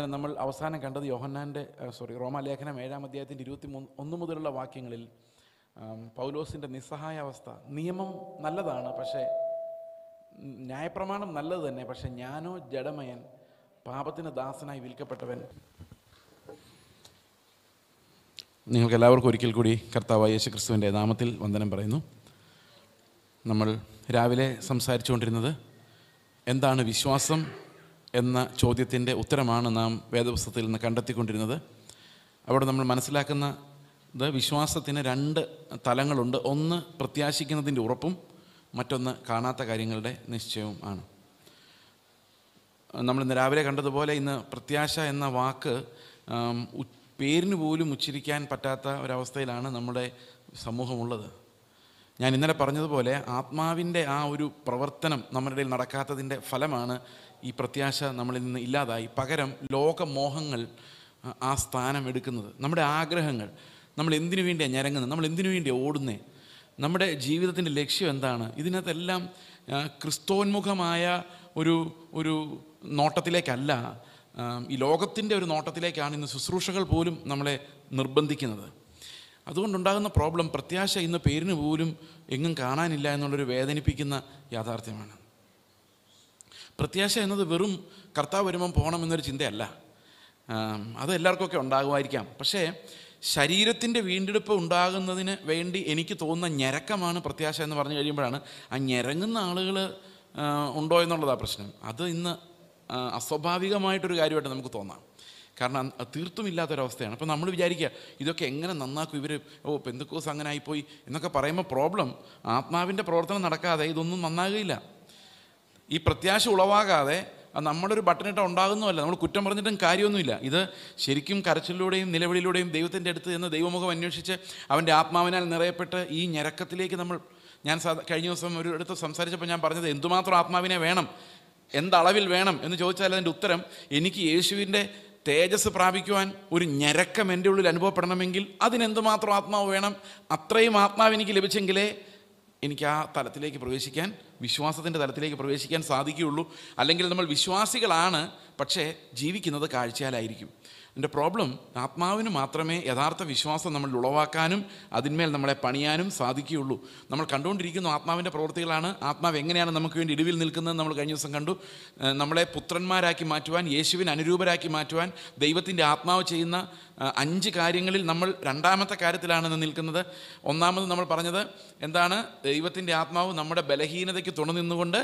നമ്മൾ അവസാനം കണ്ടത് യോഹന്നാൻ്റെ സോറി റോമാലേഖനം ഏഴാം അധ്യായത്തിൻ്റെ ഇരുപത്തി മൂന്ന് ഒന്ന് മുതലുള്ള വാക്യങ്ങളിൽ ആം, പൗലോസിൻ്റെ നിസ്സഹായ അവസ്ഥ നിയമം നല്ലതാണ് പക്ഷേ ഉം, ന്യായപ്രമാണം നല്ലത് തന്നെ പക്ഷെ ഞാനോ ജഡമയൻ പാപത്തിന് ദാസനായി വിൽക്കപ്പെട്ടവൻ നിങ്ങൾക്ക് എല്ലാവർക്കും ഒരിക്കൽ കൂടി കർത്താവായ യേശു ക്രിസ്തുവിൻ്റെ നാമത്തിൽ വന്ദനം പറയുന്നു നമ്മൾ രാവിലെ സംസാരിച്ചുകൊണ്ടിരുന്നത് എന്താണ് വിശ്വാസം എന്ന ചോദ്യത്തിൻ്റെ ഉത്തരമാണ് നാം വേദപുസ്തകത്തിൽ നിന്ന് കണ്ടെത്തിക്കൊണ്ടിരുന്നത് അവിടെ നമ്മൾ മനസ്സിലാക്കുന്നത് വിശ്വാസത്തിന് രണ്ട് തലങ്ങളുണ്ട് ഒന്ന് പ്രത്യാശിക്കുന്നതിൻ്റെ ഉറപ്പും മറ്റൊന്ന് കാണാത്ത കാര്യങ്ങളുടെ നിശ്ചയവും ആണ് നമ്മൾ ഇന്ന് രാവിലെ കണ്ടതുപോലെ ഇന്ന് പ്രത്യാശ എന്ന വാക്ക് ആം, ഉ- പേരിന് പോലും ഉച്ചരിക്കാൻ പറ്റാത്ത ഒരവസ്ഥയിലാണ് നമ്മുടെ സമൂഹമുള്ളത് ഞാൻ ഇന്നലെ പറഞ്ഞതുപോലെ ആത്മാവിൻ്റെ ആ ഒരു പ്രവർത്തനം നമ്മുടെ ഇടയിൽ നടക്കാത്തതിൻ്റെ ഫലമാണ് ഈ പ്രത്യാശ നമ്മളിൽ നിന്ന് ഇല്ലാതായി പകരം ലോകമോഹങ്ങൾ ആ- ആ സ്ഥാനം എടുക്കുന്നത് നമ്മുടെ ആഗ്രഹങ്ങൾ നമ്മൾ എന്തിനു വേണ്ടിയാണ് ഞരങ്ങുന്നത് നമ്മൾ എന്തിനു വേണ്ടിയാണ് ഓടുന്നത് നമ്മുടെ ജീവിതത്തിൻ്റെ ലക്ഷ്യം എന്താണ് ഇതിനകത്തെല്ലാം ആ, ക്രിസ്തോന്മുഖമായ ഒരു ഒരു നോട്ടത്തിലേക്കല്ല ആ, ഈ ലോകത്തിൻ്റെ ഒരു നോട്ടത്തിലേക്കാണ് ഇന്ന് ശുശ്രൂഷകൾ പോലും നമ്മളെ നിർബന്ധിക്കുന്നത് അതുകൊണ്ടുണ്ടാകുന്ന പ്രോബ്ലം പ്രത്യാശ ഇന്ന് പേരിന് പോലും എങ്ങും കാണാനില്ല എന്നുള്ളൊരു വേദനിപ്പിക്കുന്ന യാഥാർത്ഥ്യമാണ് പ്രത്യാശ എന്നത് വെറും കർത്താവ് വരുമ്പം പോകണം എന്നൊരു ചിന്തയല്ല ആം, അത് എല്ലാവർക്കൊക്കെ ഉണ്ടാകുമായിരിക്കാം പക്ഷേ ശരീരത്തിൻ്റെ വീണ്ടെടുപ്പ് ഉണ്ടാകുന്നതിന് വേണ്ടി എനിക്ക് തോന്നുന്ന ഞരക്കമാണ് പ്രത്യാശ എന്ന് പറഞ്ഞു കഴിയുമ്പോഴാണ് ആ ഞരങ്ങുന്ന ആളുകൾ ഉണ്ടോ എന്നുള്ളതാണ് പ്രശ്നം അത് ഇന്ന് ആ, അസ്വാഭാവികമായിട്ടൊരു കാര്യമായിട്ട് നമുക്ക് തോന്നാം കാരണം അത് തീർത്തും ഇല്ലാത്തൊരവസ്ഥയാണ് അപ്പോൾ നമ്മൾ വിചാരിക്കുക ഇതൊക്കെ എങ്ങനെ നന്നാക്കും ഇവർ ഓ പെന്തുക്കോസ് അങ്ങനെ ആയിപ്പോയി എന്നൊക്കെ പറയുമ്പോൾ പ്രോബ്ലം ആത്മാവിൻ്റെ പ്രവർത്തനം നടക്കാതെ ഇതൊന്നും നന്നാകുകയില്ല ഈ പ്രത്യാശ ഉളവാകാതെ അത് നമ്മളൊരു ബട്ടണിട്ട ഉണ്ടാകുന്നതല്ല നമ്മൾ കുറ്റം പറഞ്ഞിട്ടും കാര്യമൊന്നുമില്ല ഇത് ശരിക്കും കരച്ചിലൂടെയും നിലവിളിയിലൂടെയും ദൈവത്തിൻ്റെ അടുത്ത് എന്ന് ദൈവമുഖം അന്വേഷിച്ച് അവൻ്റെ ആത്മാവിനാൽ നിറയപ്പെട്ട് ഈ ഞരക്കത്തിലേക്ക് നമ്മൾ ഞാൻ സാധ കഴിഞ്ഞ ദിവസം ഒരു അടുത്ത് സംസാരിച്ചപ്പോൾ ഞാൻ പറഞ്ഞത് എന്തുമാത്രം ആത്മാവിനെ വേണം എന്തളവിൽ വേണം എന്ന് ചോദിച്ചാൽ അതിൻ്റെ ഉത്തരം എനിക്ക് യേശുവിൻ്റെ തേജസ് പ്രാപിക്കുവാൻ ഒരു ഞരക്കം എൻ്റെ ഉള്ളിൽ അനുഭവപ്പെടണമെങ്കിൽ അതിനെന്തുമാത്രം ആത്മാവ് വേണം അത്രയും ആത്മാവ് എനിക്ക് ലഭിച്ചെങ്കിലേ എനിക്ക് ആ തലത്തിലേക്ക് പ്രവേശിക്കാൻ വിശ്വാസത്തിൻ്റെ തലത്തിലേക്ക് പ്രവേശിക്കാൻ സാധിക്കുകയുള്ളൂ അല്ലെങ്കിൽ നമ്മൾ വിശ്വാസികളാണ് പക്ഷേ ജീവിക്കുന്നത് കാഴ്ചയാലായിരിക്കും എൻ്റെ പ്രോബ്ലം ആത്മാവിന് മാത്രമേ യഥാർത്ഥ വിശ്വാസം നമ്മൾ ഉളവാക്കാനും അതിന്മേൽ നമ്മളെ പണിയാനും സാധിക്കുകയുള്ളൂ നമ്മൾ കണ്ടുകൊണ്ടിരിക്കുന്ന ആത്മാവിൻ്റെ പ്രവൃത്തികളാണ് ആത്മാവ് എങ്ങനെയാണ് നമുക്ക് വേണ്ടി ഇടിവിൽ നിൽക്കുന്നത് നമ്മൾ കഴിഞ്ഞ ദിവസം കണ്ടു ഏഹ് നമ്മളെ പുത്രന്മാരാക്കി മാറ്റുവാൻ യേശുവിന് അനുരൂപരാക്കി മാറ്റുവാൻ ദൈവത്തിൻ്റെ ആത്മാവ് ചെയ്യുന്ന ആ, അഞ്ച് കാര്യങ്ങളിൽ നമ്മൾ രണ്ടാമത്തെ കാര്യത്തിലാണ് നിൽക്കുന്നത് ഒന്നാമത് നമ്മൾ പറഞ്ഞത് എന്താണ് ദൈവത്തിൻ്റെ ആത്മാവ് നമ്മുടെ ബലഹീനതയ്ക്ക് തുണ നിന്നുകൊണ്ട്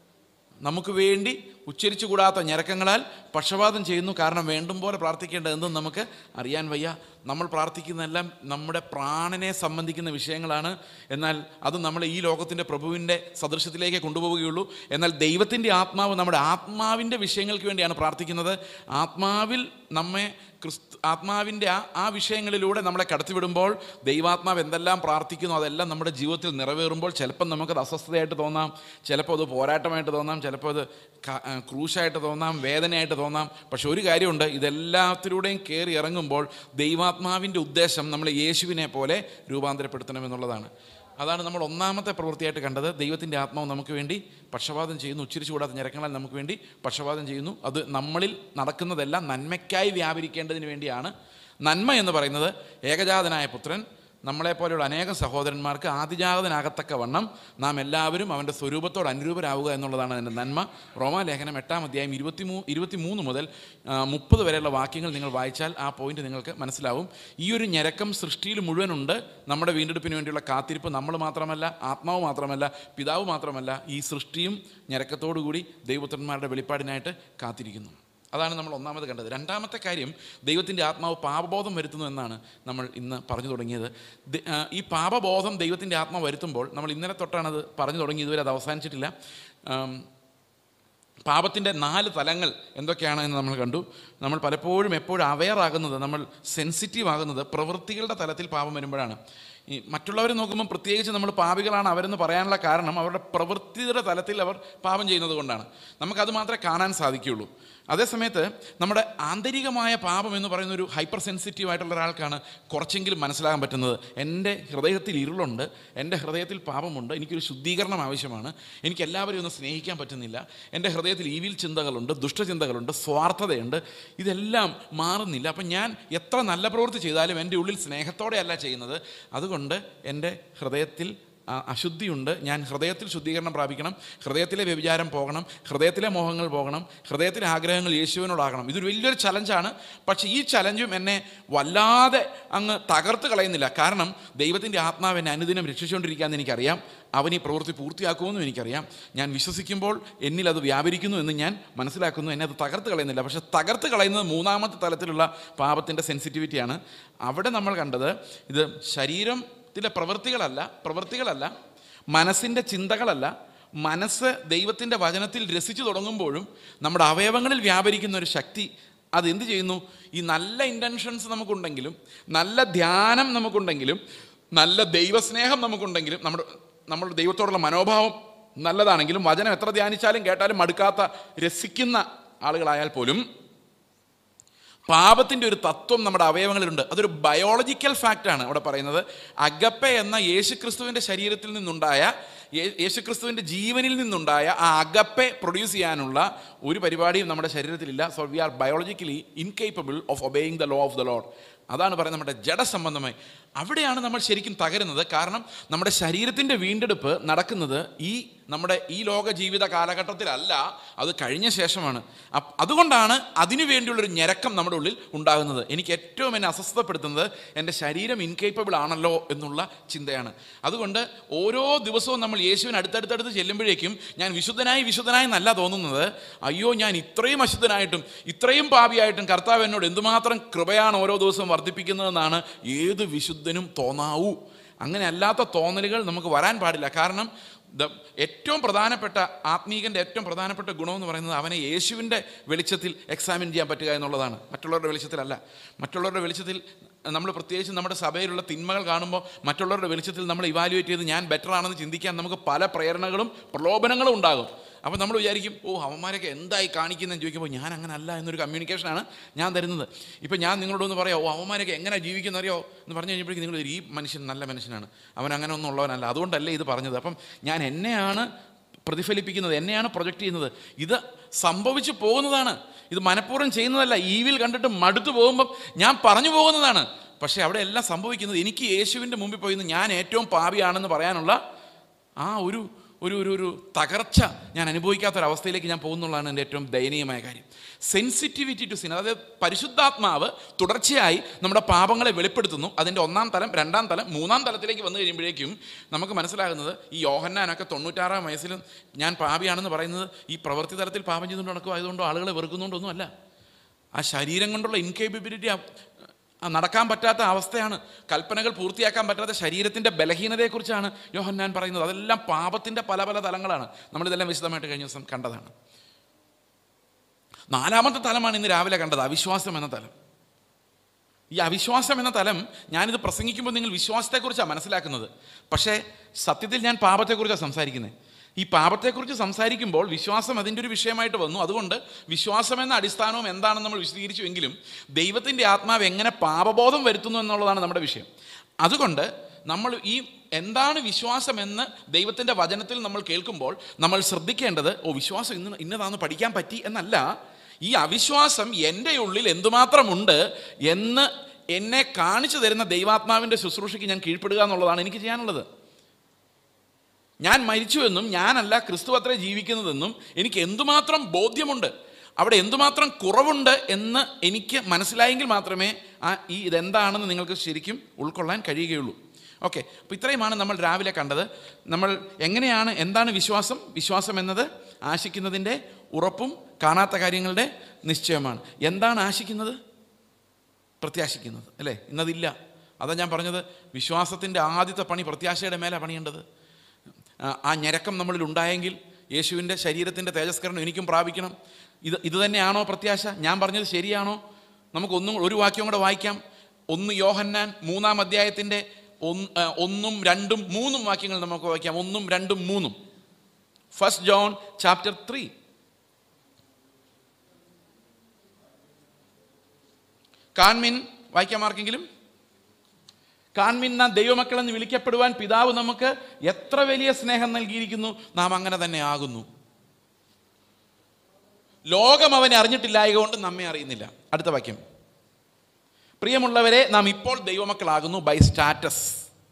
നമുക്ക് വേണ്ടി ഉച്ചരിച്ചു കൂടാത്ത ഞരക്കങ്ങളാൽ പക്ഷപാതം ചെയ്യുന്നു കാരണം വേണ്ടും പോലെ പ്രാർത്ഥിക്കേണ്ടതെന്നും നമുക്ക് അറിയാൻ വയ്യ നമ്മൾ പ്രാർത്ഥിക്കുന്നതെല്ലാം നമ്മുടെ പ്രാണനെ സംബന്ധിക്കുന്ന വിഷയങ്ങളാണ് എന്നാൽ അത് നമ്മളെ ഈ ലോകത്തിൻ്റെ പ്രഭുവിൻ്റെ സദൃശ്യത്തിലേക്ക് കൊണ്ടുപോവുകയുള്ളൂ എന്നാൽ ദൈവത്തിൻ്റെ ആത്മാവ് നമ്മുടെ ആത്മാവിൻ്റെ വിഷയങ്ങൾക്ക് വേണ്ടിയാണ് പ്രാർത്ഥിക്കുന്നത് ആത്മാവിൽ നമ്മെ ക്രിസ്തു ആത്മാവിൻ്റെ ആ ആ വിഷയങ്ങളിലൂടെ നമ്മളെ കടത്തിവിടുമ്പോൾ ദൈവാത്മാവ് എന്തെല്ലാം പ്രാർത്ഥിക്കുന്നു അതെല്ലാം നമ്മുടെ ജീവിതത്തിൽ നിറവേറുമ്പോൾ ചിലപ്പം നമുക്കത് അസ്വസ്ഥതയായിട്ട് തോന്നാം ചിലപ്പോൾ അത് പോരാട്ടമായിട്ട് തോന്നാം ചിലപ്പോൾ അത് ക- ആ, ക്രൂശായിട്ട് തോന്നാം വേദനയായിട്ട് തോന്നാം പക്ഷെ ഒരു കാര്യമുണ്ട് ഇതെല്ലാത്തിലൂടെയും കയറി ഇറങ്ങുമ്പോൾ ദൈവാത്മാവിൻ്റെ ഉദ്ദേശം നമ്മൾ യേശുവിനെ പോലെ രൂപാന്തരപ്പെടുത്തണമെന്നുള്ളതാണ് അതാണ് നമ്മൾ ഒന്നാമത്തെ പ്രവൃത്തിയായിട്ട് കണ്ടത് ദൈവത്തിൻ്റെ ആത്മാവ് നമുക്ക് വേണ്ടി പക്ഷപാതം ചെയ്യുന്നു ഉച്ചരിച്ചു കൂടാത്ത ഞരക്കങ്ങളാൽ നമുക്ക് വേണ്ടി പക്ഷപാതം ചെയ്യുന്നു അത് നമ്മളിൽ നടക്കുന്നതെല്ലാം നന്മയ്ക്കായി വ്യാപരിക്കേണ്ടതിന് വേണ്ടിയാണ് നന്മ എന്ന് പറയുന്നത് ഏകജാതനായ പുത്രൻ നമ്മളെപ്പോലെയുള്ള അനേകം സഹോദരന്മാർക്ക് ആദിജാതനാകത്തക്ക വണ്ണം നാം എല്ലാവരും അവൻ്റെ സ്വരൂപത്തോട് അനുരൂപരാവുക എന്നുള്ളതാണ് അതിൻ്റെ നന്മ റോമാലേഖനം എട്ടാം അധ്യായം ഇരുപത്തി മൂ ഇരുപത്തി മൂന്ന് മുതൽ ആ, മുപ്പത് വരെയുള്ള വാക്യങ്ങൾ നിങ്ങൾ വായിച്ചാൽ ആ പോയിന്റ് നിങ്ങൾക്ക് മനസ്സിലാവും ഈ ഒരു ഞരക്കം സൃഷ്ടിയിൽ മുഴുവനുണ്ട് നമ്മുടെ വീണ്ടെടുപ്പിന് വേണ്ടിയുള്ള കാത്തിരിപ്പ് നമ്മൾ മാത്രമല്ല ആത്മാവ് മാത്രമല്ല പിതാവ് മാത്രമല്ല ഈ സൃഷ്ടിയും ഞരക്കത്തോടുകൂടി ദൈവപുത്രന്മാരുടെ വെളിപ്പാടിനായിട്ട് കാത്തിരിക്കുന്നു അതാണ് നമ്മൾ ഒന്നാമത് കണ്ടത് രണ്ടാമത്തെ കാര്യം ദൈവത്തിൻ്റെ ആത്മാവ് പാപബോധം വരുത്തുന്നു എന്നാണ് നമ്മൾ ഇന്ന് പറഞ്ഞു തുടങ്ങിയത് ദ- ആ, ഈ പാപബോധം ദൈവത്തിൻ്റെ ആത്മാവ് വരുത്തുമ്പോൾ നമ്മൾ ഇന്നലെ തൊട്ടാണ് അത് പറഞ്ഞു തുടങ്ങി ഇതുവരെ അത് അവസാനിച്ചിട്ടില്ല ആം, പാപത്തിൻ്റെ നാല് തലങ്ങൾ എന്തൊക്കെയാണ് എന്ന് നമ്മൾ കണ്ടു നമ്മൾ പലപ്പോഴും എപ്പോഴും അവെയർ ആകുന്നത് നമ്മൾ സെൻസിറ്റീവ് ആകുന്നത് പ്രവൃത്തികളുടെ തലത്തിൽ പാപം വരുമ്പോഴാണ് ഈ മറ്റുള്ളവരെ നോക്കുമ്പോൾ പ്രത്യേകിച്ച് നമ്മൾ പാപികളാണ് അവരെന്ന് പറയാനുള്ള കാരണം അവരുടെ പ്രവൃത്തിയുടെ തലത്തിൽ അവർ പാപം ചെയ്യുന്നത് കൊണ്ടാണ് നമുക്കത് മാത്രമേ കാണാൻ സാധിക്കുകയുള്ളൂ അതേസമയത്ത് നമ്മുടെ ആന്തരികമായ പാപം എന്ന് പറയുന്ന ഒരു ഹൈപ്പർ സെൻസിറ്റീവ് ആയിട്ടുള്ള ഒരാൾക്കാണ് കുറച്ചെങ്കിലും മനസ്സിലാകാൻ പറ്റുന്നത് എൻ്റെ ഹൃദയത്തിൽ ഇരുളുണ്ട് എൻ്റെ ഹൃദയത്തിൽ പാപമുണ്ട് എനിക്കൊരു ശുദ്ധീകരണം ആവശ്യമാണ് എനിക്ക് എല്ലാവരെയും ഒന്ന് സ്നേഹിക്കാൻ പറ്റുന്നില്ല എൻ്റെ ഹൃദയം ഹൃദയത്തിൽ ഈവിൽ ചിന്തകളുണ്ട് ദുഷ്ടചിന്തകളുണ്ട് സ്വാർത്ഥതയുണ്ട് ഇതെല്ലാം മാറുന്നില്ല അപ്പം ഞാൻ എത്ര നല്ല പ്രവൃത്തി ചെയ്താലും എൻ്റെ ഉള്ളിൽ സ്നേഹത്തോടെയല്ല ചെയ്യുന്നത് അതുകൊണ്ട് എൻ്റെ ഹൃദയത്തിൽ ആ, അശുദ്ധിയുണ്ട് ഞാൻ ഹൃദയത്തിൽ ശുദ്ധീകരണം പ്രാപിക്കണം ഹൃദയത്തിലെ വ്യഭിചാരം പോകണം ഹൃദയത്തിലെ മോഹങ്ങൾ പോകണം ഹൃദയത്തിലെ ആഗ്രഹങ്ങൾ യേശുവിനോടാകണം ഇതൊരു വലിയൊരു ചലഞ്ചാണ് പക്ഷേ ഈ ചലഞ്ചും എന്നെ വല്ലാതെ അങ്ങ് തകർത്ത് കളയുന്നില്ല കാരണം ദൈവത്തിൻ്റെ ആത്മാവ് എന്നെ അനുദിനം രക്ഷിച്ചുകൊണ്ടിരിക്കാമെന്ന് എനിക്കറിയാം അവൻ ഈ പ്രവൃത്തി പൂർത്തിയാക്കുമെന്നും എനിക്കറിയാം ഞാൻ വിശ്വസിക്കുമ്പോൾ എന്നിൽ അത് വ്യാപരിക്കുന്നു എന്ന് ഞാൻ മനസ്സിലാക്കുന്നു എന്നെ അത് തകർത്ത് കളയുന്നില്ല പക്ഷേ തകർത്ത് കളയുന്നത് മൂന്നാമത്തെ തലത്തിലുള്ള പാപത്തിൻ്റെ സെൻസിറ്റിവിറ്റിയാണ് അവിടെ നമ്മൾ കണ്ടത് ഇത് ശരീരത്തിലെ പ്രവൃത്തികളല്ല പ്രവൃത്തികളല്ല മനസ്സിൻ്റെ ചിന്തകളല്ല മനസ്സ് ദൈവത്തിൻ്റെ വചനത്തിൽ രസിച്ചു തുടങ്ങുമ്പോഴും നമ്മുടെ അവയവങ്ങളിൽ വ്യാപരിക്കുന്ന ഒരു ശക്തി അത് എന്ത് ചെയ്യുന്നു ഈ നല്ല ഇൻറ്റൻഷൻസ് നമുക്കുണ്ടെങ്കിലും നല്ല ധ്യാനം നമുക്കുണ്ടെങ്കിലും നല്ല ദൈവസ്നേഹം നമുക്കുണ്ടെങ്കിലും നമ്മുടെ നമ്മുടെ ദൈവത്തോടുള്ള മനോഭാവം നല്ലതാണെങ്കിലും വചനം എത്ര ധ്യാനിച്ചാലും കേട്ടാലും മടുക്കാത്ത രസിക്കുന്ന ആളുകളായാൽ പോലും പാപത്തിൻ്റെ ഒരു തത്വം നമ്മുടെ അവയവങ്ങളിലുണ്ട് അതൊരു ബയോളജിക്കൽ ഫാക്റ്റാണ് അവിടെ പറയുന്നത് അഗപ്പെ എന്ന യേശുക്രിസ്തുവിൻ്റെ ശരീരത്തിൽ നിന്നുണ്ടായ യേ- യേശുക്രിസ്തുവിൻ്റെ ജീവനിൽ നിന്നുണ്ടായ ആ അഗപ്പെ പ്രൊഡ്യൂസ് ചെയ്യാനുള്ള ഒരു പരിപാടിയും നമ്മുടെ ശരീരത്തിലില്ല so we are biologically incapable of obeying the law of the Lord അതാണ് പറയുന്നത് നമ്മുടെ ജഡസംബന്ധമായി അവിടെയാണ് നമ്മൾ ശരിക്കും തകരുന്നത് കാരണം നമ്മുടെ ശരീരത്തിൻ്റെ വീണ്ടെടുപ്പ് നടക്കുന്നത് ഈ നമ്മുടെ ഈ ലോക ജീവിത കാലഘട്ടത്തിലല്ല അത് കഴിഞ്ഞ ശേഷമാണ് അപ്പ് അതുകൊണ്ടാണ് അതിനു വേണ്ടിയുള്ളൊരു ഞരക്കം നമ്മുടെ ഉള്ളിൽ ഉണ്ടാകുന്നത് എനിക്ക് ഏറ്റവും എന്നെ അസ്വസ്ഥപ്പെടുത്തുന്നത് എൻ്റെ ശരീരം ഇൻകേപ്പബിൾ ആണല്ലോ എന്നുള്ള ചിന്തയാണ് അതുകൊണ്ട് ഓരോ ദിവസവും നമ്മൾ യേശുവിന് അടുത്തടുത്തടുത്ത് ചെല്ലുമ്പോഴേക്കും ഞാൻ വിശുദ്ധനായി വിശുദ്ധനായി എന്നല്ല തോന്നുന്നത് അയ്യോ ഞാൻ ഇത്രയും അശുദ്ധനായിട്ടും ഇത്രയും പാപിയായിട്ടും കർത്താവ് എന്നോട് എന്തുമാത്രം കൃപയാണ് ഓരോ ദിവസവും വർദ്ധിപ്പിക്കുന്നതെന്നാണ് ഏത് വിശുദ്ധനും തോന്നാവൂ അങ്ങനെ അല്ലാത്ത തോന്നലുകൾ നമുക്ക് വരാൻ പാടില്ല കാരണം ദ ഏറ്റവും പ്രധാനപ്പെട്ട ആത്മീകൻ്റെ ഏറ്റവും പ്രധാനപ്പെട്ട ഗുണമെന്ന് പറയുന്നത് അവനെ യേശുവിൻ്റെ വെളിച്ചത്തിൽ എക്സാമിൻ ചെയ്യാൻ പറ്റുക എന്നുള്ളതാണ് മറ്റുള്ളവരുടെ വെളിച്ചത്തിലല്ല മറ്റുള്ളവരുടെ വെളിച്ചത്തിൽ നമ്മൾ പ്രത്യേകിച്ച് നമ്മുടെ സഭയിലുള്ള തിന്മകൾ കാണുമ്പോൾ മറ്റുള്ളവരുടെ വെളിച്ചത്തിൽ നമ്മൾ ഇവാലുവേറ്റ് ചെയ്ത് ഞാൻ ബെറ്റർ ആണെന്ന് ചിന്തിക്കാൻ നമുക്ക് പല പ്രേരണകളും പ്രലോഭനങ്ങളും ഉണ്ടാകും അപ്പോൾ നമ്മൾ വിചാരിക്കും ഓ അവന്മാരൊക്കെ എന്തായി കാണിക്കുന്നതെന്ന് ചോദിക്കുമ്പോൾ ഞാൻ അങ്ങനെ അല്ല എന്നൊരു കമ്മ്യൂണിക്കേഷനാണ് ഞാൻ തരുന്നത് ഇപ്പം ഞാൻ നിങ്ങളോടൊന്ന് പറയാം ഓ അവന്മാരൊക്കെ എങ്ങനെ ജീവിക്കുന്ന അറിയോ എന്ന് പറഞ്ഞു കഴിഞ്ഞപ്പോഴേക്കും നിങ്ങൾ ഈ മനുഷ്യൻ നല്ല മനുഷ്യനാണ് അവൻ അങ്ങനെ ഒന്നും ഉള്ളവനല്ല അതുകൊണ്ടല്ലേ ഇത് പറഞ്ഞത് അപ്പം ഞാൻ എന്നെയാണ് പ്രതിഫലിപ്പിക്കുന്നത് എന്നെയാണ് പ്രൊജക്റ്റ് ചെയ്യുന്നത് ഇത് സംഭവിച്ചു പോകുന്നതാണ് ഇത് മനഃപൂർവ്വം ചെയ്യുന്നതല്ല ഈവിൽ കണ്ടിട്ട് മടുത്തു പോകുമ്പം ഞാൻ പറഞ്ഞു പോകുന്നതാണ് പക്ഷേ അവിടെ എല്ലാം സംഭവിക്കുന്നത് എനിക്ക് യേശുവിൻ്റെ മുമ്പിൽ പോയി നിന്ന് ഞാൻ ഏറ്റവും പാപിയാണെന്ന് പറയാനുള്ള ആ ഒരു ഒരു ഒരു ഒരു തകർച്ച ഞാൻ അനുഭവിക്കാത്തൊരവസ്ഥയിലേക്ക് ഞാൻ പോകുന്നുള്ളതാണ് എൻ്റെ ഏറ്റവും ദയനീയമായ കാര്യം സെൻസിറ്റിവിറ്റി ടു സിൻ അതായത് പരിശുദ്ധാത്മാവ് തുടർച്ചയായി നമ്മുടെ പാപങ്ങളെ വെളിപ്പെടുത്തുന്നു അതിൻ്റെ ഒന്നാം തലം രണ്ടാം തലം മൂന്നാം തലത്തിലേക്ക് വന്നു കഴിയുമ്പോഴേക്കും നമുക്ക് മനസ്സിലാകുന്നത് ഈ യോഹന്നാനൊക്കെ തൊണ്ണൂറ്റാറാം വയസ്സിൽ ഞാൻ പാപിയാണെന്ന് പറയുന്നത് ഈ പ്രവൃത്തി തലത്തിൽ പാപം ചെയ്തുകൊണ്ട് നടക്കുക ആയതുകൊണ്ടോ ആളുകളെ വെറുക്കുന്നുണ്ടൊന്നും അല്ല ആ ശരീരം കൊണ്ടുള്ള ഇൻകേപ്പബിലിറ്റി ആ നടക്കാൻ പറ്റാത്ത അവസ്ഥയാണ് കൽപ്പനകൾ പൂർത്തിയാക്കാൻ പറ്റാത്ത ശരീരത്തിൻ്റെ ബലഹീനതയെക്കുറിച്ചാണ് യോഹന്നാൻ പറയുന്നത് അതെല്ലാം പാപത്തിൻ്റെ പല പല തലങ്ങളാണ് നമ്മളിതെല്ലാം വിശദമായിട്ട് കഴിഞ്ഞ ദിവസം കണ്ടതാണ് നാലാമത്തെ തലമാണ് ഇന്ന് രാവിലെ കണ്ടത് അവിശ്വാസം എന്ന തലം ഈ അവിശ്വാസം എന്ന തലം ഞാനിത് പ്രസംഗിക്കുമ്പോൾ നിങ്ങൾ വിശ്വാസത്തെക്കുറിച്ചാണ് മനസ്സിലാക്കുന്നത് പക്ഷേ സത്യത്തിൽ ഞാൻ പാപത്തെക്കുറിച്ചാണ് സംസാരിക്കുന്നത് ഈ പാപത്തെക്കുറിച്ച് സംസാരിക്കുമ്പോൾ വിശ്വാസം അതിൻ്റെ ഒരു വിഷയമായിട്ട് വന്നു അതുകൊണ്ട് വിശ്വാസം എന്ന അടിസ്ഥാനവും എന്താണെന്ന് നമ്മൾ വിശദീകരിച്ചുവെങ്കിലും ദൈവത്തിൻ്റെ ആത്മാവ് എങ്ങനെ പാപബോധം വരുത്തുന്നു എന്നുള്ളതാണ് നമ്മുടെ വിഷയം അതുകൊണ്ട് നമ്മൾ ഈ എന്താണ് വിശ്വാസം എന്ന് ദൈവത്തിൻ്റെ വചനത്തിൽ നമ്മൾ കേൾക്കുമ്പോൾ നമ്മൾ ശ്രദ്ധിക്കേണ്ടത് ഓ വിശ്വാസം ഇന്ന് ഇന്നതാന്ന് പഠിക്കാൻ പറ്റി എന്നല്ല ഈ അവിശ്വാസം എൻ്റെ ഉള്ളിൽ എന്തുമാത്രമുണ്ട് എന്ന് എന്നെ കാണിച്ചു തരുന്ന ദൈവാത്മാവിൻ്റെ ശുശ്രൂഷയ്ക്ക് ഞാൻ കീഴ്പ്പെടുക എന്നുള്ളതാണ് എനിക്ക് ചെയ്യാനുള്ളത് ഞാൻ മരിച്ചുവെന്നും ഞാനല്ല ക്രിസ്തു അത്രേ ജീവിക്കുന്നതെന്നും എനിക്ക് എന്തുമാത്രം ബോധ്യമുണ്ട് അവിടെ എന്തുമാത്രം കുറവുണ്ട് എന്ന് എനിക്ക് മനസ്സിലായെങ്കിൽ മാത്രമേ ആ ഈ ഇതെന്താണെന്ന് നിങ്ങൾക്ക് ശരിക്കും ഉൾക്കൊള്ളാൻ കഴിയുകയുള്ളൂ ഓക്കെ അപ്പോൾ ഇത്രയുമാണ് നമ്മൾ രാവിലെ കണ്ടത് നമ്മൾ എങ്ങനെയാണ് എന്താണ് വിശ്വാസം വിശ്വാസം എന്നത് ആശിക്കുന്നതിൻ്റെ ഉറപ്പും കാണാത്ത കാര്യങ്ങളുടെ നിശ്ചയമാണ് എന്താണ് ആശിക്കുന്നത് പ്രത്യാശിക്കുന്നത് അല്ലേ ഇന്നതില്ല അതാ ഞാൻ പറഞ്ഞത് വിശ്വാസത്തിൻ്റെ ആദ്യത്തെ പണി പ്രത്യാശയുടെ മേലെ പണിയേണ്ടത് ആ- ആ ഞരക്കം നമ്മളിൽ ഉണ്ടായെങ്കിൽ യേശുവിൻ്റെ ശരീരത്തിൻ്റെ തേജസ്കരണം എനിക്കും പ്രാപിക്കണം ഇത് ഇത് തന്നെയാണോ പ്രത്യാശ ഞാൻ പറഞ്ഞത് ശരിയാണോ നമുക്കൊന്നും ഒരു വാക്യം കൂടെ വായിക്കാം ഒന്ന് യോഹന്നാൻ മൂന്നാം അധ്യായത്തിൻ്റെ ഒന്ന് ആ, ഒന്നും രണ്ടും മൂന്നും വാക്യങ്ങൾ നമുക്ക് വായിക്കാം ഒന്നും രണ്ടും മൂന്നും ഫസ്റ്റ് ജോൺ ചാപ്റ്റർ ത്രീ കാൺമിൻ വായിക്കാം ആർക്കെങ്കിലും കാൺമിൻ നാം ദൈവമക്കളെന്ന് വിളിക്കപ്പെടുവാൻ പിതാവ് നമുക്ക് എത്ര വലിയ സ്നേഹം നൽകിയിരിക്കുന്നു നാം അങ്ങനെ തന്നെ ആകുന്നു ലോകം അവനെ അറിഞ്ഞിട്ടില്ലായക കൊണ്ട് നമ്മെ അറിയുന്നില്ല അടുത്ത വാക്യം പ്രിയമുള്ളവരെ നാം ഇപ്പോൾ ദൈവമക്കളാകുന്നു ബൈ സ്റ്റാറ്റസ്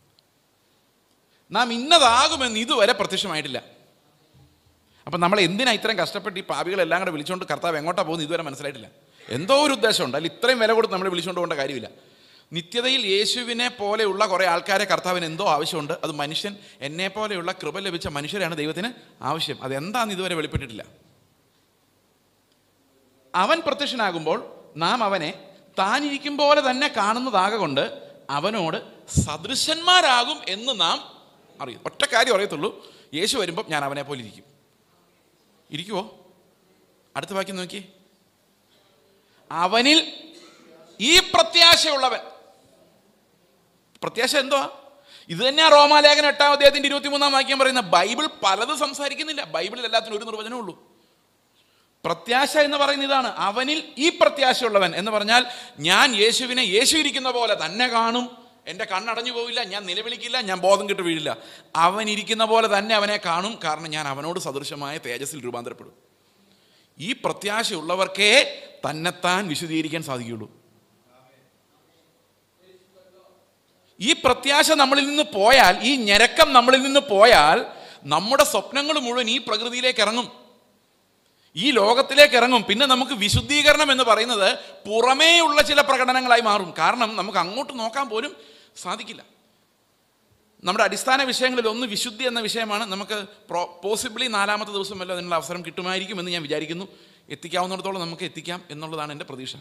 നാം ഇന്നതാകുമെന്ന് ഇതുവരെ പ്രത്യക്ഷമായിട്ടില്ല അപ്പം നമ്മൾ എന്തിനാ ഇത്രയും കഷ്ടപ്പെട്ട് ഈ പാപികളെല്ലാം കൂടെ വിളിച്ചുകൊണ്ട് കർത്താവ് എങ്ങോട്ടാ പോകുന്നത് ഇതുവരെ മനസ്സിലായിട്ടില്ല എന്തോ ഒരു ഉദ്ദേശമുണ്ട് അല്ല ഇത്രയും വില കൊടുത്ത് നമ്മൾ വിളിച്ചുകൊണ്ട് പോകേണ്ട കാര്യമില്ല നിത്യതയിൽ യേശുവിനെ പോലെയുള്ള കുറേ ആൾക്കാരെ കർത്താവിന് എന്തോ ആവശ്യമുണ്ട് അത് മനുഷ്യൻ എന്നെ പോലെയുള്ള കൃപ ലഭിച്ച മനുഷ്യരാണ് ദൈവത്തിന് ആവശ്യം അതെന്താണെന്ന് ഇതുവരെ വെളിപ്പെട്ടിട്ടില്ല അവൻ പ്രത്യക്ഷനാകുമ്പോൾ നാം അവനെ താനിരിക്കും പോലെ തന്നെ കാണുന്നതാകൊണ്ട് അവനോട് സദൃശന്മാരാകും എന്ന് നാം അറിയും ഒറ്റ കാര്യം അറിയത്തുള്ളൂ യേശു വരുമ്പോൾ ഞാൻ അവനെ പോലെ ഇരിക്കും ഇരിക്കുവോ അടുത്ത വാക്യം നോക്കി അവനിൽ ഈ പ്രത്യാശയുള്ളവൻ പ്രത്യാശ എന്തുവാ ഇത് തന്നെയാ റോമാലേഖനം എട്ടാം അദ്ദേഹത്തിന്റെ ഇരുപത്തിമൂന്നാം വാക്യം പറയുന്ന ബൈബിൾ പലതും സംസാരിക്കുന്നില്ല ബൈബിളിൽ എല്ലാത്തിനും ഒരു നിർവചനമേ ഉള്ളൂ പ്രത്യാശ എന്ന് പറയുന്ന ഇതാണ് അവനിൽ ഈ പ്രത്യാശയുള്ളവൻ എന്ന് പറഞ്ഞാൽ ഞാൻ യേശുവിനെ യേശു ഇരിക്കുന്ന പോലെ തന്നെ കാണും എൻ്റെ കണ്ണടഞ്ഞു പോവില്ല ഞാൻ നിലവിളിക്കില്ല ഞാൻ ബോധം കിട്ട് വീഴില്ല അവൻ ഇരിക്കുന്ന പോലെ തന്നെ അവനെ കാണും കാരണം ഞാൻ അവനോട് സദൃശമായ തേജസ്സിൽ രൂപാന്തരപ്പെടും ഈ പ്രത്യാശയുള്ളവർക്കേ തന്നെത്താൻ വിശദീകരിക്കാൻ സാധിക്കുകയുള്ളൂ ഈ പ്രത്യാശ നമ്മളിൽ നിന്ന് പോയാൽ ഈ ഞരക്കം നമ്മളിൽ നിന്ന് പോയാൽ നമ്മുടെ സ്വപ്നങ്ങൾ മുഴുവൻ ഈ പ്രകൃതിയിലേക്ക് ഇറങ്ങും ഈ ലോകത്തിലേക്ക് ഇറങ്ങും പിന്നെ നമുക്ക് വിശുദ്ധീകരണം എന്ന് പറയുന്നത് പുറമേയുള്ള ചില പ്രകടനങ്ങളായി മാറും കാരണം നമുക്ക് അങ്ങോട്ട് നോക്കാൻ പോലും സാധിക്കില്ല നമ്മുടെ അടിസ്ഥാന വിഷയങ്ങളിൽ ഒന്ന് വിശുദ്ധി എന്ന വിഷയമാണ് നമുക്ക് പോസിബിളി നാലാമത്തെ ദിവസം വല്ല അതിനുള്ള അവസരം കിട്ടുമായിരിക്കും എന്ന് ഞാൻ വിചാരിക്കുന്നു എത്തിക്കാവുന്നിടത്തോളം നമുക്ക് എത്തിക്കാം എന്നുള്ളതാണ് എൻ്റെ പ്രതീക്ഷ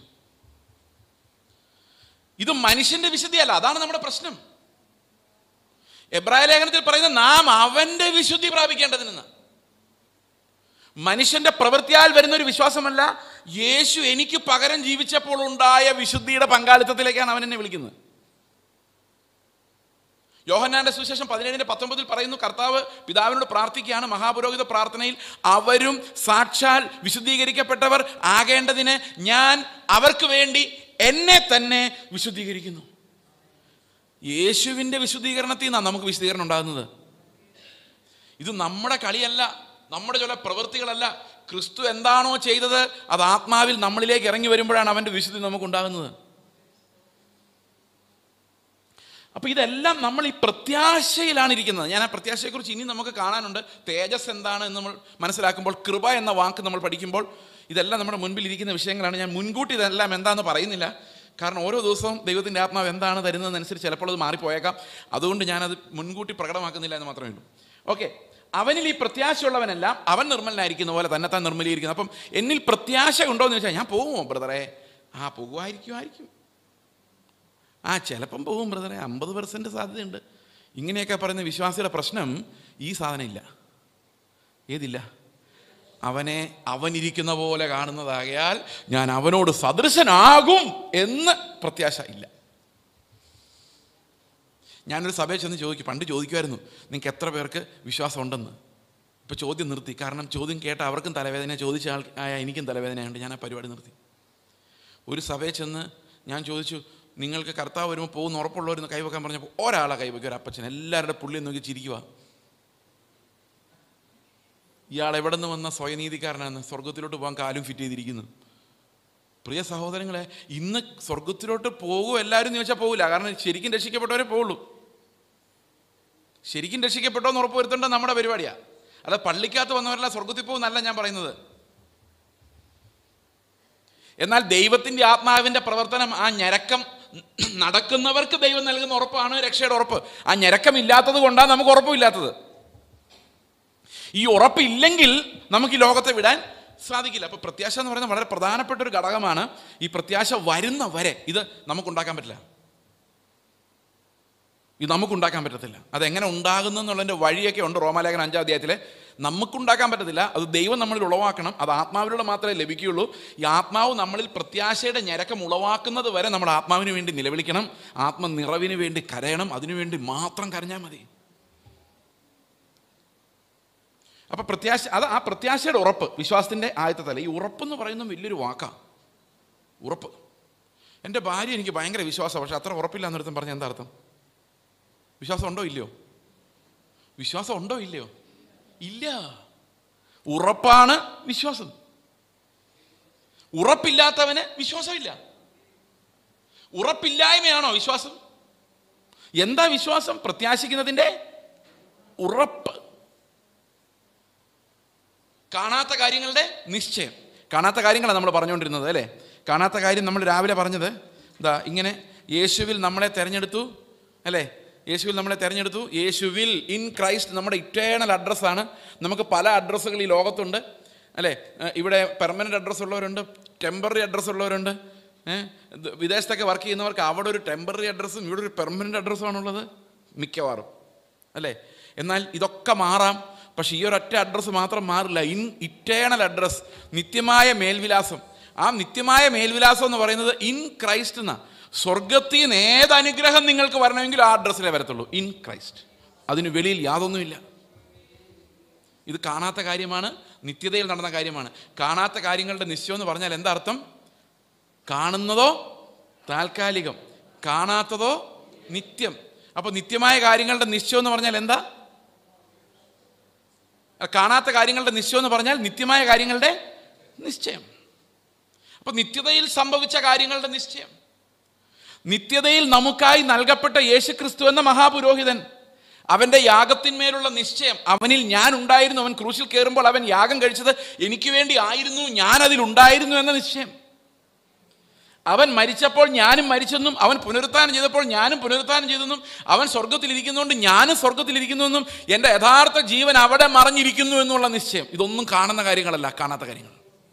ഇത് മനുഷ്യന്റെ വിശുദ്ധിയല്ല അതാണ് നമ്മുടെ പ്രശ്നം എബ്രായ ലേഖനത്തിൽ പറയുന്ന നാം അവന്റെ വിശുദ്ധി പ്രാപിക്കേണ്ടതിനെന്ന് മനുഷ്യന്റെ പ്രവൃത്തിയാൽ വരുന്ന ഒരു വിശ്വാസമല്ല യേശു എനിക്ക് പകരം ജീവിച്ചപ്പോൾ ഉണ്ടായ വിശുദ്ധിയുടെ പങ്കാളിത്തത്തിലേക്കാണ് അവൻ എന്നെ വിളിക്കുന്നത് യോഹന്നാന്റെ സുവിശേഷം പതിനേഴിന്റെ പത്തൊമ്പതിൽ പറയുന്നു കർത്താവ് പിതാവിനോട് പ്രാർത്ഥിക്കുകയാണ് മഹാപുരോഹിത പ്രാർത്ഥനയിൽ അവരും സാക്ഷാൽ വിശുദ്ധീകരിക്കപ്പെട്ടവർ ആകേണ്ടതിന് ഞാൻ അവർക്ക് വേണ്ടി എന്നെ തന്നെ വിശുദ്ധീകരിക്കുന്നു യേശുവിൻ്റെ വിശുദ്ധീകരണത്തിൽ നിന്നാണ് നമുക്ക് വിശുദ്ധീകരണം ഉണ്ടാകുന്നത് ഇത് നമ്മുടെ കളിയല്ല നമ്മുടെ ചില പ്രവൃത്തികളല്ല ക്രിസ്തു എന്താണോ ചെയ്തത് അത് ആത്മാവിൽ നമ്മളിലേക്ക് ഇറങ്ങി വരുമ്പോഴാണ് അവൻ്റെ വിശുദ്ധി നമുക്കുണ്ടാകുന്നത് അപ്പോൾ ഇതെല്ലാം നമ്മൾ ഈ പ്രത്യാശയിലാണ് ഇരിക്കുന്നത് ഞാൻ ആ പ്രത്യാശയെക്കുറിച്ച് ഇനി നമുക്ക് കാണാനുണ്ട് തേജസ് എന്താണ് എന്ന് നമ്മൾ മനസ്സിലാക്കുമ്പോൾ കൃപ എന്ന വാക്ക് നമ്മൾ പഠിക്കുമ്പോൾ ഇതെല്ലാം നമ്മുടെ മുൻപിൽ ഇരിക്കുന്ന വിഷയങ്ങളാണ് ഞാൻ മുൻകൂട്ടി ഇതെല്ലാം എന്താണെന്ന് പറയുന്നില്ല കാരണം ഓരോ ദിവസവും ദൈവത്തിൻ്റെ ആത്മാവ് എന്താണ് തരുന്നതെന്നനുസരിച്ച് ചിലപ്പോൾ അത് മാറിപ്പോയേക്കാം അതുകൊണ്ട് ഞാനത് മുൻകൂട്ടി പ്രകടമാക്കുന്നില്ല എന്ന് മാത്രമേ ഉള്ളൂ ഓക്കെ അവനിൽ ഈ പ്രത്യാശയുള്ളവനെല്ലാം അവൻ നിർമ്മലനായിരിക്കുന്ന പോലെ തന്നെ താൻ നിർമ്മലീകരിക്കുന്നു അപ്പം എന്നിൽ പ്രത്യാശ ഉണ്ടോ എന്ന് ചോദിച്ചാൽ ഞാൻ പോകുമോ ബ്രദറെ ആ പോകുമായിരിക്കുമായിരിക്കും ആ ചിലപ്പം പോകും ബ്രദറെ അമ്പത് പെർസെൻറ്റ് സാധ്യതയുണ്ട് ഇങ്ങനെയൊക്കെ പറയുന്ന വിശ്വാസിയുടെ പ്രശ്നം ഈ സാധനം ഇല്ല ഏതില്ല അവനെ അവനിരിക്കുന്ന പോലെ കാണുന്നതാകയാൽ ഞാൻ അവനോട് സദൃശനാകും എന്ന് പ്രത്യാശ ഇല്ല ഞാനൊരു സഭയിൽ ചെന്ന് ചോദിക്കും പണ്ട് ചോദിക്കുമായിരുന്നു നിങ്ങൾക്ക് എത്ര പേർക്ക് വിശ്വാസം ഉണ്ടെന്ന് ഇപ്പോൾ ചോദ്യം നിർത്തി കാരണം ചോദ്യം കേട്ട അവർക്കും തലവേദന ചോദിച്ച ആൾ ആയ എനിക്കും തലവേദനയുണ്ട് ഞാൻ ആ പരിപാടി നിർത്തി ഒരു സഭയിൽ ചെന്ന് ഞാൻ ചോദിച്ചു നിങ്ങൾക്ക് കർത്താവ് വരുമ്പോൾ പോകുന്ന ഉറപ്പുള്ളവരെന്ന് കൈവെക്കാൻ പറഞ്ഞപ്പോൾ ഒരാളെ കൈവയ്ക്കും ഒരു അപ്പച്ചൻ എല്ലാവരുടെ പുള്ളിയും നോക്കി ചിരിക്കുക ഇയാൾ എവിടെ നിന്ന് വന്ന സ്വയനീതിക്കാരനാണ് സ്വർഗത്തിലോട്ട് പോകാൻ കാലും ഫിറ്റ് ചെയ്തിരിക്കുന്നു പ്രിയ സഹോദരങ്ങളെ ഇന്ന് സ്വർഗത്തിലോട്ട് പോകും എല്ലാവരും എന്ന് ചോദിച്ചാൽ പോകില്ല കാരണം ശരിക്കും രക്ഷിക്കപ്പെട്ടവരെ പോകുള്ളൂ ശരിക്കും രക്ഷിക്കപ്പെട്ടോ എന്ന് ഉറപ്പ് വരുത്തേണ്ടത് നമ്മുടെ പരിപാടിയാണ് അല്ല പള്ളിക്കകത്ത് വന്നവരല്ല സ്വർഗത്തിൽ പോകുന്നല്ല ഞാൻ പറയുന്നത് എന്നാൽ ദൈവത്തിൻ്റെ ആത്മാവിൻ്റെ പ്രവർത്തനം ആ ഞരക്കം നടക്കുന്നവർക്ക് ദൈവം നൽകുന്ന ഉറപ്പാണ് രക്ഷയുടെ ഉറപ്പ് ആ ഞരക്കമില്ലാത്തത് കൊണ്ടാണ് നമുക്ക് ഉറപ്പില്ലാത്തത് ഈ ഉറപ്പില്ലെങ്കിൽ നമുക്ക് ഈ ലോകത്തെ വിടാൻ സാധിക്കില്ല അപ്പോൾ പ്രത്യാശ എന്ന് പറയുന്നത് വളരെ പ്രധാനപ്പെട്ട ഒരു ഘടകമാണ് ഈ പ്രത്യാശ വരുന്ന വരെ ഇത് നമുക്കുണ്ടാക്കാൻ പറ്റില്ല ഇത് നമുക്കുണ്ടാക്കാൻ പറ്റത്തില്ല അതെങ്ങനെ ഉണ്ടാകുന്നു എന്നുള്ളതിൻ്റെ വഴിയൊക്കെ ഉണ്ട് റോമാലേഖന അഞ്ചാം അധ്യായത്തിൽ നമുക്കുണ്ടാക്കാൻ പറ്റത്തില്ല അത് ദൈവം നമ്മളിൽ ഉളവാക്കണം അത് ആത്മാവിലൂടെ മാത്രമേ ലഭിക്കുകയുള്ളൂ ഈ ആത്മാവ് നമ്മളിൽ പ്രത്യാശയുടെ ഞരക്കം ഉളവാക്കുന്നത് വരെ നമ്മൾ ആത്മാവിന് വേണ്ടി നിലവിളിക്കണം ആത്മനിറവിന് വേണ്ടി കരയണം അതിനുവേണ്ടി മാത്രം കരഞ്ഞാൽ മതി അപ്പോൾ പ്രത്യാശ അത് ആ പ്രത്യാശയുടെ ഉറപ്പ് വിശ്വാസത്തിൻ്റെ ആദ്യത്തെ തല ഈ ഉറപ്പെന്ന് പറയുന്നത് വലിയൊരു വാക്കാണ് ഉറപ്പ് എൻ്റെ ഭാര്യ എനിക്ക് ഭയങ്കര വിശ്വാസമാണ് പക്ഷെ അത്ര ഉറപ്പില്ല എന്നൊരുത്തം പറഞ്ഞ എന്താ അർത്ഥം വിശ്വാസം ഉണ്ടോ ഇല്ലയോ വിശ്വാസം ഉണ്ടോ ഇല്ലയോ ഇല്ല ഉറപ്പാണ് വിശ്വാസം ഉറപ്പില്ലാത്തവന് വിശ്വാസമില്ല ഉറപ്പില്ലായ്മയാണോ വിശ്വാസം എന്താ വിശ്വാസം പ്രത്യാശിക്കുന്നതിൻ്റെ ഉറപ്പ് കാണാത്ത കാര്യങ്ങളുടെ നിശ്ചയം കാണാത്ത കാര്യങ്ങളാണ് നമ്മൾ പറഞ്ഞുകൊണ്ടിരുന്നത് അല്ലേ കാണാത്ത കാര്യം നമ്മൾ രാവിലെ പറഞ്ഞത് ഇതാ ഇങ്ങനെ യേശുവിൽ നമ്മളെ തിരഞ്ഞെടുത്തു അല്ലേ യേശുവിൽ നമ്മളെ തിരഞ്ഞെടുത്തു യേശുവിൽ ഇൻ ക്രൈസ്റ്റ് നമ്മുടെ ഇറ്റേണൽ അഡ്രസ്സാണ് നമുക്ക് പല അഡ്രസ്സുകൾ ഈ ലോകത്തുണ്ട് അല്ലേ ഏഹ് ഇവിടെ പെർമനൻ്റ് അഡ്രസ്സ് ഉള്ളവരുണ്ട് ടെമ്പററി അഡ്രസ്സ് ഉള്ളവരുണ്ട് ഏഹ് ഇത് വിദേശത്തൊക്കെ വർക്ക് ചെയ്യുന്നവർക്ക് അവിടെ ഒരു ടെമ്പററി അഡ്രസ്സും ഇവിടെ ഒരു പെർമനൻ്റ് അഡ്രസ്സുമാണുള്ളത് മിക്കവാറും അല്ലേ എന്നാൽ ഇതൊക്കെ മാറാം പക്ഷെ ഈ ഒരൊറ്റ അഡ്രസ്സ് മാത്രം മാറില്ല ഇൻ ഇറ്റേണൽ അഡ്രസ്സ് നിത്യമായ മേൽവിലാസം ആ നിത്യമായ മേൽവിലാസം എന്ന് പറയുന്നത് ഇൻ ക്രൈസ്റ്റ് എന്നാ സ്വർഗത്തിൽ നിന്ന് ഏത് അനുഗ്രഹം നിങ്ങൾക്ക് വരണമെങ്കിൽ ആ അഡ്രസ്സിലേ വരത്തുള്ളൂ ഇൻ ക്രൈസ്റ്റ് അതിന് വെളിയിൽ യാതൊന്നുമില്ല ഇത് കാണാത്ത കാര്യമാണ് നിത്യതയിൽ നടന്ന കാര്യമാണ് കാണാത്ത കാര്യങ്ങളുടെ നിശ്ചയം എന്ന് പറഞ്ഞാൽ എന്താ അർത്ഥം കാണുന്നതോ താൽക്കാലികം കാണാത്തതോ നിത്യം അപ്പോൾ നിത്യമായ കാര്യങ്ങളുടെ നിശ്ചയം എന്ന് പറഞ്ഞാൽ എന്താ കാണാത്ത കാര്യങ്ങളുടെ നിശ്ചയം എന്ന് പറഞ്ഞാൽ നിത്യമായ കാര്യങ്ങളുടെ നിശ്ചയം അപ്പൊ നിത്യതയിൽ സംഭവിച്ച കാര്യങ്ങളുടെ നിശ്ചയം നിത്യതയിൽ നമുക്കായി നൽകപ്പെട്ട യേശുക്രിസ്തു എന്ന മഹാപുരോഹിതൻ അവന്റെ യാഗത്തിന്മേലുള്ള നിശ്ചയം അവനിൽ ഞാൻ ഉണ്ടായിരുന്നു അവൻ ക്രൂശിൽ കയറുമ്പോൾ അവൻ യാഗം കഴിച്ചത് എനിക്ക് വേണ്ടി ആയിരുന്നു ഞാൻ അതിൽ ഉണ്ടായിരുന്നു എന്ന നിശ്ചയം അവൻ മരിച്ചപ്പോൾ ഞാനും മരിച്ചെന്നും അവൻ പുനരുത്ഥാനം ചെയ്തപ്പോൾ ഞാനും പുനരുത്ഥാനം ചെയ്തെന്നും അവൻ സ്വർഗത്തിലിരിക്കുന്നതുകൊണ്ട് ഞാനും സ്വർഗത്തിലിരിക്കുന്നുവെന്നും എൻ്റെ യഥാർത്ഥ ജീവൻ അവിടെ മറഞ്ഞിരിക്കുന്നു എന്നുള്ള നിശ്ചയം ഇതൊന്നും കാണുന്ന കാര്യങ്ങളല്ല കാണാത്ത കാര്യങ്ങൾ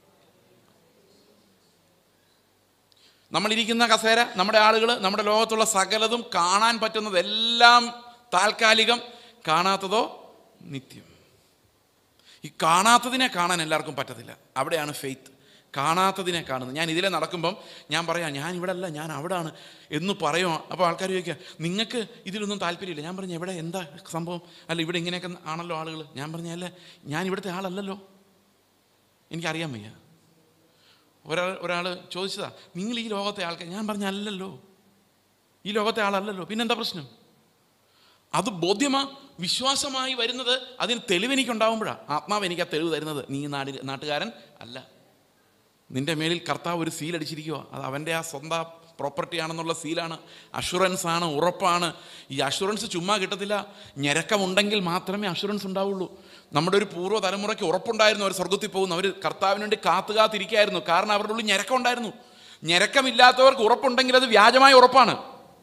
നമ്മളിരിക്കുന്ന കസേര നമ്മുടെ ആളുകൾ നമ്മുടെ ലോകത്തുള്ള സകലതും കാണാൻ പറ്റുന്നതെല്ലാം താൽക്കാലികം കാണാത്തതോ നിത്യം ഈ കാണാത്തതിനെ കാണാൻ എല്ലാവർക്കും പറ്റത്തില്ല അവിടെയാണ് ഫെയ്ത്ത് കാണാത്തതിനെ കാണുന്നത് ഞാൻ ഇതിലെ നടക്കുമ്പം ഞാൻ പറയാം ഞാൻ ഇവിടെ അല്ല ഞാൻ അവിടാണ് എന്ന് പറയുമോ അപ്പോൾ ആൾക്കാർ ചോദിക്കുക നിങ്ങൾക്ക് ഇതിലൊന്നും താല്പര്യമില്ല ഞാൻ പറഞ്ഞു എവിടെ എന്താ സംഭവം അല്ല ഇവിടെ ഇങ്ങനെയൊക്കെ ആണല്ലോ ആളുകൾ ഞാൻ പറഞ്ഞ അല്ല ഞാൻ ഇവിടുത്തെ ആളല്ലല്ലോ എനിക്കറിയാൻ വയ്യ ഒരാൾ ഒരാൾ ചോദിച്ചതാ നിങ്ങൾ ഈ ലോകത്തെ ആൾക്കാർ ഞാൻ പറഞ്ഞ അല്ലല്ലോ ഈ ലോകത്തെ ആളല്ലല്ലോ പിന്നെന്താ പ്രശ്നം അത് ബോധ്യമാ വിശ്വാസമായി വരുന്നത് അതിന് തെളിവ് എനിക്കുണ്ടാവുമ്പോഴാണ് ആത്മാവ് എനിക്ക് ആ തെളിവ് തരുന്നത് നീ നാടി നാട്ടുകാരൻ അല്ല നിന്റെ മേലിൽ കർത്താവ് ഒരു സീൽ അടിച്ചിരിക്കുക അത് അവൻ്റെ ആ സ്വന്തം പ്രോപ്പർട്ടി ആണെന്നുള്ള സീലാണ് അഷുറൻസ് ആണ് ഉറപ്പാണ് ഈ അഷുറൻസ് ചുമ്മാ കിട്ടത്തില്ല ഞെരക്കമുണ്ടെങ്കിൽ മാത്രമേ അഷുറൻസ് ഉണ്ടാവുള്ളൂ നമ്മുടെ ഒരു പൂർവ്വ തലമുറയ്ക്ക് ഉറപ്പുണ്ടായിരുന്നു അവർ സ്വർഗത്തിൽ പോകുന്നു അവർ കർത്താവിന് വേണ്ടി കാത്തു കാത്തിരിക്കായിരുന്നു കാരണം അവരുടെ ഉള്ളിൽ ഞെരക്കം ഉണ്ടായിരുന്നു ഞെരക്കമില്ലാത്തവർക്ക് ഉറപ്പുണ്ടെങ്കിൽ അത് വ്യാജമായ ഉറപ്പാണ്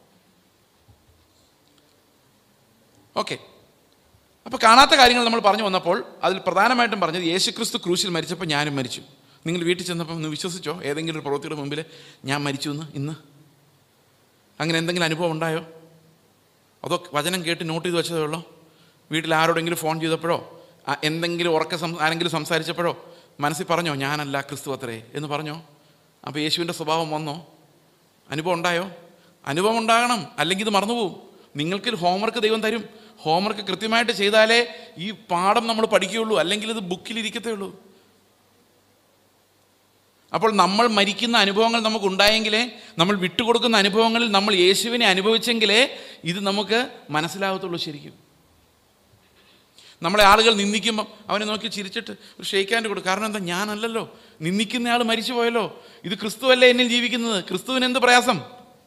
ഓക്കെ അപ്പോൾ കാണാത്ത കാര്യങ്ങൾ നമ്മൾ പറഞ്ഞു വന്നപ്പോൾ അതിൽ പ്രധാനമായിട്ടും പറഞ്ഞത് യേശുക്രിസ്തു ക്രൂശിൽ മരിച്ചപ്പോൾ ഞാനും മരിച്ചു നിങ്ങൾ വീട്ടിൽ ചെന്നപ്പോൾ ഒന്ന് വിശ്വസിച്ചോ ഏതെങ്കിലും ഒരു പ്രവൃത്തിയുടെ മുമ്പിൽ ഞാൻ മരിച്ചു എന്ന് ഇന്ന് അങ്ങനെ എന്തെങ്കിലും അനുഭവം ഉണ്ടായോ അതോ വചനം കേട്ട് നോട്ട് ചെയ്ത് വെച്ചതേ ഉള്ളോ വീട്ടിൽ ആരോടെങ്കിലും ഫോൺ ചെയ്തപ്പോഴോ ആ എന്തെങ്കിലും ഉറക്ക സം ആരെങ്കിലും സംസാരിച്ചപ്പോഴോ മനസ്സിൽ പറഞ്ഞോ ഞാനല്ല ക്രിസ്തു അത്രേ എന്ന് പറഞ്ഞോ അപ്പോൾ യേശുവിൻ്റെ സ്വഭാവം വന്നോ അനുഭവം ഉണ്ടായോ അനുഭവം ഉണ്ടാകണം അല്ലെങ്കിൽ ഇത് മറന്നുപോകും നിങ്ങൾക്ക് ഹോംവർക്ക് ദൈവം തരും ഹോംവർക്ക് കൃത്യമായിട്ട് ചെയ്താലേ ഈ പാഠം നമ്മൾ പഠിക്കുകയുള്ളൂ അല്ലെങ്കിൽ ഇത് ബുക്കിലിരിക്കത്തേ ഉള്ളൂ അപ്പോൾ നമ്മൾ മരിക്കുന്ന അനുഭവങ്ങൾ നമുക്ക് ഉണ്ടായെങ്കിലേ നമ്മൾ വിട്ടുകൊടുക്കുന്ന അനുഭവങ്ങളിൽ നമ്മൾ യേശുവിനെ അനുഭവിച്ചെങ്കിലേ ഇത് നമുക്ക് മനസ്സിലാകത്തുള്ളൂ ശരിക്കും നമ്മളെ ആളുകൾ നിന്ദിക്കുമ്പം അവനെ നോക്കി ചിരിച്ചിട്ട് ഒരു ഷെയ്ക്കാൻ്റെ കൊടുക്കും കാരണം എന്താ ഞാനല്ലല്ലോ നിന്ദിക്കുന്ന ആൾ മരിച്ചു പോയല്ലോ ഇത് ക്രിസ്തുവല്ലേ എന്നിൽ ജീവിക്കുന്നത് ക്രിസ്തുവിന് എന്ത് പ്രയാസം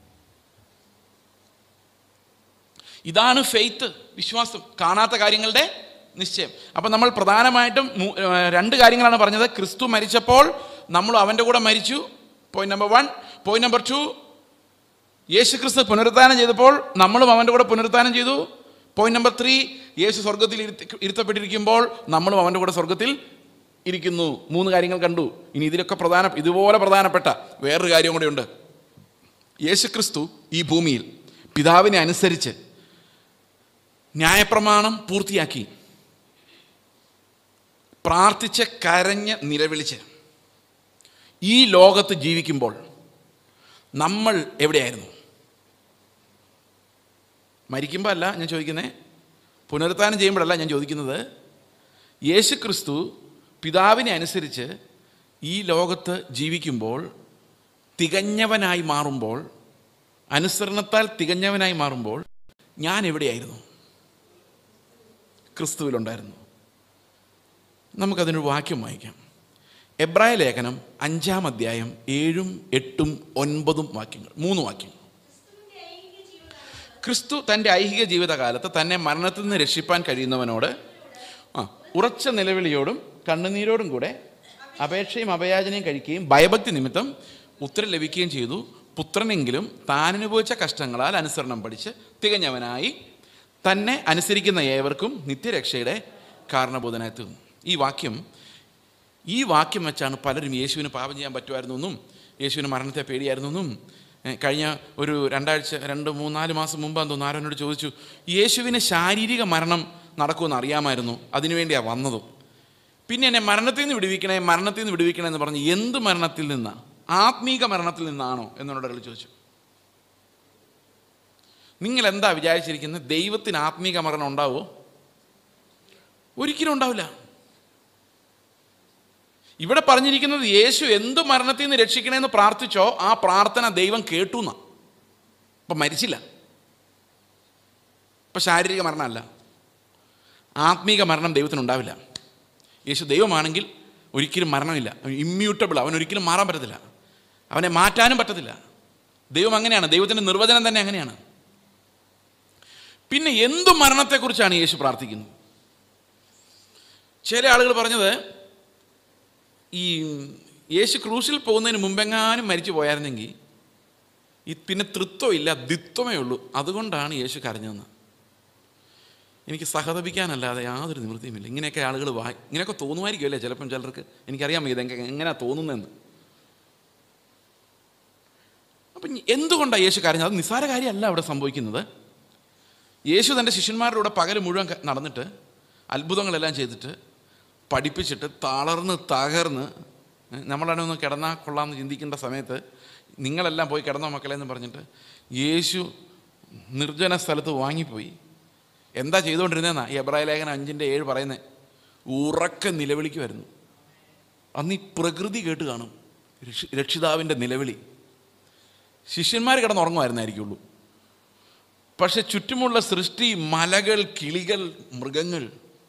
ഇതാണ് ഫെയ്ത്ത് വിശ്വാസം കാണാത്ത കാര്യങ്ങളുടെ നിശ്ചയം അപ്പം നമ്മൾ പ്രധാനമായിട്ടും മൂ- ഏർ രണ്ട് കാര്യങ്ങളാണ് പറഞ്ഞത് ക്രിസ്തു മരിച്ചപ്പോൾ നമ്മൾ അവൻ്റെ കൂടെ മരിച്ചു point number one point number two യേശു ക്രിസ്തു പുനരുത്ഥാനം ചെയ്തപ്പോൾ നമ്മളും അവൻ്റെ കൂടെ പുനരുത്ഥാനം ചെയ്തു പോയിന്റ് നമ്പർ ത്രീ യേശു സ്വർഗത്തിൽ ഇരുത്തി ഇരുത്തപ്പെട്ടിരിക്കുമ്പോൾ നമ്മളും അവൻ്റെ കൂടെ സ്വർഗത്തിൽ ഇരിക്കുന്നു മൂന്ന് കാര്യങ്ങൾ കണ്ടു ഇനി ഇതിലൊക്കെ പ്രധാന ഇതുപോലെ പ്രധാനപ്പെട്ട വേറൊരു കാര്യം കൂടെയുണ്ട് യേശു ക്രിസ്തു ഈ ഭൂമിയിൽ പിതാവിനെ അനുസരിച്ച് ന്യായപ്രമാണം പൂർത്തിയാക്കി പ്രാർത്ഥിച്ച് കരഞ്ഞ് നിലവിളിച്ച് ഈ ലോകത്ത് ജീവിക്കുമ്പോൾ നമ്മൾ എവിടെയായിരുന്നു മരിക്കുമ്പോൾ അല്ല ഞാൻ ചോദിക്കുന്നത് പുനരുത്ഥാനം ചെയ്യുമ്പോഴല്ല ഞാൻ ചോദിക്കുന്നത് യേശു ക്രിസ്തു പിതാവിനെ അനുസരിച്ച് ഈ ലോകത്ത് ജീവിക്കുമ്പോൾ തികഞ്ഞവനായി മാറുമ്പോൾ അനുസരണത്താൽ തികഞ്ഞവനായി മാറുമ്പോൾ ഞാൻ എവിടെയായിരുന്നു ക്രിസ്തുവിലുണ്ടായിരുന്നു നമുക്കതിനൊരു വാക്യം വായിക്കാം എബ്രായ ലേഖനം അഞ്ചാം അധ്യായം ഏഴും എട്ടും ഒൻപതും വാക്യങ്ങൾ മൂന്ന് വാക്യങ്ങൾ ക്രിസ്തു തൻ്റെ ഐഹിക ജീവിതകാലത്ത് തന്നെ മരണത്തിൽ നിന്ന് രക്ഷിപ്പാൻ കഴിയുന്നവനോട് ആ ഉറച്ച നിലവിളിയോടും കണ്ണുനീരോടും കൂടെ അപേക്ഷയും അപയാചനയും കഴിക്കുകയും ഭയഭക്തി നിമിത്തം ഉത്തരം ലഭിക്കുകയും ചെയ്തു പുത്രനെങ്കിലും താൻ അനുഭവിച്ച കഷ്ടങ്ങളാൽ അനുസരണം പഠിച്ച് തികഞ്ഞവനായി തന്നെ അനുസരിക്കുന്ന ഏവർക്കും നിത്യരക്ഷയുടെ കാരണബോധനായി തീർന്നു ഈ വാക്യം ഈ വാക്യം വെച്ചാണ് പലരും യേശുവിന് പാപം ചെയ്യാൻ പറ്റുമായിരുന്നു എന്നും യേശുവിന് മരണത്തെ പേടിയായിരുന്നു എന്നും ഏ, കഴിഞ്ഞ ഒരു രണ്ടാഴ്ച രണ്ട് മൂന്നാല് മാസം മുമ്പാന്ന് തോന്നുന്നു ആരോനോട് ചോദിച്ചു യേശുവിന് ശാരീരിക മരണം നടക്കുമെന്ന് അറിയാമായിരുന്നു അതിനുവേണ്ടിയാണ് വന്നതും പിന്നെ എന്നെ മരണത്തിൽ നിന്ന് വിടുവിക്കണേ മരണത്തിൽ നിന്ന് വിടുവിക്കണേ എന്ന് പറഞ്ഞ് എന്ത് മരണത്തിൽ നിന്നാണ് ആത്മീക മരണത്തിൽ നിന്നാണോ എന്നോട് ഒരാൾ ചോദിച്ചു നിങ്ങൾ എന്താ വിചാരിച്ചിരിക്കുന്നത് ദൈവത്തിന് ആത്മീക മരണം ഉണ്ടാവോ ഒരിക്കലും ഉണ്ടാവില്ല ഇവിടെ പറഞ്ഞിരിക്കുന്നത് യേശു എന്ത് മരണത്തിൽ നിന്ന് രക്ഷിക്കണമെന്ന് പ്രാർത്ഥിച്ചോ ആ പ്രാർത്ഥന ദൈവം കേട്ടു എന്നാ അപ്പം മരിച്ചില്ല ഇപ്പം ശാരീരിക മരണമല്ല ആത്മീക മരണം ദൈവത്തിന് ഉണ്ടാവില്ല യേശു ദൈവമാണെങ്കിൽ ഒരിക്കലും മരണമില്ല ഇമ്മ്യൂട്ടബിൾ അവൻ ഒരിക്കലും മാറാൻ പറ്റത്തില്ല അവനെ മാറ്റാനും പറ്റത്തില്ല ദൈവം അങ്ങനെയാണ് ദൈവത്തിൻ്റെ നിർവചനം തന്നെ അങ്ങനെയാണ് പിന്നെ എന്തു മരണത്തെക്കുറിച്ചാണ് യേശു പ്രാർത്ഥിക്കുന്നത് ചില ആളുകൾ പറഞ്ഞത് ഈ യേശു ക്രൂശിൽ പോകുന്നതിന് മുമ്പെങ്ങാനും മരിച്ചു പോയായിരുന്നെങ്കിൽ ഈ പിന്നെ തൃത്വം ഇല്ല ദ്വിത്വമേ ഉള്ളൂ അതുകൊണ്ടാണ് യേശു കരഞ്ഞതെന്ന് എനിക്ക് സഹതപിക്കാനല്ലാതെ യാതൊരു നിവൃത്തിയുമില്ല ഇങ്ങനെയൊക്കെ ആളുകൾ വായി ഇങ്ങനെയൊക്കെ തോന്നുമായിരിക്കും അല്ലേ ചിലപ്പം ചിലർക്ക് എനിക്കറിയാൻ വയ്യ ഇതെങ്ങനെ എങ്ങനെയാണ് തോന്നുന്നതെന്ന് അപ്പം ഇനി എന്തുകൊണ്ടാണ് യേശു കരഞ്ഞത് അത് നിസ്സാര കാര്യമല്ല അവിടെ സംഭവിക്കുന്നത് യേശു തൻ്റെ ശിഷ്യന്മാരുടെ കൂടെ പകൽ മുഴുവൻ ക- നടന്നിട്ട് അത്ഭുതങ്ങളെല്ലാം ചെയ്തിട്ട് പഠിപ്പിച്ചിട്ട് തളർന്ന് തകർന്ന് ഏ, നമ്മളവിടെ ഒന്ന് കിടന്നാൽ കൊള്ളാമെന്ന് ചിന്തിക്കേണ്ട സമയത്ത് നിങ്ങളെല്ലാം പോയി കിടന്നോ മക്കളെ എന്ന് പറഞ്ഞിട്ട് യേശു നിർജ്ജന സ്ഥലത്ത് വാങ്ങിപ്പോയി എന്താ ചെയ്തുകൊണ്ടിരുന്നതെന്നാ ഈ എബ്രായ ലേഖനം അഞ്ചിൻ്റെ ഏഴ് പറയുന്നത് ഉറക്ക നിലവിളിക്കുമായിരുന്നു അന്ന് ഈ പ്രകൃതി കേട്ട് കാണും രക്ഷി- രക്ഷിതാവിൻ്റെ നിലവിളി ശിഷ്യന്മാർ കിടന്നുറങ്ങുമായിരുന്നായിരിക്കുള്ളൂ പക്ഷെ ചുറ്റുമുള്ള സൃഷ്ടി മലകൾ കിളികൾ മൃഗങ്ങൾ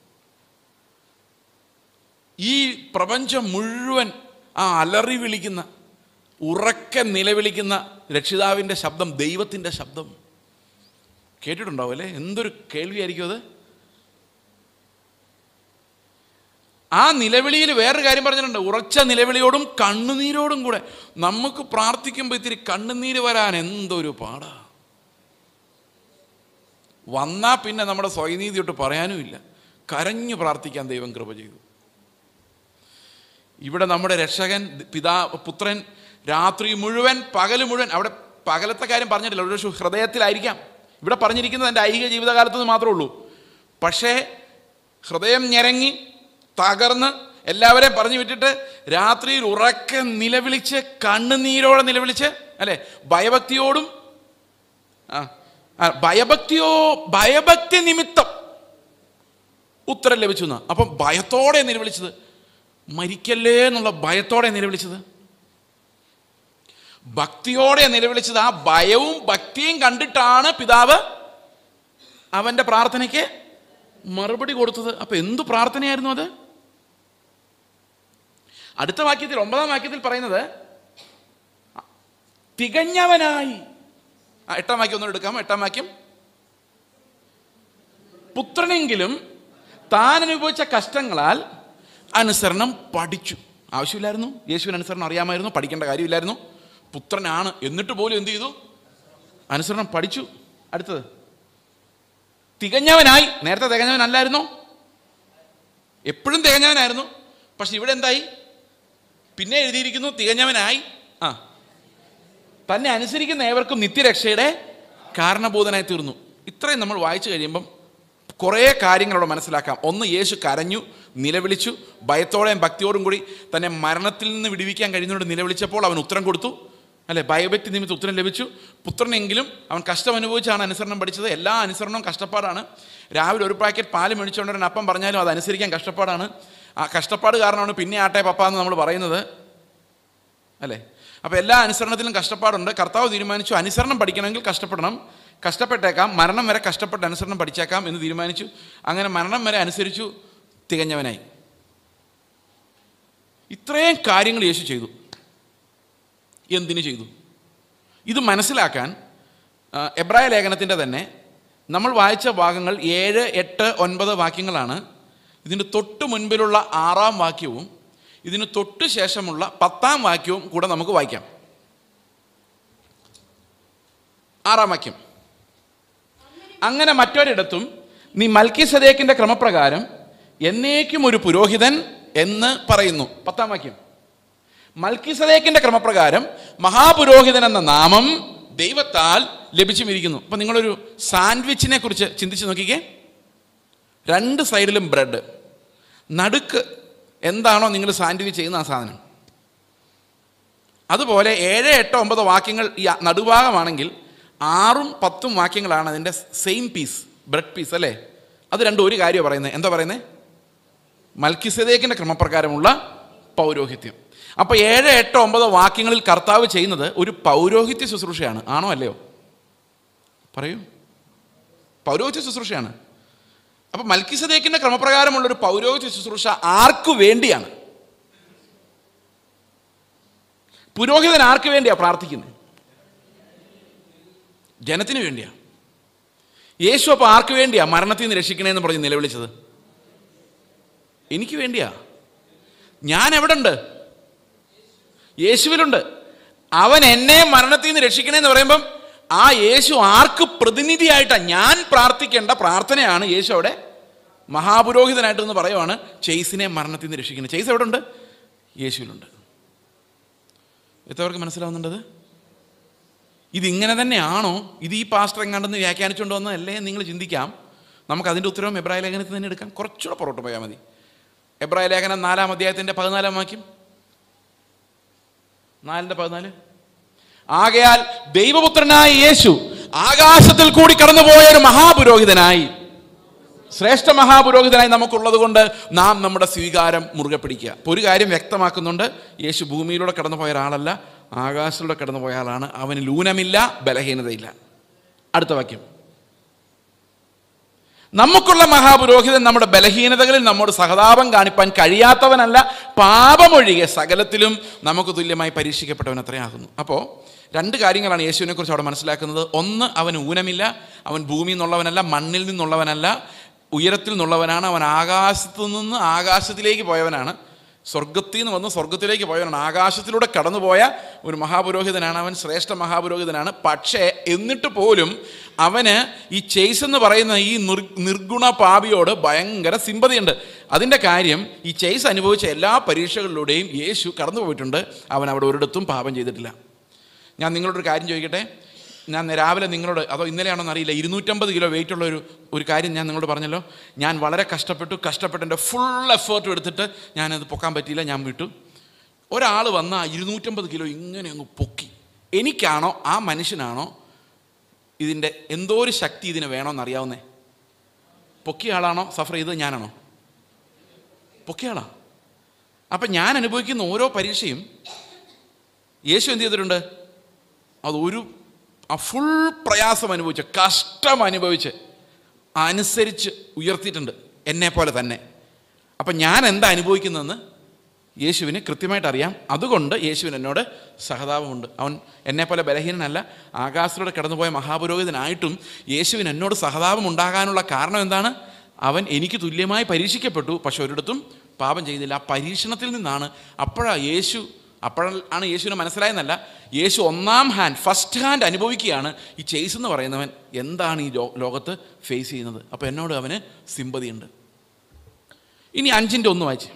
ഈ പ്രപഞ്ചം മുഴുവൻ ആ അലറി വിളിക്കുന്ന ഉറക്കെ നിലവിളിക്കുന്ന രക്ഷിതാവിൻ്റെ ശബ്ദം ദൈവത്തിൻ്റെ ശബ്ദം കേട്ടിട്ടുണ്ടാവും അല്ലേ എന്തൊരു കേൾവിയായിരിക്കും അത് ആ നിലവിളിയിൽ വേറൊരു കാര്യം പറഞ്ഞിട്ടുണ്ട് ഉറച്ച നിലവിളിയോടും കണ്ണുനീരോടും കൂടെ നമുക്ക് പ്രാർത്ഥിക്കുമ്പോൾ ഇത്തിരി കണ്ണുനീര് വരാൻ എന്തൊരു പാടാ വന്നാൽ പിന്നെ നമ്മുടെ സ്വയനീതി തൊട്ട് പറയാനുമില്ല കരഞ്ഞു പ്രാർത്ഥിക്കാൻ ദൈവം കൃപ ചെയ്തു ഇവിടെ നമ്മുടെ രക്ഷകൻ പിതാ പുത്രൻ രാത്രി മുഴുവൻ പകൽ മുഴുവൻ അവിടെ പകലത്തെ കാര്യം പറഞ്ഞിട്ടില്ല ഒരു പക്ഷേ ഹൃദയത്തിലായിരിക്കാം ഇവിടെ പറഞ്ഞിരിക്കുന്നത് എൻ്റെ ഐഹിക ജീവിതകാലത്ത് നിന്ന് മാത്രമേ ഉള്ളൂ പക്ഷേ ഹൃദയം ഞെരങ്ങി തകർന്ന് എല്ലാവരെയും പറഞ്ഞു വിട്ടിട്ട് രാത്രിയിൽ ഉറക്കെ നിലവിളിച്ച് കണ്ണുനീരോടെ നിലവിളിച്ച് അല്ലേ ഭയഭക്തിയോടും ആ ആ, ഭയഭക്തിയോ ഭയഭക്തി നിമിത്തം ഉത്തരം ലഭിച്ചു എന്നാ അപ്പം ഭയത്തോടെ നിലവിളിച്ചത് മരിക്കല്ലേ എന്നുള്ള ഭയത്തോടെ നിലവിളിച്ചത് ഭക്തിയോടെ നിലവിളിച്ചത് ആ ഭയവും ഭക്തിയും കണ്ടിട്ടാണ് പിതാവ് അവന്റെ പ്രാർത്ഥനയ്ക്ക് മറുപടി കൊടുത്തത് അപ്പൊ എന്തു പ്രാർത്ഥനയായിരുന്നു അത് അടുത്ത വാക്യത്തിൽ ഒമ്പതാം വാക്യത്തിൽ പറയുന്നത് തികഞ്ഞവനായി ആ, എട്ടാം വാക്യം ഒന്നും എടുക്കാമോ എട്ടാം വാക്യം പുത്രനെങ്കിലും താൻ അനുഭവിച്ച കഷ്ടങ്ങളാൽ അനുസരണം പഠിച്ചു ആവശ്യമില്ലായിരുന്നു യേശുവിന് അനുസരണം അറിയാമായിരുന്നു പഠിക്കേണ്ട കാര്യമില്ലായിരുന്നു പുത്രനാണ് എന്നിട്ട് പോലും എന്ത് ചെയ്തു അനുസരണം പഠിച്ചു അടുത്തത് തികഞ്ഞവനായി നേരത്തെ തികഞ്ഞവനല്ലായിരുന്നോ എപ്പോഴും തികഞ്ഞവനായിരുന്നു പക്ഷെ ഇവിടെ എന്തായി പിന്നെ എഴുതിയിരിക്കുന്നു തികഞ്ഞവനായി ആ തന്നെ അനുസരിക്കുന്ന ഏവർക്കും നിത്യരക്ഷയുടെ കാരണബോധനായി തീർന്നു ഇത്രയും നമ്മൾ വായിച്ചു കഴിയുമ്പം കുറേ കാര്യങ്ങളവിടെ മനസ്സിലാക്കാം ഒന്ന് യേശു കരഞ്ഞു നിലവിളിച്ചു ഭയത്തോടെയും ഭക്തിയോടും കൂടി തന്നെ മരണത്തിൽ നിന്ന് വിടുവിക്കാൻ കഴിയുന്നതുകൊണ്ട് നിലവിളിച്ചപ്പോൾ അവൻ ഉത്തരം കൊടുത്തു അല്ലെ ഭയഭക്തി നിമിത്തം ഉത്തരം ലഭിച്ചു പുത്രനെങ്കിലും അവൻ കഷ്ടം അനുഭവിച്ചാണ് അനുസരണം പഠിച്ചത് എല്ലാ അനുസരണവും കഷ്ടപ്പാടാണ് രാവിലെ ഒരു പാക്കറ്റ് പാല് മേടിച്ചുകൊണ്ടൊരു അപ്പം പറഞ്ഞാലും അത് അനുസരിക്കാൻ കഷ്ടപ്പാടാണ് ആ കഷ്ടപ്പാട് കാരണമാണ് പിന്നെ ആട്ടെ പപ്പ എന്ന് നമ്മൾ പറയുന്നത് അല്ലേ അപ്പോൾ എല്ലാ അനുസരണത്തിലും കഷ്ടപ്പാടുണ്ട് കർത്താവ് തീരുമാനിച്ചു അനുസരണം പഠിക്കണമെങ്കിൽ കഷ്ടപ്പെടണം കഷ്ടപ്പെട്ടേക്കാം മരണം വരെ കഷ്ടപ്പെട്ട് അനുസരണം പഠിച്ചേക്കാം എന്ന് തീരുമാനിച്ചു അങ്ങനെ മരണം വരെ അനുസരിച്ചു തികഞ്ഞവനായി ഇത്രയും കാര്യങ്ങൾ യേശു ചെയ്തു എന്തിനു ചെയ്തു ഇത് മനസ്സിലാക്കാൻ ആ, എബ്രായ ലേഖനത്തിൻ്റെ തന്നെ നമ്മൾ വായിച്ച ഭാഗങ്ങൾ ഏഴ് എട്ട് ഒൻപത് വാക്യങ്ങളാണ് ഇതിന് തൊട്ട് മുൻപിലുള്ള ആറാം വാക്യവും ഇതിന് തൊട്ട് ശേഷമുള്ള പത്താം വാക്യവും കൂടെ നമുക്ക് വായിക്കാം ആറാം വാക്യം അങ്ങനെ മറ്റൊരിടത്തും നീ മൽക്കി സദേക്കിൻ്റെ ക്രമപ്രകാരം എന്നേക്കും ഒരു പുരോഹിതൻ എന്ന് പറയുന്നു പത്താം വാക്യം മൽക്കിസദേക്കിന്റെ ക്രമപ്രകാരം മഹാപുരോഹിതൻ എന്ന നാമം ദൈവത്താൽ ലഭിച്ചുമിരിക്കുന്നു അപ്പം നിങ്ങളൊരു സാൻഡ്വിച്ചിനെ കുറിച്ച് ചിന്തിച്ച് നോക്കിക്കേ രണ്ട് സൈഡിലും ബ്രെഡ് നടുക്ക് എന്താണോ നിങ്ങൾ സാൻഡ്വിച്ച് ചെയ്യുന്ന ആ സാധനം അതുപോലെ ഏഴ് എട്ടോ ഒമ്പതോ വാക്യങ്ങൾ ഈ നടുഭാഗമാണെങ്കിൽ ആറും പത്തും വാക്യങ്ങളാണ് അതിൻ്റെ സെയിം പീസ് ബ്രെഡ് പീസ് അല്ലേ അത് രണ്ടും ഒരു കാര്യം പറയുന്നത് എന്താ പറയുന്നത് മൽക്കിസദേക്കിൻ്റെ ക്രമപ്രകാരമുള്ള പൗരോഹിത്യം അപ്പോൾ ഏഴ് എട്ടോ ഒമ്പതോ വാക്യങ്ങളിൽ കർത്താവ് ചെയ്യുന്നത് ഒരു പൗരോഹിത്യ ശുശ്രൂഷയാണ് ആണോ അല്ലയോ പറയൂ പൗരോഹിത്യ ശുശ്രൂഷയാണ് അപ്പോൾ മൽക്കിസദേക്കിൻ്റെ ക്രമപ്രകാരമുള്ള ഒരു പൗരോഹിത്യ ശുശ്രൂഷ ആർക്കു വേണ്ടിയാണ് പുരോഹിതൻ ആർക്ക് വേണ്ടിയാ പ്രാർത്ഥിക്കുന്നത് ജനത്തിന് വേണ്ടിയാ യേശു അപ്പോൾ ആർക്ക് വേണ്ടിയാ മരണത്തിൽ നിന്ന് രക്ഷിക്കണേന്ന് പറഞ്ഞ് നിലവിളിച്ചത് എനിക്ക് വേണ്ടിയാ ഞാൻ എവിടെ ഉണ്ട് യേശുവിലുണ്ട് അവൻ എന്നെ മരണത്തിൽ നിന്ന് രക്ഷിക്കണേന്ന് പറയുമ്പം ആ യേശു ആർക്ക് പ്രതിനിധിയായിട്ടാണ് ഞാൻ പ്രാർത്ഥിക്കേണ്ട പ്രാർത്ഥനയാണ് യേശു അവിടെ മഹാപുരോഹിതനായിട്ട് എന്ന് പറയുവാണ് ചെയ്സിനെ മരണത്തിൽ നിന്ന് രക്ഷിക്കുന്നത് ചെയ്സ് എവിടെ ഉണ്ട് യേശുവിലുണ്ട് എത്രവർക്ക് മനസ്സിലാവുന്നുണ്ടത് ഇതിങ്ങനെ തന്നെയാണോ ഇത് ഈ പാസ്റ്റർ എങ്ങാണ്ടെന്ന് വ്യാഖ്യാനിച്ചുകൊണ്ട് വന്നതല്ലേ എന്ന് നിങ്ങൾ ചിന്തിക്കാം നമുക്ക് അതിൻ്റെ ഉത്തരവും എബ്രായ ലേഖനത്തിൽ തന്നെ എടുക്കാം കുറച്ചുകൂടെ പുറകോട്ട് പോയാൽ മതി എബ്രായ ലേഖനം നാലാം അധ്യായത്തിൻ്റെ പതിനാലാം വാക്യം നാലിൻ്റെ പതിനാല് ആകയാൽ ദൈവപുത്രനായ യേശു ആകാശത്തിൽ കൂടി കടന്നുപോയ ഒരു മഹാപുരോഹിതനായി ശ്രേഷ്ഠ മഹാപുരോഹിതനായി നമുക്കുള്ളത് കൊണ്ട് നാം നമ്മുടെ സ്വീകാരം മുറുകെ പിടിക്കുക അപ്പോൾ ഒരു കാര്യം വ്യക്തമാക്കുന്നുണ്ട് യേശു ഭൂമിയിലൂടെ കടന്നുപോയ ഒരാളല്ല ആകാശത്തിലൂടെ കടന്നുപോയ ആളാണ് അവന് ലൂനമില്ല ബലഹീനതയില്ല അടുത്ത വാക്യം നമുക്കുള്ള മഹാപുരോഹിതൻ നമ്മുടെ ബലഹീനതകളിൽ നമ്മോട് സഹതാപം കാണിപ്പാൻ കഴിയാത്തവനല്ല പാപമൊഴികെ സകലത്തിലും നമുക്ക് തുല്യമായി പരീക്ഷിക്കപ്പെട്ടവൻ അത്രയാകുന്നു അപ്പോൾ രണ്ട് കാര്യങ്ങളാണ് യേശുവിനെ കുറിച്ച് അവിടെ മനസ്സിലാക്കുന്നത് ഒന്ന് അവന് ഊനമില്ല അവൻ ഭൂമിയിൽ നിന്നുള്ളവനല്ല മണ്ണിൽ നിന്നുള്ളവനല്ല ഉയരത്തിൽ നിന്നുള്ളവനാണ് അവൻ ആകാശത്തു നിന്ന് ആകാശത്തിലേക്ക് പോയവനാണ് സ്വർഗത്തിൽ നിന്ന് വന്ന് സ്വർഗത്തിലേക്ക് പോയവനാണ് ആകാശത്തിലൂടെ കടന്നുപോയ ഒരു മഹാപുരോഹിതനാണ് അവൻ ശ്രേഷ്ഠ മഹാപുരോഹിതനാണ് പക്ഷേ എന്നിട്ട് പോലും അവന് ഈ ചെയ്സ് എന്ന് പറയുന്ന ഈ നിർ നിർഗുണ പാപിയോട് ഭയങ്കര സിമ്പതിയുണ്ട് അതിൻ്റെ കാര്യം ഈ ചെയ്സ് അനുഭവിച്ച എല്ലാ പരീക്ഷകളിലൂടെയും യേശു കടന്നു പോയിട്ടുണ്ട് അവൻ അവിടെ ഒരിടത്തും പാപം ചെയ്തിട്ടില്ല ഞാൻ നിങ്ങളോടൊരു കാര്യം ചോദിക്കട്ടെ ഞാൻ രാവിലെ നിങ്ങളോട് അതോ ഇന്നലെയാണോന്ന് അറിയില്ല ഇരുന്നൂറ്റമ്പത് കിലോ വെയിറ്റ് ഉള്ള ഒരു ഒരു കാര്യം ഞാൻ നിങ്ങളോട് പറഞ്ഞല്ലോ ഞാൻ വളരെ കഷ്ടപ്പെട്ടു കഷ്ടപ്പെട്ട് എൻ്റെ ഫുൾ എഫേർട്ടും എടുത്തിട്ട് ഞാനത് പൊക്കാൻ പറ്റിയില്ല ഞാൻ വിട്ടു ഒരാൾ വന്ന് ആ ഇരുന്നൂറ്റമ്പത് കിലോ ഇങ്ങനെ അങ്ങ് പൊക്കി എനിക്കാണോ ആ മനുഷ്യനാണോ ഇതിൻ്റെ എന്തോ ഒരു ശക്തി ഇതിന് വേണമെന്ന് അറിയാവുന്നേ പൊക്കിയ ആളാണോ സഫർ ചെയ്തത് ഞാനാണോ പൊക്കിയ ആളാ അപ്പം ഞാൻ അനുഭവിക്കുന്ന ഓരോ പരീക്ഷയും യേശു എന്ത് ചെയ്തിട്ടുണ്ട് അത് ഒരു ആ ഫുൾ പ്രയാസം അനുഭവിച്ച് കഷ്ടം അനുഭവിച്ച് അനുസരിച്ച് ഉയർത്തിയിട്ടുണ്ട് എന്നെ പോലെ തന്നെ അപ്പം ഞാൻ എന്താ അനുഭവിക്കുന്നതെന്ന് യേശുവിന് കൃത്യമായിട്ട് അറിയാം അതുകൊണ്ട് യേശുവിന് എന്നോട് സഹതാപമുണ്ട് അവൻ എന്നെപ്പോലെ ബലഹീനനല്ല ആകാശത്തിലൂടെ കടന്നുപോയ മഹാപുരോഹിതനായിട്ടും യേശുവിന് എന്നോട് സഹതാപം ഉണ്ടാകാനുള്ള കാരണം എന്താണ് അവൻ എനിക്ക് തുല്യമായി പരീക്ഷിക്കപ്പെട്ടു പക്ഷെ ഒരിടത്തും പാപം ചെയ്തില്ല ആ പരീക്ഷണത്തിൽ നിന്നാണ് അപ്പോഴാണ് യേശു അപ്പോഴാണ് യേശുവിന് മനസ്സിലായെന്നല്ല യേശു ഒന്നാം ഹാൻഡ് ഫസ്റ്റ് ഹാൻഡ് അനുഭവിക്കുകയാണ് ഈ ചെയ്സ് എന്ന് പറയുന്നവൻ എന്താണ് ഈ ലോ- ലോകത്ത് ഫേസ് ചെയ്യുന്നത് അപ്പോൾ എന്നോട് അവന് സിമ്പതിയുണ്ട് ഇനി അഞ്ചിൻ്റെ ഒന്ന് വായിച്ച്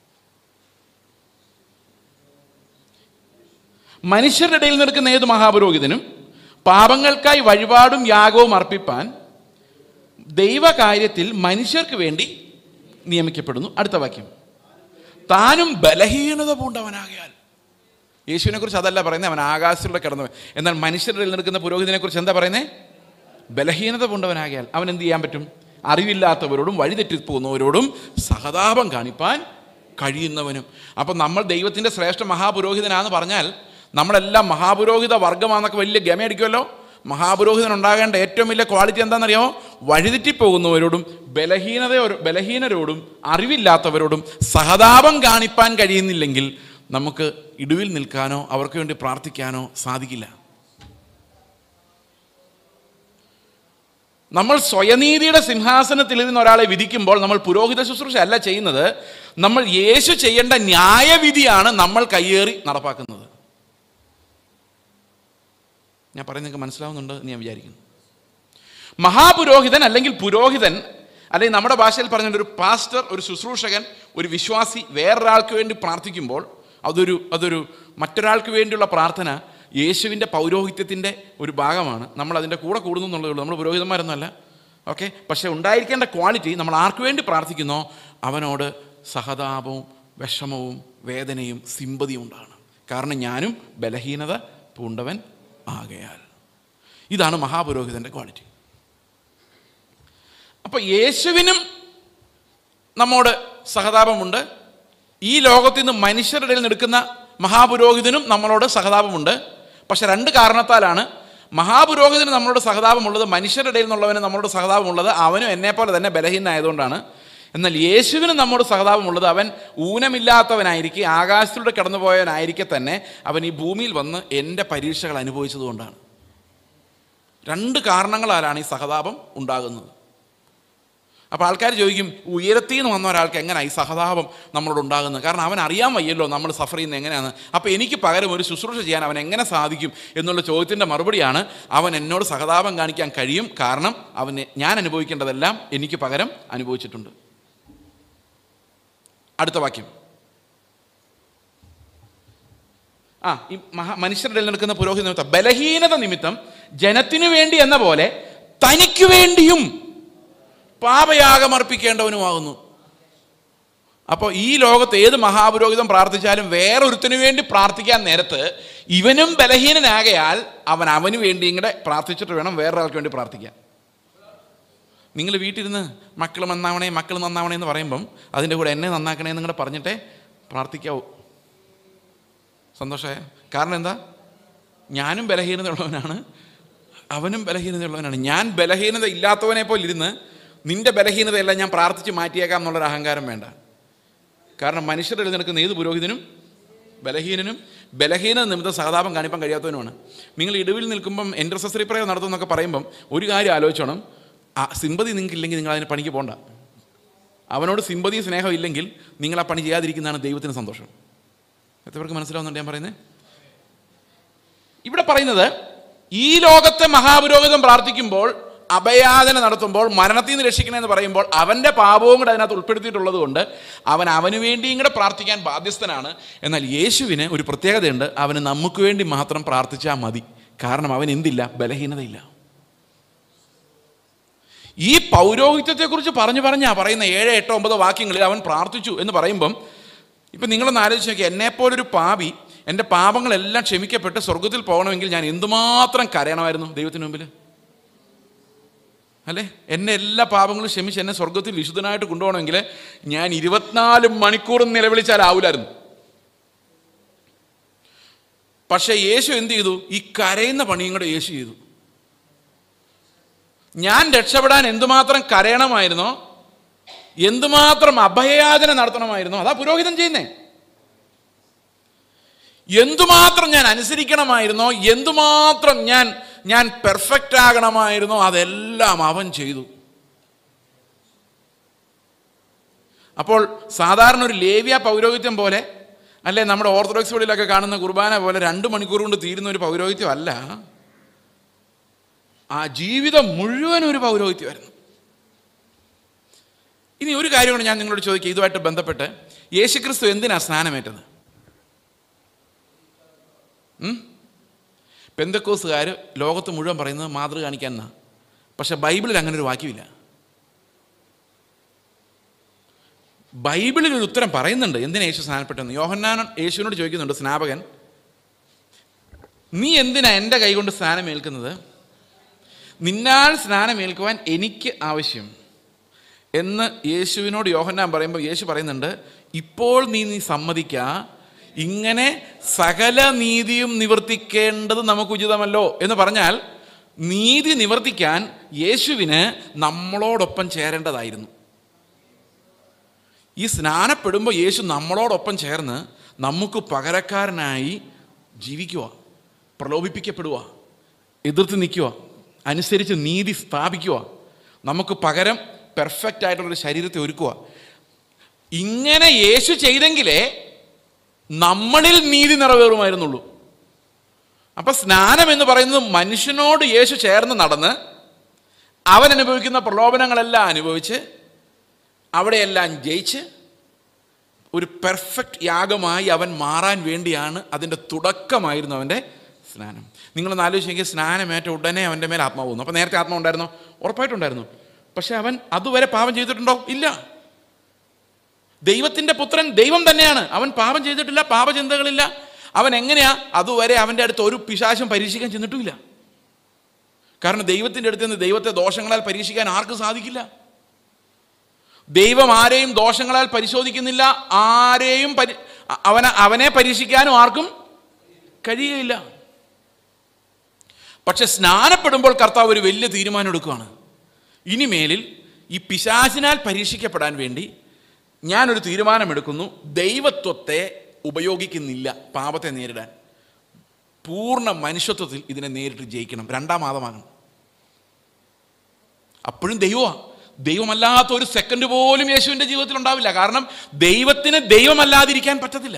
മനുഷ്യരുടെ ഇടയിൽ നിൽക്കുന്ന ഏത് മഹാപുരോഹിതനും പാപങ്ങൾക്കായി വഴിപാടും യാഗവും അർപ്പിപ്പാൻ ദൈവകാര്യത്തിൽ മനുഷ്യർക്ക് വേണ്ടി നിയമിക്കപ്പെടുന്നു അടുത്ത വാക്യം താനും ബലഹീനത പൂണ്ടവനാകിയാൽ യേശുവിനെ കുറിച്ച് അതല്ല പറയുന്നത് അവൻ ആകാശത്തിലൂടെ കിടന്നു എന്നാൽ മനുഷ്യരുടെ ഇടയിൽ നിൽക്കുന്ന പുരോഹിതനെ കുറിച്ച് എന്താ പറയുന്നത് ബലഹീനത പൂണ്ടവനാകിയാൽ അവൻ എന്ത് ചെയ്യാൻ പറ്റും അറിവില്ലാത്തവരോടും വഴിതെറ്റിപ്പോകുന്നവരോടും സഹതാപം കാണിപ്പാൻ കഴിയുന്നവനും അപ്പം നമ്മൾ ദൈവത്തിൻ്റെ ശ്രേഷ്ഠ മഹാപുരോഹിതനാന്ന് പറഞ്ഞാൽ നമ്മളെല്ലാം മഹാപുരോഹിത വർഗമാണെന്നൊക്കെ വലിയ ഗമയടിക്കുമല്ലോ മഹാപുരോഹിതൻ ഉണ്ടാകേണ്ട ഏറ്റവും വലിയ ക്വാളിറ്റി എന്താണെന്നറിയാമോ വഴിതെറ്റിപ്പോകുന്നവരോടും ബലഹീനതയോ ബലഹീനരോടും അറിവില്ലാത്തവരോടും സഹതാപം കാണിപ്പാൻ കഴിയുന്നില്ലെങ്കിൽ നമുക്ക് ഇടിവിൽ നിൽക്കാനോ അവർക്ക് വേണ്ടി പ്രാർത്ഥിക്കാനോ സാധിക്കില്ല നമ്മൾ സ്വയനീതിയുടെ സിംഹാസനത്തിൽ ഇരുന്ന് ഒരാളെ വിധിക്കുമ്പോൾ നമ്മൾ പുരോഹിത ശുശ്രൂഷ അല്ല ചെയ്യുന്നത് നമ്മൾ യേശു ചെയ്യേണ്ട ന്യായവിധിയാണ് നമ്മൾ കയ്യേറി നടപ്പാക്കുന്നത് ഞാൻ പറയുന്നത് നിങ്ങൾക്ക് മനസ്സിലാവുന്നുണ്ട് എന്ന് ഞാൻ വിചാരിക്കുന്നു മഹാപുരോഹിതൻ അല്ലെങ്കിൽ പുരോഹിതൻ അല്ലെങ്കിൽ നമ്മുടെ ഭാഷയിൽ പറഞ്ഞ ഒരു പാസ്റ്റർ ഒരു ശുശ്രൂഷകൻ ഒരു വിശ്വാസി വേറൊരാൾക്ക് വേണ്ടി പ്രാർത്ഥിക്കുമ്പോൾ അതൊരു അതൊരു മറ്റൊരാൾക്ക് വേണ്ടിയുള്ള പ്രാർത്ഥന യേശുവിൻ്റെ പൗരോഹിത്യത്തിൻ്റെ ഒരു ഭാഗമാണ് നമ്മൾ അതിൻ്റെ കൂടെ കൂടുന്നു എന്നുള്ളതേ ഉള്ളൂ നമ്മൾ പുരോഹിതന്മാരൊന്നുമല്ല ഓക്കെ പക്ഷേ ഉണ്ടായിരിക്കേണ്ട ക്വാളിറ്റി നമ്മൾ ആർക്ക് വേണ്ടി പ്രാർത്ഥിക്കുന്നോ അവനോട് സഹതാപവും വിഷമവും വേദനയും സിമ്പതിയും ഉണ്ടാകണം കാരണം ഞാനും ബലഹീനത പൂണ്ടവൻ ആകയാൽ ഇതാണ് മഹാപുരോഹിതൻ്റെ ക്വാളിറ്റി അപ്പോൾ യേശുവിനും നമ്മോട് സഹതാപമുണ്ട് ഈ ലോകത്തിൽ നിന്ന് മനുഷ്യരുടെ ഇടയിൽ നിൽക്കുന്ന മഹാപുരോഹിതനും നമ്മളോട് സഹതാപമുണ്ട് പക്ഷെ രണ്ട് കാരണത്താലാണ് മഹാപുരോഹിതന് നമ്മളോട് സഹതാപമുള്ളത് മനുഷ്യരുടെ ഇടയിൽ നിന്നുള്ളവന് നമ്മളോട് സഹതാപമുള്ളത് അവനും എന്നെപ്പോലെ തന്നെ ബലഹീനായതുകൊണ്ടാണ് എന്നാൽ യേശുവിന് നമ്മോട് സഹതാപമുള്ളത് അവൻ ഊനമില്ലാത്തവനായിരിക്കെ ആകാശത്തിലൂടെ കടന്നുപോയവനായിരിക്കെ തന്നെ അവൻ ഈ ഭൂമിയിൽ വന്ന് എൻ്റെ പരീക്ഷകൾ അനുഭവിച്ചതുകൊണ്ടാണ് രണ്ട് കാരണങ്ങളാലാണ് ഈ സഹതാപം ഉണ്ടാകുന്നത് അപ്പോൾ ആൾക്കാർ ചോദിക്കും ഉയരത്തിൽ നിന്ന് വന്ന ഒരാൾക്ക് എങ്ങനെയാണ് ഈ സഹതാപം നമ്മളോട് ഉണ്ടാകുന്നത് കാരണം അവൻ അറിയാൻ വയ്യല്ലോ നമ്മൾ സഫർ ചെയ്യുന്നത് എങ്ങനെയാണ് അപ്പോൾ എനിക്ക് പകരം ഒരു ശുശ്രൂഷ ചെയ്യാൻ അവൻ എങ്ങനെ സാധിക്കും എന്നുള്ള ചോദ്യത്തിൻ്റെ മറുപടിയാണ് അവൻ എന്നോട് സഹതാപം കാണിക്കാൻ കഴിയും കാരണം അവന് ഞാൻ അനുഭവിക്കേണ്ടതെല്ലാം എനിക്ക് പകരം അനുഭവിച്ചിട്ടുണ്ട് അടുത്ത വാക്യം ആ ഈ മഹാ മനുഷ്യരുടെ ഇടയിൽ നിൽക്കുന്ന പുരോഹിത നിമിത്തം ബലഹീനത നിമിത്തം ജനത്തിനു വേണ്ടി എന്ന പോലെ തനിക്ക് വേണ്ടിയും പാപയാഗമർപ്പിക്കേണ്ടവനുമാകുന്നു അപ്പോൾ ഈ ലോകത്ത് ഏത് മഹാപുരോഹിതം പ്രാർത്ഥിച്ചാലും വേറൊരുത്തിനു വേണ്ടി പ്രാർത്ഥിക്കാൻ നേരത്ത് ഇവനും ബലഹീനനാകയാൽ അവൻ അവന് വേണ്ടി ഇങ്ങനെ പ്രാർത്ഥിച്ചിട്ട് വേണം വേറൊരാൾക്ക് വേണ്ടി പ്രാർത്ഥിക്കാൻ നിങ്ങൾ വീട്ടിലിരുന്ന് മക്കൾ നന്നാവണേ മക്കൾ നന്നാവണേ എന്ന് പറയുമ്പം അതിൻ്റെ കൂടെ എന്നെ നന്നാക്കണേ എന്ന് നിങ്ങളുടെ പറഞ്ഞിട്ടേ പ്രാർത്ഥിക്കാവൂ സന്തോഷമായ കാരണം എന്താ ഞാനും ബലഹീനതയുള്ളവനാണ് അവനും ബലഹീനതയുള്ളവനാണ് ഞാൻ ബലഹീനത ഇല്ലാത്തവനെ പോലെ ഇരുന്ന് നിന്റെ ബലഹീനതയെല്ലാം ഞാൻ പ്രാർത്ഥിച്ച് മാറ്റിയേക്കാം എന്നുള്ളൊരു അഹങ്കാരം വേണ്ട കാരണം മനുഷ്യരുടെ ഇടയിൽ നിൽക്കുന്ന ഏത് പുരോഹിതനും ബലഹീനനും ബലഹീന നിമിത്തം സഹതാപം കാണിപ്പാൻ കഴിയാത്തവനുമാണ് നിങ്ങൾ ഇടിവിൽ നിൽക്കുമ്പം എൻട്രസറി പ്രയോഗം നടത്തുമെന്നൊക്കെ പറയുമ്പം ഒരു കാര്യം ആലോചിച്ചോണം ആ സിമ്പതി നിങ്ങൾക്ക് ഇല്ലെങ്കിൽ നിങ്ങൾ അതിന് പണിക്ക് പോകണ്ട അവനോട് സിമ്പതിയും സ്നേഹം ഇല്ലെങ്കിൽ നിങ്ങൾ ആ പണി ചെയ്യാതിരിക്കുന്നതാണ് ദൈവത്തിന് സന്തോഷം എത്ര പേർക്ക് മനസ്സിലാവുന്നുണ്ട് ഞാൻ പറയുന്നത് ഇവിടെ പറയുന്നത് ഈ ലോകത്തെ മഹാപുരോഹിതം പ്രാർത്ഥിക്കുമ്പോൾ അഭയാചന നടത്തുമ്പോൾ മരണത്തിൽ നിന്ന് രക്ഷിക്കണമെന്ന് പറയുമ്പോൾ അവൻ്റെ പാപവും കൂടെ അതിനകത്ത് ഉൾപ്പെടുത്തിയിട്ടുള്ളത് കൊണ്ട് അവൻ അവന് വേണ്ടിയും കൂടെ പ്രാർത്ഥിക്കാൻ ബാധ്യസ്ഥനാണ് എന്നാൽ യേശുവിന് ഒരു പ്രത്യേകതയുണ്ട് അവന് നമുക്ക് വേണ്ടി മാത്രം പ്രാർത്ഥിച്ചാൽ മതി കാരണം അവൻ എന്തില്ല ബലഹീനതയില്ല ഈ പൗരോഹിത്യത്തെക്കുറിച്ച് പറഞ്ഞു പറഞ്ഞാ പറയുന്ന ഏഴ് എട്ടോ ഒമ്പതോ വാക്യങ്ങളിൽ അവൻ പ്രാർത്ഥിച്ചു എന്ന് പറയുമ്പം ഇപ്പം നിങ്ങളൊന്ന് ആലോചിച്ച് നോക്കി എന്നെപ്പോലൊരു പാപി എൻ്റെ പാപങ്ങളെല്ലാം ക്ഷമിക്കപ്പെട്ട് സ്വർഗത്തിൽ പോകണമെങ്കിൽ ഞാൻ എന്തുമാത്രം കരയണമായിരുന്നു ദൈവത്തിന് മുമ്പിൽ അല്ലേ എന്നെ എല്ലാ പാപങ്ങളും ക്ഷമിച്ച് എന്നെ സ്വർഗത്തിൽ വിശുദ്ധനായിട്ട് കൊണ്ടുപോകണമെങ്കിൽ ഞാൻ ഇരുപത്തിനാല് മണിക്കൂറും നിലവിളിച്ചാലാവൂലായിരുന്നു പക്ഷേ യേശു എന്ത് ചെയ്തു ഈ കരയുന്ന പണിയും കൂടെ യേശു ചെയ്തു ഞാൻ രക്ഷപ്പെടാൻ എന്തുമാത്രം കരയണമായിരുന്നോ എന്തുമാത്രം അഭയയാചന നടത്തണമായിരുന്നോ അതാ പുരോഹിതൻ ചെയ്യുന്നേ എന്തുമാത്രം ഞാൻ അനുസരിക്കണമായിരുന്നോ എന്തുമാത്രം ഞാൻ ഞാൻ പെർഫെക്റ്റ് ആകണമായിരുന്നോ അതെല്ലാം അവൻ ചെയ്തു അപ്പോൾ സാധാരണ ഒരു ലേവ്യ പൗരോഹിത്യം പോലെ അല്ലെ നമ്മുടെ ഓർത്തഡോക്സ് പള്ളിയിലൊക്കെ കാണുന്ന കുർബാന പോലെ രണ്ട് മണിക്കൂർ കൊണ്ട് തീരുന്ന ഒരു പൗരോഹിത്യം അല്ല ആ ജീവിതം മുഴുവൻ ഒരു പൗരോഹിത്യമായിരുന്നു ഇനി ഒരു കാര്യമാണ് ഞാൻ നിങ്ങളോട് ചോദിക്കുക ഇതുമായിട്ട് ബന്ധപ്പെട്ട് യേശുക്രിസ്തു എന്തിനാ സ്നാനമേറ്റത് പെന്തക്കോസുകാർ ലോകത്ത് മുഴുവൻ പറയുന്നത് മാതൃക കാണിക്കാൻ എന്നാ പക്ഷെ ബൈബിളിൽ അങ്ങനെ ഒരു വാക്യമില്ല ബൈബിളിൽ ഒരു ഉത്തരം പറയുന്നുണ്ട് എന്തിനാ യേശു സ്നാനപ്പെട്ടെന്ന് യോഹന്നാൻ യേശുവിനോട് ചോദിക്കുന്നുണ്ട് സ്നാപകൻ നീ എന്തിനാ എൻ്റെ കൈകൊണ്ട് സ്നാനമേൽക്കുന്നത് നിന്നാൽ സ്നാനമേൽക്കുവാൻ എനിക്ക് ആവശ്യം എന്ന് യേശുവിനോട് യോഹന്നാൻ പറയുമ്പോൾ യേശു പറയുന്നുണ്ട് ഇപ്പോൾ നീ നീ സമ്മതിക്ക ഇങ്ങനെ സകല നീതിയും നിവർത്തിക്കേണ്ടത് നമുക്ക് ഉചിതമല്ലോ എന്ന് പറഞ്ഞാൽ നീതി നിവർത്തിക്കാൻ യേശുവിന് നമ്മളോടൊപ്പം ചേരേണ്ടതായിരുന്നു ഈ സ്നാനപ്പെടുമ്പോൾ യേശു നമ്മളോടൊപ്പം ചേർന്ന് നമുക്ക് പകരക്കാരനായി ജീവിക്കുക പ്രലോഭിപ്പിക്കപ്പെടുക എതിർത്ത് നിൽക്കുക അനുസരിച്ച് നീതി സ്ഥാപിക്കുക നമുക്ക് പകരം പെർഫെക്റ്റ് ആയിട്ടുള്ളൊരു ശരീരത്തെ ഒരുക്കുക ഇങ്ങനെ യേശു ചെയ്തെങ്കിലേ നമ്മളിൽ നീതി നിറവേറുമായിരുന്നുള്ളൂ അപ്പൊ സ്നാനം എന്ന് പറയുന്നത് മനുഷ്യനോട് യേശു ചേർന്ന് നടന്ന് അവൻ അനുഭവിക്കുന്ന പ്രലോഭനങ്ങളെല്ലാം അനുഭവിച്ച് അവിടെയെല്ലാം ജയിച്ച് ഒരു പെർഫെക്റ്റ് യാഗമായി അവൻ മാറാൻ വേണ്ടിയാണ് അതിൻ്റെ തുടക്കമായിരുന്നു അവൻ്റെ സ്നാനം നിങ്ങളൊന്ന് ആലോചിച്ചെങ്കിൽ സ്നാനമേറ്റ ഉടനെ അവൻ്റെ മേൽ ആത്മാവ് വന്നു അപ്പോൾ നേരത്തെ ആത്മാവ് ഉണ്ടായിരുന്നോ ഉറപ്പായിട്ടുണ്ടായിരുന്നു പക്ഷെ അവൻ അതുവരെ പാപം ചെയ്തിട്ടുണ്ടോ ഇല്ല ദൈവത്തിൻ്റെ പുത്രൻ ദൈവം തന്നെയാണ് അവൻ പാപം ചെയ്തിട്ടില്ല പാപചിന്തകളില്ല അവൻ എങ്ങനെയാ അതുവരെ അവൻ്റെ അടുത്ത് ഒരു പിശാശം പരീക്ഷിക്കാൻ ചെന്നിട്ടുമില്ല കാരണം ദൈവത്തിൻ്റെ അടുത്ത് നിന്ന് ദൈവത്തെ ദോഷങ്ങളാൽ പരീക്ഷിക്കാൻ ആർക്കും സാധിക്കില്ല ദൈവം ആരെയും ദോഷങ്ങളാൽ പരിശോധിക്കുന്നില്ല ആരെയും പരി അവനെ അവനെ പരീക്ഷിക്കാനും ആർക്കും കഴിയുകയില്ല പക്ഷെ സ്നാനപ്പെടുമ്പോൾ കർത്താവ് ഒരു വലിയ തീരുമാനം എടുക്കുകയാണ് ഇനിമേലിൽ ഈ പിശാചിനാൽ പരീക്ഷിക്കപ്പെടാൻ വേണ്ടി ഞാനൊരു തീരുമാനമെടുക്കുന്നു ദൈവത്വത്തെ ഉപയോഗിക്കുന്നില്ല പാപത്തെ നേരിടാൻ പൂർണ്ണ മനുഷ്യത്വത്തിൽ ഇതിനെ നേരിട്ട് ജയിക്കണം രണ്ടാം മാതമാകണം അപ്പോഴും ദൈവമാണ് ദൈവമല്ലാത്ത ഒരു സെക്കൻഡ് പോലും യേശുവിൻ്റെ ജീവിതത്തിൽ ഉണ്ടാവില്ല കാരണം ദൈവത്തിന് ദൈവമല്ലാതിരിക്കാൻ പറ്റത്തില്ല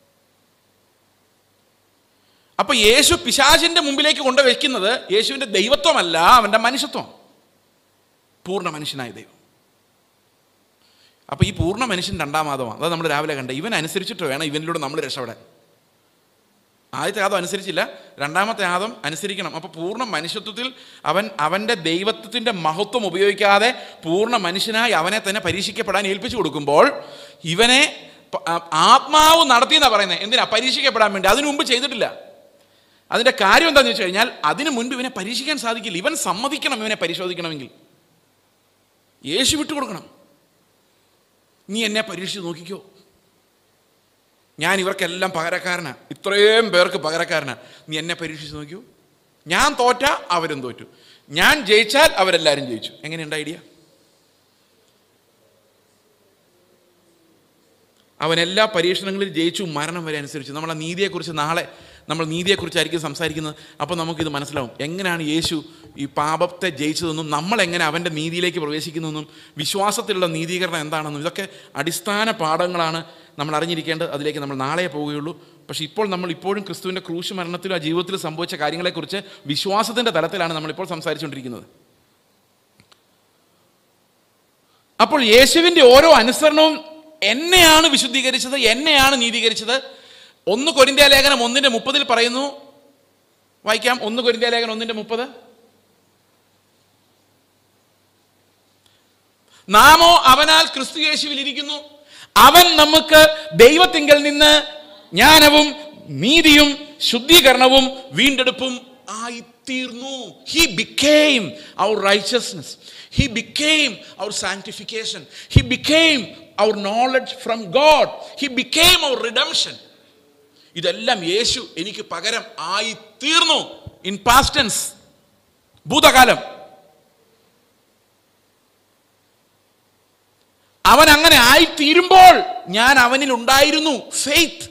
അപ്പൊ യേശു പിശാചിന്റെ മുമ്പിലേക്ക് കൊണ്ടുവയ്ക്കുന്നത് യേശുവിന്റെ ദൈവത്വമല്ല അവന്റെ മനുഷ്യത്വം പൂർണ്ണ മനുഷ്യനായ ദൈവം അപ്പൊ ഈ പൂർണ്ണ മനുഷ്യൻ രണ്ടാം മാതമാണ് അത് നമ്മൾ രാവിലെ കണ്ട ഇവൻ അനുസരിച്ചിട്ട് വേണം ഇവനിലൂടെ നമ്മൾ രക്ഷപ്പെടാൻ ആദ്യത്തെ ആദം അനുസരിച്ചില്ല രണ്ടാമത്തെ ആദം അനുസരിക്കണം അപ്പോൾ പൂർണ്ണ മനുഷ്യത്വത്തിൽ അവൻ അവൻ്റെ ദൈവത്വത്തിൻ്റെ മഹത്വം ഉപയോഗിക്കാതെ പൂർണ്ണ മനുഷ്യനായി അവനെ തന്നെ പരീക്ഷിക്കപ്പെടാൻ ഏൽപ്പിച്ചു കൊടുക്കുമ്പോൾ ഇവനെ പ- ആ- ആത്മാവ് നടത്തിയെന്നാണ് പറയുന്നത് എന്തിനാ പരീക്ഷിക്കപ്പെടാൻ വേണ്ടി അതിനു മുമ്പ് ചെയ്തിട്ടില്ല അതിൻ്റെ കാര്യം എന്താണെന്ന് വെച്ച് കഴിഞ്ഞാൽ അതിനു മുൻപ് ഇവനെ പരീക്ഷിക്കാൻ സാധിക്കില്ല ഇവൻ സമ്മതിക്കണം ഇവനെ പരിശോധിക്കണമെങ്കിൽ യേശു വിട്ടു കൊടുക്കണം നീ എന്നെ പരീക്ഷിച്ച് നോക്കിക്കോ ഞാൻ ഇവർക്കെല്ലാം പകരക്കാരനാ ഇത്രയും പേർക്ക് പകരക്കാരനാ നീ എന്നെ പരീക്ഷിച്ച് നോക്കിയോ ഞാൻ തോറ്റ അവരും തോറ്റു ഞാൻ ജയിച്ചാൽ അവരെല്ലാവരും ജയിച്ചു എങ്ങനെയുണ്ട് ഐഡിയ അവൻ എല്ലാ പരീക്ഷണങ്ങളിലും ജയിച്ചു മരണം വരെ അനുസരിച്ചു നമ്മളെ നീതിയെക്കുറിച്ച് നാളെ നമ്മൾ നീതിയെക്കുറിച്ചായിരിക്കും സംസാരിക്കുന്നത് അപ്പോൾ നമുക്കിത് മനസ്സിലാവും എങ്ങനെയാണ് യേശു ഈ പാപത്തെ ജയിച്ചതെന്നും നമ്മൾ എങ്ങനെ അവൻ്റെ നീതിയിലേക്ക് പ്രവേശിക്കുന്നതെന്നും വിശ്വാസത്തിലുള്ള നീതീകരണം എന്താണെന്നും ഇതൊക്കെ അടിസ്ഥാന പാഠങ്ങളാണ് നമ്മൾ അറിഞ്ഞിരിക്കേണ്ടത് അതിലേക്ക് നമ്മൾ നാളെ പോവുകയുള്ളൂ പക്ഷേ ഇപ്പോൾ നമ്മൾ ഇപ്പോഴും ക്രിസ്തുവിൻ്റെ ക്രൂശ് മരണത്തിലും ആ ജീവിതത്തിൽ സംഭവിച്ച കാര്യങ്ങളെക്കുറിച്ച് വിശ്വാസത്തിൻ്റെ തലത്തിലാണ് നമ്മളിപ്പോൾ സംസാരിച്ചുകൊണ്ടിരിക്കുന്നത് അപ്പോൾ യേശുവിൻ്റെ ഓരോ അനുസരണവും എന്നെയാണ് വിശുദ്ധീകരിച്ചത് എന്നെയാണ് നീതീകരിച്ചത് ഒന്ന് കൊരിന്ത്യ ലേഖനം ഒന്നിന്റെ മുപ്പതിൽ പറയുന്നു വായിക്കാം ഒന്ന് കൊരിന്ത്യ ലേഖനം ഒന്നിന്റെ മുപ്പത് നാമോ അവനാൽ ക്രിസ്തു യേശുവിൽ ഇരിക്കുന്നു അവൻ നമുക്ക് ദൈവത്തിങ്കൽ നിന്ന് ജ്ഞാനവും നീതിയും ശുദ്ധീകരണവും വീണ്ടെടുപ്പും ആയിത്തീർന്നു he became our righteousness he became our sanctification he became our knowledge from God he became our redemption ഇതെല്ലാം യേശു എനിക്ക് പകരം ആയി തീർന്നു ഇൻ പാസ്റ്റൻസ് ഭൂതകാലം അവൻ അങ്ങനെ ആയിത്തീരുമ്പോൾ ഞാൻ അവനിൽ ഉണ്ടായിരുന്നു ഫെയ്ത്ത്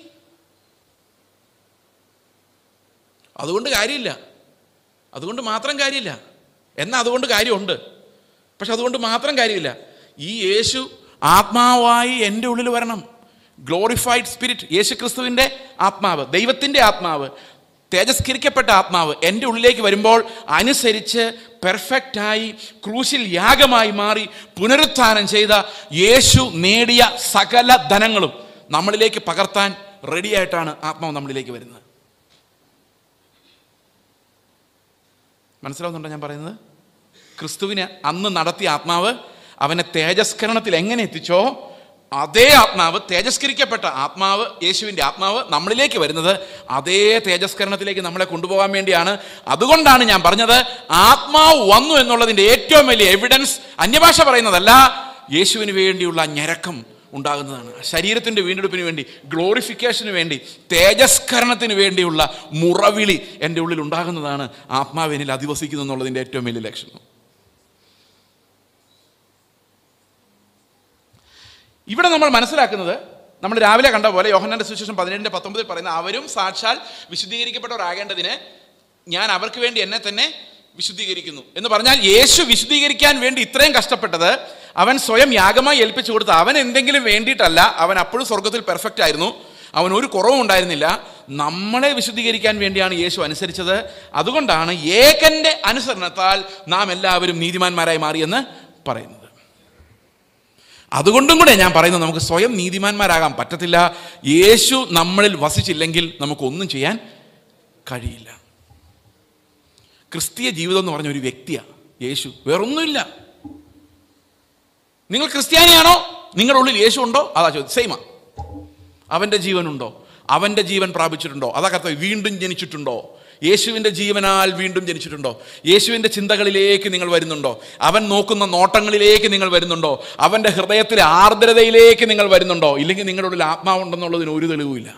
അതുകൊണ്ട് കാര്യമില്ല അതുകൊണ്ട് മാത്രം കാര്യമില്ല എന്നാൽ അതുകൊണ്ട് കാര്യമുണ്ട് പക്ഷെ അതുകൊണ്ട് മാത്രം കാര്യമില്ല ഈ യേശു ആത്മാവായി എൻ്റെ ഉള്ളിൽ വരണം ഗ്ലോറിഫൈഡ് സ്പിരിറ്റ് യേശു ക്രിസ്തുവിൻ്റെ ആത്മാവ് ദൈവത്തിൻ്റെ ആത്മാവ് തേജസ്കരിക്കപ്പെട്ട ആത്മാവ് എൻ്റെ ഉള്ളിലേക്ക് വരുമ്പോൾ അനുസരിച്ച് പെർഫെക്റ്റായി ക്രൂശിൽ യാഗമായി മാറി പുനരുത്ഥാനം ചെയ്ത യേശു നേടിയ സകല ധനങ്ങളും നമ്മളിലേക്ക് പകർത്താൻ റെഡിയായിട്ടാണ് ആത്മാവ് നമ്മളിലേക്ക് വരുന്നത് മനസ്സിലാവുന്നുണ്ടോ ഞാൻ പറയുന്നത് ക്രിസ്തുവിനെ അന്ന് നടത്തിയ ആത്മാവ് അവനെ തേജസ്കരണത്തിൽ എങ്ങനെ എത്തിച്ചോ അതേ ആത്മാവ് തേജസ്കരിക്കപ്പെട്ട ആത്മാവ് യേശുവിൻ്റെ ആത്മാവ് നമ്മളിലേക്ക് വരുന്നത് അതേ തേജസ്കരണത്തിലേക്ക് നമ്മളെ കൊണ്ടുപോകാൻ വേണ്ടിയാണ് അതുകൊണ്ടാണ് ഞാൻ പറഞ്ഞത് ആത്മാവ് വന്നു എന്നുള്ളതിൻ്റെ ഏറ്റവും വലിയ എവിഡൻസ് അന്യഭാഷ പറയുന്നതല്ല യേശുവിന് വേണ്ടിയുള്ള ഞരക്കം ഉണ്ടാകുന്നതാണ് ശരീരത്തിൻ്റെ വീണ്ടെടുപ്പിന് വേണ്ടി ഗ്ലോറിഫിക്കേഷന് വേണ്ടി തേജസ്കരണത്തിന് വേണ്ടിയുള്ള മുറവിളി എൻ്റെ ഉള്ളിൽ ഉണ്ടാകുന്നതാണ് ആത്മാവിനിൽ അധിവസിക്കുന്നു എന്നുള്ളതിൻ്റെ ഏറ്റവും വലിയ ലക്ഷണം ഇവിടെ നമ്മൾ മനസ്സിലാക്കുന്നത് നമ്മൾ രാവിലെ കണ്ട പോലെ യോഹന്നാന്റെ സുവിശേഷം പതിനേഴിൻ്റെ പത്തൊമ്പതിൽ പറയുന്ന അവരും സാക്ഷാൽ വിശുദ്ധീകരിക്കപ്പെട്ടവരാകേണ്ടതിന് ഞാൻ അവർക്ക് വേണ്ടി എന്നെ തന്നെ വിശുദ്ധീകരിക്കുന്നു എന്ന് പറഞ്ഞാൽ യേശു വിശുദ്ധീകരിക്കാൻ വേണ്ടി ഇത്രയും കഷ്ടപ്പെട്ടത് അവൻ സ്വയം യാഗമായി ഏൽപ്പിച്ചു കൊടുത്ത അവൻ എന്തെങ്കിലും വേണ്ടിയിട്ടല്ല അവൻ അപ്പോഴും സ്വർഗത്തിൽ പെർഫെക്റ്റ് ആയിരുന്നു അവൻ ഒരു കുറവും ഉണ്ടായിരുന്നില്ല നമ്മളെ വിശുദ്ധീകരിക്കാൻ വേണ്ടിയാണ് യേശു അനുസരിച്ചത് അതുകൊണ്ടാണ് ഏകന്റെ അനുസരണത്താൽ നാം എല്ലാവരും നീതിമാന്മാരായി മാറിയെന്ന് പറയുന്നത് അതുകൊണ്ടും കൂടെ ഞാൻ പറയുന്നത് നമുക്ക് സ്വയം നീതിമാന്മാരാകാൻ പറ്റത്തില്ല യേശു നമ്മളിൽ വസിച്ചില്ലെങ്കിൽ നമുക്കൊന്നും ചെയ്യാൻ കഴിയില്ല ക്രിസ്തീയ ജീവിതം എന്ന് പറഞ്ഞ ഒരു വ്യക്തിയാണ് യേശു വേറൊന്നുമില്ല നിങ്ങൾ ക്രിസ്ത്യാനിയാണോ നിങ്ങളുടെ ഉള്ളിൽ യേശു ഉണ്ടോ അതാ ചോദ്യം സെയിമാ അവൻ്റെ ജീവനുണ്ടോ അവൻ്റെ ജീവൻ പ്രാപിച്ചിട്ടുണ്ടോ അതാ കർത്താവ് വീണ്ടും ജനിച്ചിട്ടുണ്ടോ യേശുവിൻ്റെ ജീവനാൽ വീണ്ടും ജനിച്ചിട്ടുണ്ടോ യേശുവിൻ്റെ ചിന്തകളിലേക്ക് നിങ്ങൾ വരുന്നുണ്ടോ അവൻ നോക്കുന്ന നോട്ടങ്ങളിലേക്ക് നിങ്ങൾ വരുന്നുണ്ടോ അവൻ്റെ ഹൃദയത്തിലെ ആർദ്രതയിലേക്ക് നിങ്ങൾ വരുന്നുണ്ടോ ഇല്ലെങ്കിൽ നിങ്ങളുടെ ഉള്ളിൽ ആത്മാവുണ്ടെന്നുള്ളതിന് ഒരു തെളിവുമില്ല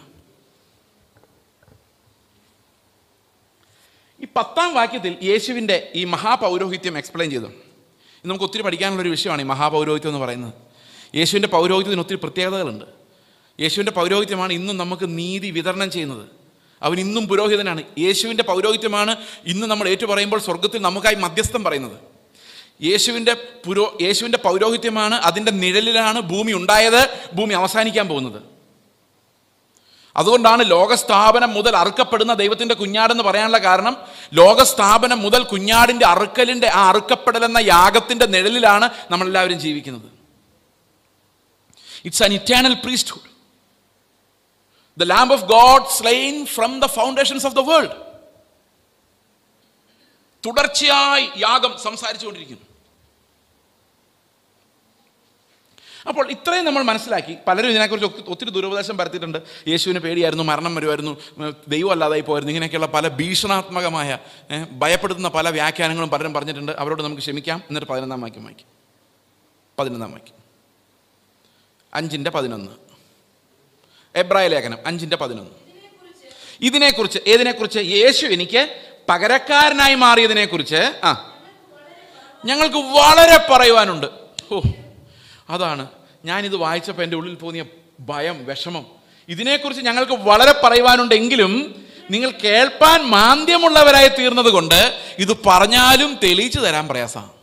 ഈ പത്താം വാക്യത്തിൽ യേശുവിൻ്റെ ഈ മഹാപൗരോഹിത്യം എക്സ്പ്ലെയിൻ ചെയ്തു ഇത് നമുക്ക് ഒത്തിരി പഠിക്കാനുള്ള ഒരു വിഷയമാണ് ഈ മഹാപൗരോഹിത്യം എന്ന് പറയുന്നത് യേശുവിൻ്റെ പൗരോഹിത്യത്തിന് ഒത്തിരി പ്രത്യേകതകളുണ്ട് യേശുവിൻ്റെ പൗരോഹിത്യമാണ് ഇന്നും നമുക്ക് നീതി വിതരണം ചെയ്യുന്നത് അവൻ ഇന്നും പുരോഹിതനാണ് യേശുവിൻ്റെ പൗരോഹിത്യമാണ് ഇന്ന് നമ്മൾ ഏറ്റു പറയുമ്പോൾ സ്വർഗത്തിൽ നമുക്കായി മധ്യസ്ഥം പറയുന്നത് യേശുവിൻ്റെ പുരോ യേശുവിൻ്റെ പൗരോഹിത്യമാണ് അതിൻ്റെ നിഴലിലാണ് ഭൂമി ഉണ്ടായത് ഭൂമി അവസാനിക്കാൻ പോകുന്നത് അതുകൊണ്ടാണ് ലോകസ്ഥാപനം മുതൽ അറുക്കപ്പെടുന്ന ദൈവത്തിൻ്റെ കുഞ്ഞാടെന്ന് പറയാനുള്ള കാരണം ലോകസ്ഥാപനം മുതൽ കുഞ്ഞാടിൻ്റെ അറുക്കലിൻ്റെ ആ അറുക്കപ്പെടൽ എന്ന യാഗത്തിൻ്റെ നിഴലിലാണ് നമ്മളെല്ലാവരും ജീവിക്കുന്നത് it's an eternal priesthood the lamb of God slain from the foundations of the world തുടർച്ചയായി യാഗം സംസാരിച്ചുകൊണ്ടിരിക്കുന്നു അപ്പോൾ ഇത്രയും നമ്മൾ മനസ്സിലാക്കി പലരും ഇതിനെക്കുറിച്ച് ഒത്തി- ഒത്തിരി ദുരുപദേശം പരത്തിയിട്ടുണ്ട് യേശുവിന് പേടിയായിരുന്നു മരണം വരുമായിരുന്നു ഉം, ദൈവം അല്ലാതായി പോയിരുന്നു ഇങ്ങനെയൊക്കെയുള്ള പല ഭീഷണാത്മകമായ ഏ, ഭയപ്പെടുത്തുന്ന പല വ്യാഖ്യാനങ്ങളും പലരും പറഞ്ഞിട്ടുണ്ട് അവരോട് നമുക്ക് ക്ഷമിക്കാം എന്നിട്ട് പതിനൊന്നാം വാക്യം വായിക്കും പതിനൊന്നാം വാക്യം അഞ്ചിൻ്റെ പതിനൊന്ന് എബ്രായ ലേഖനം അഞ്ചിൻ്റെ പതിനൊന്ന് ഇതിനെക്കുറിച്ച് ഏതിനെക്കുറിച്ച് യേശു എനിക്ക് പകരക്കാരനായി മാറിയതിനെക്കുറിച്ച് ആ ഞങ്ങൾക്ക് വളരെ പറയുവാനുണ്ട് ഓ അതാണ് ഞാനിത് വായിച്ചപ്പോൾ എൻ്റെ ഉള്ളിൽ തോന്നിയ ഭയം വിഷമം ഇതിനെക്കുറിച്ച് ഞങ്ങൾക്ക് വളരെ പറയുവാനുണ്ടെങ്കിലും നിങ്ങൾ കേൾപ്പാൻ മാന്ദ്യമുള്ളവരായി തീർന്നത് കൊണ്ട് ഇത് പറഞ്ഞാലും തെളിയിച്ചു തരാൻ പ്രയാസമാണ്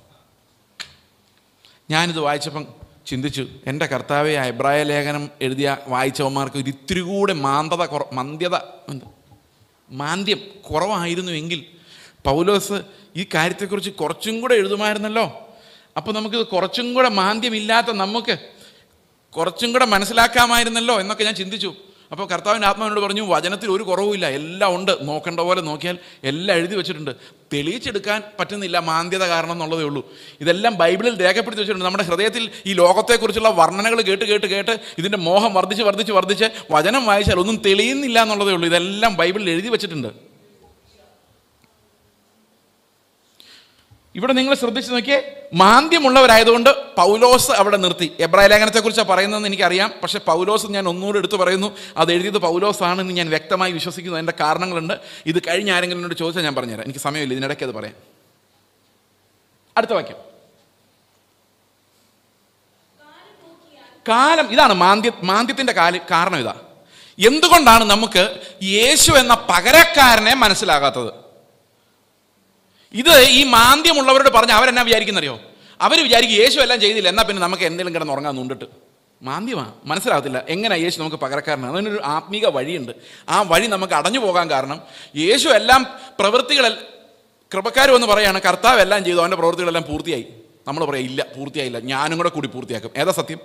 ഞാനിത് വായിച്ചപ്പം ചിന്തിച്ചു എൻ്റെ കർത്താവെ ആ എബ്രായ ലേഖനം എഴുതിയ വായിച്ചവന്മാർക്ക് ഒരു ഇത്തിരി കൂടെ മാന്യത കുറ മന്ദ്യത എന്ത്? മാന്ദ്യം കുറവായിരുന്നുവെങ്കിൽ പൗലോസ് ഈ കാര്യത്തെക്കുറിച്ച് കുറച്ചും കൂടെ എഴുതുമായിരുന്നല്ലോ അപ്പോൾ നമുക്കിത് കുറച്ചും കൂടെ മാന്ദ്യമില്ലാത്ത നമുക്ക് കുറച്ചും കൂടെ മനസ്സിലാക്കാമായിരുന്നല്ലോ എന്നൊക്കെ ഞാൻ ചിന്തിച്ചു അപ്പോൾ കർത്താവിൻ്റെ ആത്മാവിനോട് പറഞ്ഞു വചനത്തിൽ ഒരു കുറവുമില്ല എല്ലാം ഉണ്ട് നോക്കേണ്ട പോലെ നോക്കിയാൽ എല്ലാം എഴുതി വെച്ചിട്ടുണ്ട് തെളിയിച്ചെടുക്കാൻ പറ്റുന്നില്ല മാന്ദ്യത കാരണം എന്നുള്ളതേ ഉള്ളൂ ഇതെല്ലാം ബൈബിളിൽ രേഖപ്പെടുത്തി വെച്ചിട്ടുണ്ട് നമ്മുടെ ഹൃദയത്തിൽ ഈ ലോകത്തെക്കുറിച്ചുള്ള വർണ്ണനകൾ കേട്ട് കേട്ട് കേട്ട് ഇതിൻ്റെ മോഹം വർദ്ധിച്ച് വർദ്ധിച്ച് വർദ്ധിച്ച് വചനം വായിച്ചാൽ ഒന്നും തെളിയുന്നില്ല എന്നുള്ളതേ ഉള്ളൂ ഇതെല്ലാം ബൈബിളിൽ എഴുതി വെച്ചിട്ടുണ്ട് ഇവിടെ നിങ്ങൾ ശ്രദ്ധിച്ചു നോക്കിയേ മാന്ദ്യമുള്ളവരായതുകൊണ്ട് പൗലോസ് അവിടെ നിർത്തി എബ്രായ ലേഖനത്തെക്കുറിച്ചാണ് പറയുന്നതെന്ന് എനിക്കറിയാം പക്ഷേ പൗലോസ് ഞാൻ ഒന്നുകൂടെ എടുത്തു പറയുന്നു അത് എഴുതിയത് പൗലോസ് ആണെന്ന് ഞാൻ വ്യക്തമായി വിശ്വസിക്കുന്നു അതിൻ്റെ കാരണങ്ങളുണ്ട് ഇത് കഴിഞ്ഞ ആരെങ്കിലും എന്നോട് ചോദിച്ചാൽ ഞാൻ പറഞ്ഞുതരാം എനിക്ക് സമയമില്ല ഇതിനിടയ്ക്ക് അത് പറയാം അടുത്ത വാക്യം കാലം ഇതാണ് മാന്ദ്യ മാന്ദ്യത്തിൻ്റെ കാല കാരണം ഇതാ എന്തുകൊണ്ടാണ് നമുക്ക് യേശു എന്ന പകരക്കാരനെ മനസ്സിലാകാത്തത് ഇത് ഈ മാന്ദ്യമുള്ളവരോട് പറഞ്ഞ് അവരെന്നാ വിചാരിക്കുന്നറിയോ അവർ വിചാരിക്കും യേശു എല്ലാം ചെയ്തില്ല എന്നാൽ പിന്നെ നമുക്ക് എന്തെങ്കിലും കിടന്ന് ഉറങ്ങാൻ nuണ്ടിട്ട് മാന്ദ്യമാണ് മനസ്സിലാകത്തില്ല എങ്ങനെ യേശു നമുക്ക് പകരക്കാരനാണ് അതിനൊരു ആത്മീക വഴിയുണ്ട് ആ വഴി നമുക്ക് അടഞ്ഞു പോകാൻ കാരണം യേശു എല്ലാം പ്രവൃത്തികളെ കൃപക്കാർ എന്ന് പറയാണ് കർത്താവ് എല്ലാം ചെയ്തു അവൻ്റെ പ്രവൃത്തികളെല്ലാം പൂർത്തിയായി നമ്മൾ പറയാം ഇല്ല പൂർത്തിയായില്ല ഞാനും കൂടെ കൂടി പൂർത്തിയാക്കും ഏതാ സത്യം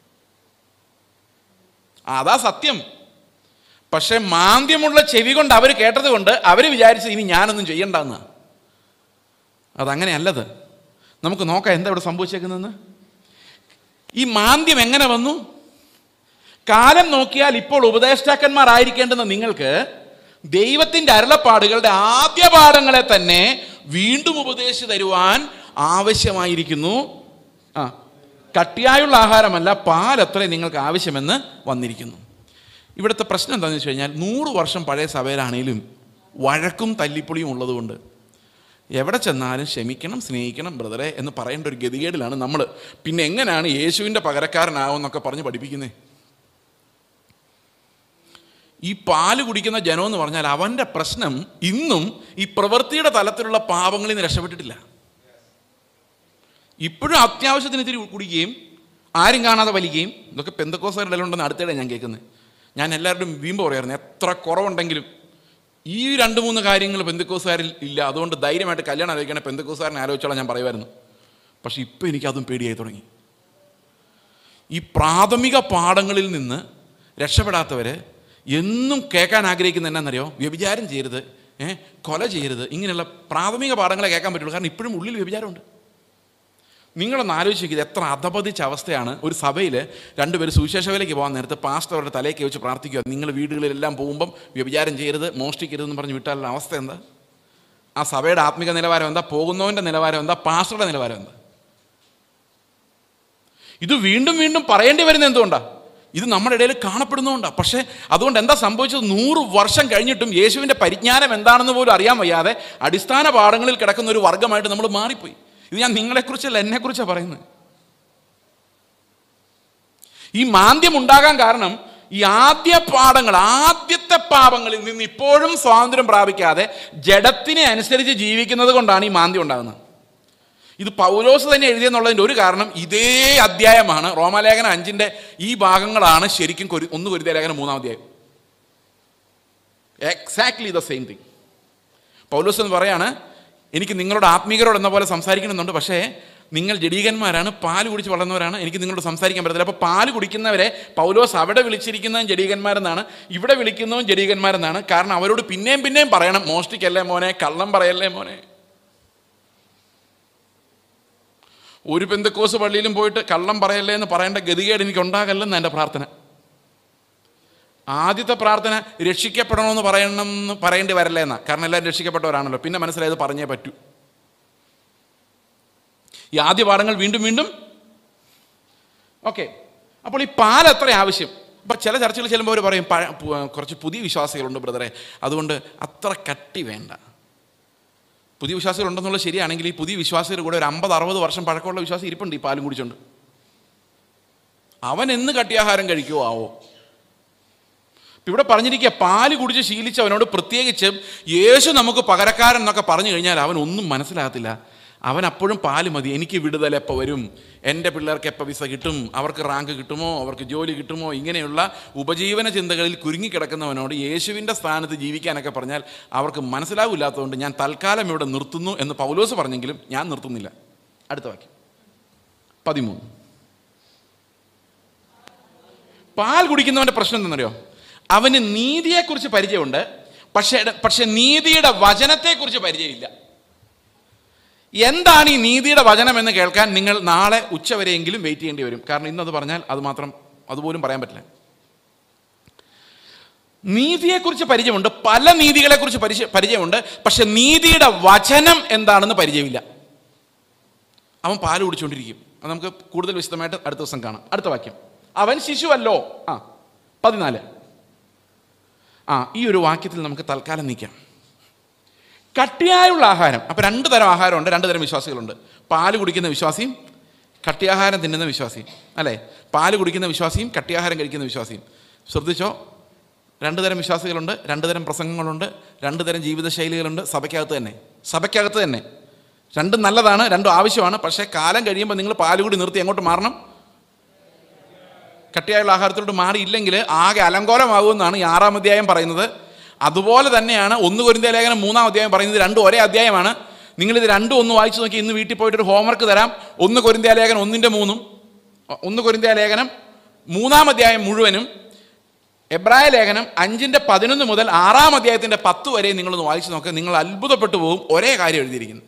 അതാ സത്യം പക്ഷെ മാന്ദ്യമുള്ള ചെവി കൊണ്ട് അവർ കേട്ടത് കൊണ്ട് അവർ വിചാരിച്ചത് ഇനി ഞാനൊന്നും ചെയ്യണ്ടെന്നാണ് അതങ്ങനെയല്ലത് നമുക്ക് നോക്കാം എന്താ ഇവിടെ സംഭവിച്ചേക്കുന്നതെന്ന് ഈ മാന്ദ്യം എങ്ങനെ വന്നു കാലം നോക്കിയാൽ ഇപ്പോൾ ഉപദേഷ്ടാക്കന്മാരായിരിക്കേണ്ടുന്ന നിങ്ങൾക്ക് ദൈവത്തിൻ്റെ അരുളപ്പാടുകളുടെ ആദ്യ പാഠങ്ങളെ തന്നെ വീണ്ടും ഉപദേശിച്ചു തരുവാൻ ആവശ്യമായിരിക്കുന്നു ആ കട്ടിയായുള്ള ആഹാരമല്ല പാൽ അത്രേ നിങ്ങൾക്ക് ആവശ്യമെന്ന് വന്നിരിക്കുന്നു ഇവിടുത്തെ പ്രശ്നം എന്താണെന്ന് വെച്ച് കഴിഞ്ഞാൽ നൂറ് വർഷം പഴയ സഭയിലാണേലും വഴക്കും തല്ലിപ്പൊളിയും ഉള്ളതുകൊണ്ട് എവിടെ ചെന്നാലും ക്ഷമിക്കണം സ്നേഹിക്കണം ബ്രദറെ എന്ന് പറയേണ്ട ഒരു ഗതികേടിലാണ് നമ്മൾ പിന്നെ എങ്ങനെയാണ് യേശുവിൻ്റെ പകരക്കാരനാവുമെന്നൊക്കെ പറഞ്ഞ് പഠിപ്പിക്കുന്നത് ഈ പാല് കുടിക്കുന്ന ജനം എന്ന് പറഞ്ഞാൽ അവൻ്റെ പ്രശ്നം ഇന്നും ഈ പ്രവൃത്തിയുടെ തലത്തിലുള്ള പാപങ്ങളിൽ നിന്ന് രക്ഷപ്പെട്ടിട്ടില്ല ഇപ്പോഴും അത്യാവശ്യത്തിന് ഇത്തിരി കുടിക്കുകയും ആരും കാണാതെ വലിക്കുകയും ഇതൊക്കെ പെന്തക്കോസാരുടെ ഉണ്ടെന്ന് അടുത്തിടെ ഞാൻ കേൾക്കുന്നത് ഞാൻ എല്ലാവരുടെയും വീമ്പ് പറയായിരുന്നു എത്ര കുറവുണ്ടെങ്കിലും ഈ രണ്ട് മൂന്ന് കാര്യങ്ങൾ പെന്തക്കോസുകാരിൽ ഇല്ല അതുകൊണ്ട് ധൈര്യമായിട്ട് കല്യാണം ആലോചിക്കണേ പെന്തക്കോസുകാരനെ ആലോചിച്ചോളാം ഞാൻ പറയുമായിരുന്നു പക്ഷെ ഇപ്പോൾ എനിക്കതും പേടിയായി തുടങ്ങി ഈ പ്രാഥമിക പാഠങ്ങളിൽ നിന്ന് രക്ഷപ്പെടാത്തവർ എന്നും കേൾക്കാൻ ആഗ്രഹിക്കുന്ന എന്നാണെന്നറിയോ വ്യഭിചാരം ചെയ്യരുത് ഏ കൊല ചെയ്യരുത് ഇങ്ങനെയുള്ള പ്രാഥമിക പാഠങ്ങളെ കേൾക്കാൻ പറ്റുള്ളൂ കാരണം ഇപ്പോഴും ഉള്ളിൽ വ്യഭിചാരമുണ്ട് നിങ്ങളൊന്ന് ആലോചിക്കുക ഇത് എത്ര അധപതിച്ച അവസ്ഥയാണ് ഒരു സഭയിൽ രണ്ടുപേർ സുവിശേഷവിലേക്ക് പോകാൻ നേരത്തെ പാസ്റ്റർ അവരുടെ തലയ്ക്ക് വെച്ച് പ്രാർത്ഥിക്കുക നിങ്ങൾ വീടുകളിലെല്ലാം പോകുമ്പം വ്യഭിചാരം ചെയ്യരുത് മോഷ്ടിക്കരുതെന്ന് പറഞ്ഞ് വിട്ടാലുള്ള അവസ്ഥ എന്താ ആ സഭയുടെ ആത്മിക നിലവാരം എന്താ പോകുന്നവൻ്റെ നിലവാരം എന്താ പാസ്റ്ററുടെ നിലവാരം എന്താ ഇത് വീണ്ടും വീണ്ടും പറയേണ്ടി വരുന്നത് എന്തുകൊണ്ടാണ് ഇത് നമ്മുടെ ഇടയിൽ കാണപ്പെടുന്നതുകൊണ്ടാണ് പക്ഷേ അതുകൊണ്ട് എന്താ സംഭവിച്ചത് നൂറ് വർഷം കഴിഞ്ഞിട്ടും യേശുവിൻ്റെ പരിജ്ഞാനം എന്താണെന്ന് പോലും അറിയാൻ വയ്യാതെ അടിസ്ഥാന പാഠങ്ങളിൽ കിടക്കുന്ന ഒരു വർഗമായിട്ട് നമ്മൾ മാറിപ്പോയി ഇത് ഞാൻ നിങ്ങളെക്കുറിച്ചല്ല എന്നെക്കുറിച്ചാണ് പറയുന്നത് ഈ മാന്ദ്യം ഉണ്ടാകാൻ കാരണം ഈ ആദ്യ പാഠങ്ങൾ ആദ്യത്തെ പാപങ്ങളിൽ നിന്ന് ഇപ്പോഴും സ്വാതന്ത്ര്യം പ്രാപിക്കാതെ ജഡത്തിനെ അനുസരിച്ച് ജീവിക്കുന്നത് കൊണ്ടാണ് ഈ മാന്ദ്യം ഉണ്ടാകുന്നത് ഇത് പൗലോസ് തന്നെ എഴുതിയെന്നുള്ളതിൻ്റെ ഒരു കാരണം ഇതേ അധ്യായമാണ് റോമാലേഖനം അഞ്ചിൻ്റെ ഈ ഭാഗങ്ങളാണ് ശരിക്കും കൊരി ഒന്ന് കൊരിത ലേഖനം മൂന്നാം അധ്യായം എക്സാക്ട്ലി ദ സെയിം തിങ് പൗലോസ് എന്ന് പറയാണ് എനിക്ക് നിങ്ങളോട് ആത്മീകരോട് എന്ന പോലെ സംസാരിക്കണമെന്നുണ്ട് പക്ഷേ നിങ്ങൾ ജഡീകന്മാരാണ് പാല് കുടിച്ച് വളർന്നവരാണ് എനിക്ക് നിങ്ങളോട് സംസാരിക്കാൻ പറ്റത്തില്ല അപ്പോൾ പാല് കുടിക്കുന്നവരെ പൗലോസ് അവിടെ വിളിച്ചിരിക്കുന്നതും ജഡീകന്മാരെന്നാണ് ഇവിടെ വിളിക്കുന്നതും ജഡീകന്മാരെന്നാണ് കാരണം അവരോട് പിന്നെയും പിന്നെയും പറയണം മോഷ്ടിക്കല്ലേ മോനെ കള്ളം പറയല്ലേ മോനെ ഒരു പെന്തക്കോസ് പള്ളിയിലും പോയിട്ട് കള്ളം പറയല്ലേ എന്ന് പറയേണ്ട ഗതികേട് എനിക്ക് ഉണ്ടാകല്ലെന്ന് എൻ്റെ പ്രാർത്ഥന ആദ്യത്തെ പ്രാർത്ഥന രക്ഷിക്കപ്പെടണമെന്ന് പറയണം എന്ന് പറയേണ്ടി വരല്ലേ എന്നാ കാരണം എല്ലാവരും രക്ഷിക്കപ്പെട്ടവരാണല്ലോ പിന്നെ മനസ്സിലായത് പറഞ്ഞേ പറ്റൂ ഈ ആദ്യ പാഠങ്ങൾ വീണ്ടും വീണ്ടും ഓക്കെ അപ്പോൾ ഈ പാൽ എത്ര ആവശ്യം ഇപ്പം ചില ചർച്ചകൾ ചെല്ലുമ്പോൾ അവർ പറയും പഴ പു- കുറച്ച് പുതിയ വിശ്വാസികളുണ്ട് ബ്രദറെ അതുകൊണ്ട് അത്ര കട്ടി വേണ്ട പുതിയ വിശ്വാസികൾ ഉണ്ടെന്നുള്ളത് ശരിയാണെങ്കിൽ ഈ പുതിയ വിശ്വാസികളുടെ കൂടെ ഒരു അമ്പത് അറുപത് വർഷം പഴക്കമുള്ള വിശ്വാസി ഇരിപ്പുണ്ട് ഈ പാലും കുടിച്ചുണ്ട് അവൻ എന്ന് കട്ടിയാഹാരം കഴിക്കുമോ ആവോ ഇപ്പം ഇവിടെ പറഞ്ഞിരിക്കുക പാല് കുടിച്ച് ശീലിച്ചവനോട് പ്രത്യേകിച്ച് യേശു നമുക്ക് പകരക്കാരൻ എന്നൊക്കെ പറഞ്ഞു കഴിഞ്ഞാൽ അവൻ ഒന്നും മനസ്സിലാകത്തില്ല അവൻ അപ്പോഴും പാല് മതി എനിക്ക് വിടുതൽ എപ്പോൾ വരും എൻ്റെ പിള്ളേർക്ക് എപ്പോൾ വിസ കിട്ടും അവർക്ക് റാങ്ക് കിട്ടുമോ അവർക്ക് ജോലി കിട്ടുമോ ഇങ്ങനെയുള്ള ഉപജീവന ചിന്തകളിൽ കുരുങ്ങിക്കിടക്കുന്നവനോട് യേശുവിൻ്റെ സ്ഥാനത്ത് ജീവിക്കാനൊക്കെ പറഞ്ഞാൽ അവർക്ക് മനസ്സിലാവില്ലാത്തതുകൊണ്ട് ഞാൻ തൽക്കാലം ഇവിടെ നിർത്തുന്നു എന്ന് പൗലോസ് പറഞ്ഞെങ്കിലും ഞാൻ നിർത്തുന്നില്ല അടുത്ത വാക്യം പതിമൂന്ന് പാൽ കുടിക്കുന്നവൻ്റെ പ്രശ്നം എന്താണെന്നറിയോ അവന് നീതിയെക്കുറിച്ച് പരിചയമുണ്ട് പക്ഷേ പക്ഷെ നീതിയുടെ വചനത്തെക്കുറിച്ച് പരിചയമില്ല എന്താണ് ഈ നീതിയുടെ വചനം എന്ന് കേൾക്കാൻ നിങ്ങൾ നാളെ ഉച്ചവരെയെങ്കിലും വെയിറ്റ് ചെയ്യേണ്ടി വരും കാരണം ഇന്നത് പറഞ്ഞാൽ അത് മാത്രം അതുപോലും പറയാൻ പറ്റില്ല നീതിയെക്കുറിച്ച് പരിചയമുണ്ട് പല നീതികളെക്കുറിച്ച് പരിചയ പരിചയമുണ്ട് പക്ഷെ നീതിയുടെ വചനം എന്താണെന്ന് പരിചയമില്ല അവൻ പാല് കുടിച്ചുകൊണ്ടിരിക്കും അത് നമുക്ക് കൂടുതൽ വിശദമായിട്ട് അടുത്ത ദിവസം കാണാം അടുത്ത വാക്യം അവൻ ശിശുവല്ലോ ആ പതിനാല് ആ ഈ ഒരു വാക്യത്തിൽ നമുക്ക് തൽക്കാലം നിൽക്കാം കട്ടിയായുള്ള ആഹാരം അപ്പം രണ്ട് തരം ആഹാരമുണ്ട് രണ്ട് തരം വിശ്വാസികളുണ്ട് പാല് കുടിക്കുന്ന വിശ്വാസിയും കട്ടിയാഹാരം തിന്നുന്ന വിശ്വാസിയും അല്ലേ പാല് കുടിക്കുന്ന വിശ്വാസിയും കട്ടിയാഹാരം കഴിക്കുന്ന വിശ്വാസിയും ശ്രദ്ധിച്ചോ രണ്ട് തരം വിശ്വാസികളുണ്ട് രണ്ട് തരം പ്രസംഗങ്ങളുണ്ട് രണ്ട് തരം ജീവിതശൈലികളുണ്ട് സഭയ്ക്കകത്ത് തന്നെ സഭയ്ക്കകത്ത് തന്നെ രണ്ടും നല്ലതാണ് രണ്ടും ആവശ്യമാണ് പക്ഷേ കാലം കഴിയുമ്പോൾ നിങ്ങൾ പാല് കൂടി നിർത്തി എങ്ങോട്ട് മാറണം കട്ടിയായുള്ള ആഹാരത്തിലോട്ട് മാറിയില്ലെങ്കിൽ ആകെ അലങ്കോലമാകുമെന്നാണ് ഈ ആറാം അധ്യായം പറയുന്നത് അതുപോലെ തന്നെയാണ് ഒന്ന് കൊരിന്ത ലേഖനം മൂന്നാം അധ്യായം പറയുന്നത് രണ്ടും ഒരേ അധ്യായമാണ് നിങ്ങളിത് രണ്ടും ഒന്ന് വായിച്ചു നോക്കി ഇന്ന് വീട്ടിൽ പോയിട്ട് ഒരു ഹോംവർക്ക് തരാം ഒന്ന് കൊരിന്ത ലേഖനം ഒന്നിൻ്റെ മൂന്നും ഒന്ന് കൊരിന്ത ലേഖനം മൂന്നാം അധ്യായം മുഴുവനും എബ്രായ ലേഖനം അഞ്ചിൻ്റെ പതിനൊന്ന് മുതൽ ആറാം അധ്യായത്തിൻ്റെ പത്ത് വരെ നിങ്ങളൊന്ന് വായിച്ചു നോക്കുക നിങ്ങൾ അത്ഭുതപ്പെട്ടു പോകും ഒരേ കാര്യം എഴുതിയിരിക്കുന്നു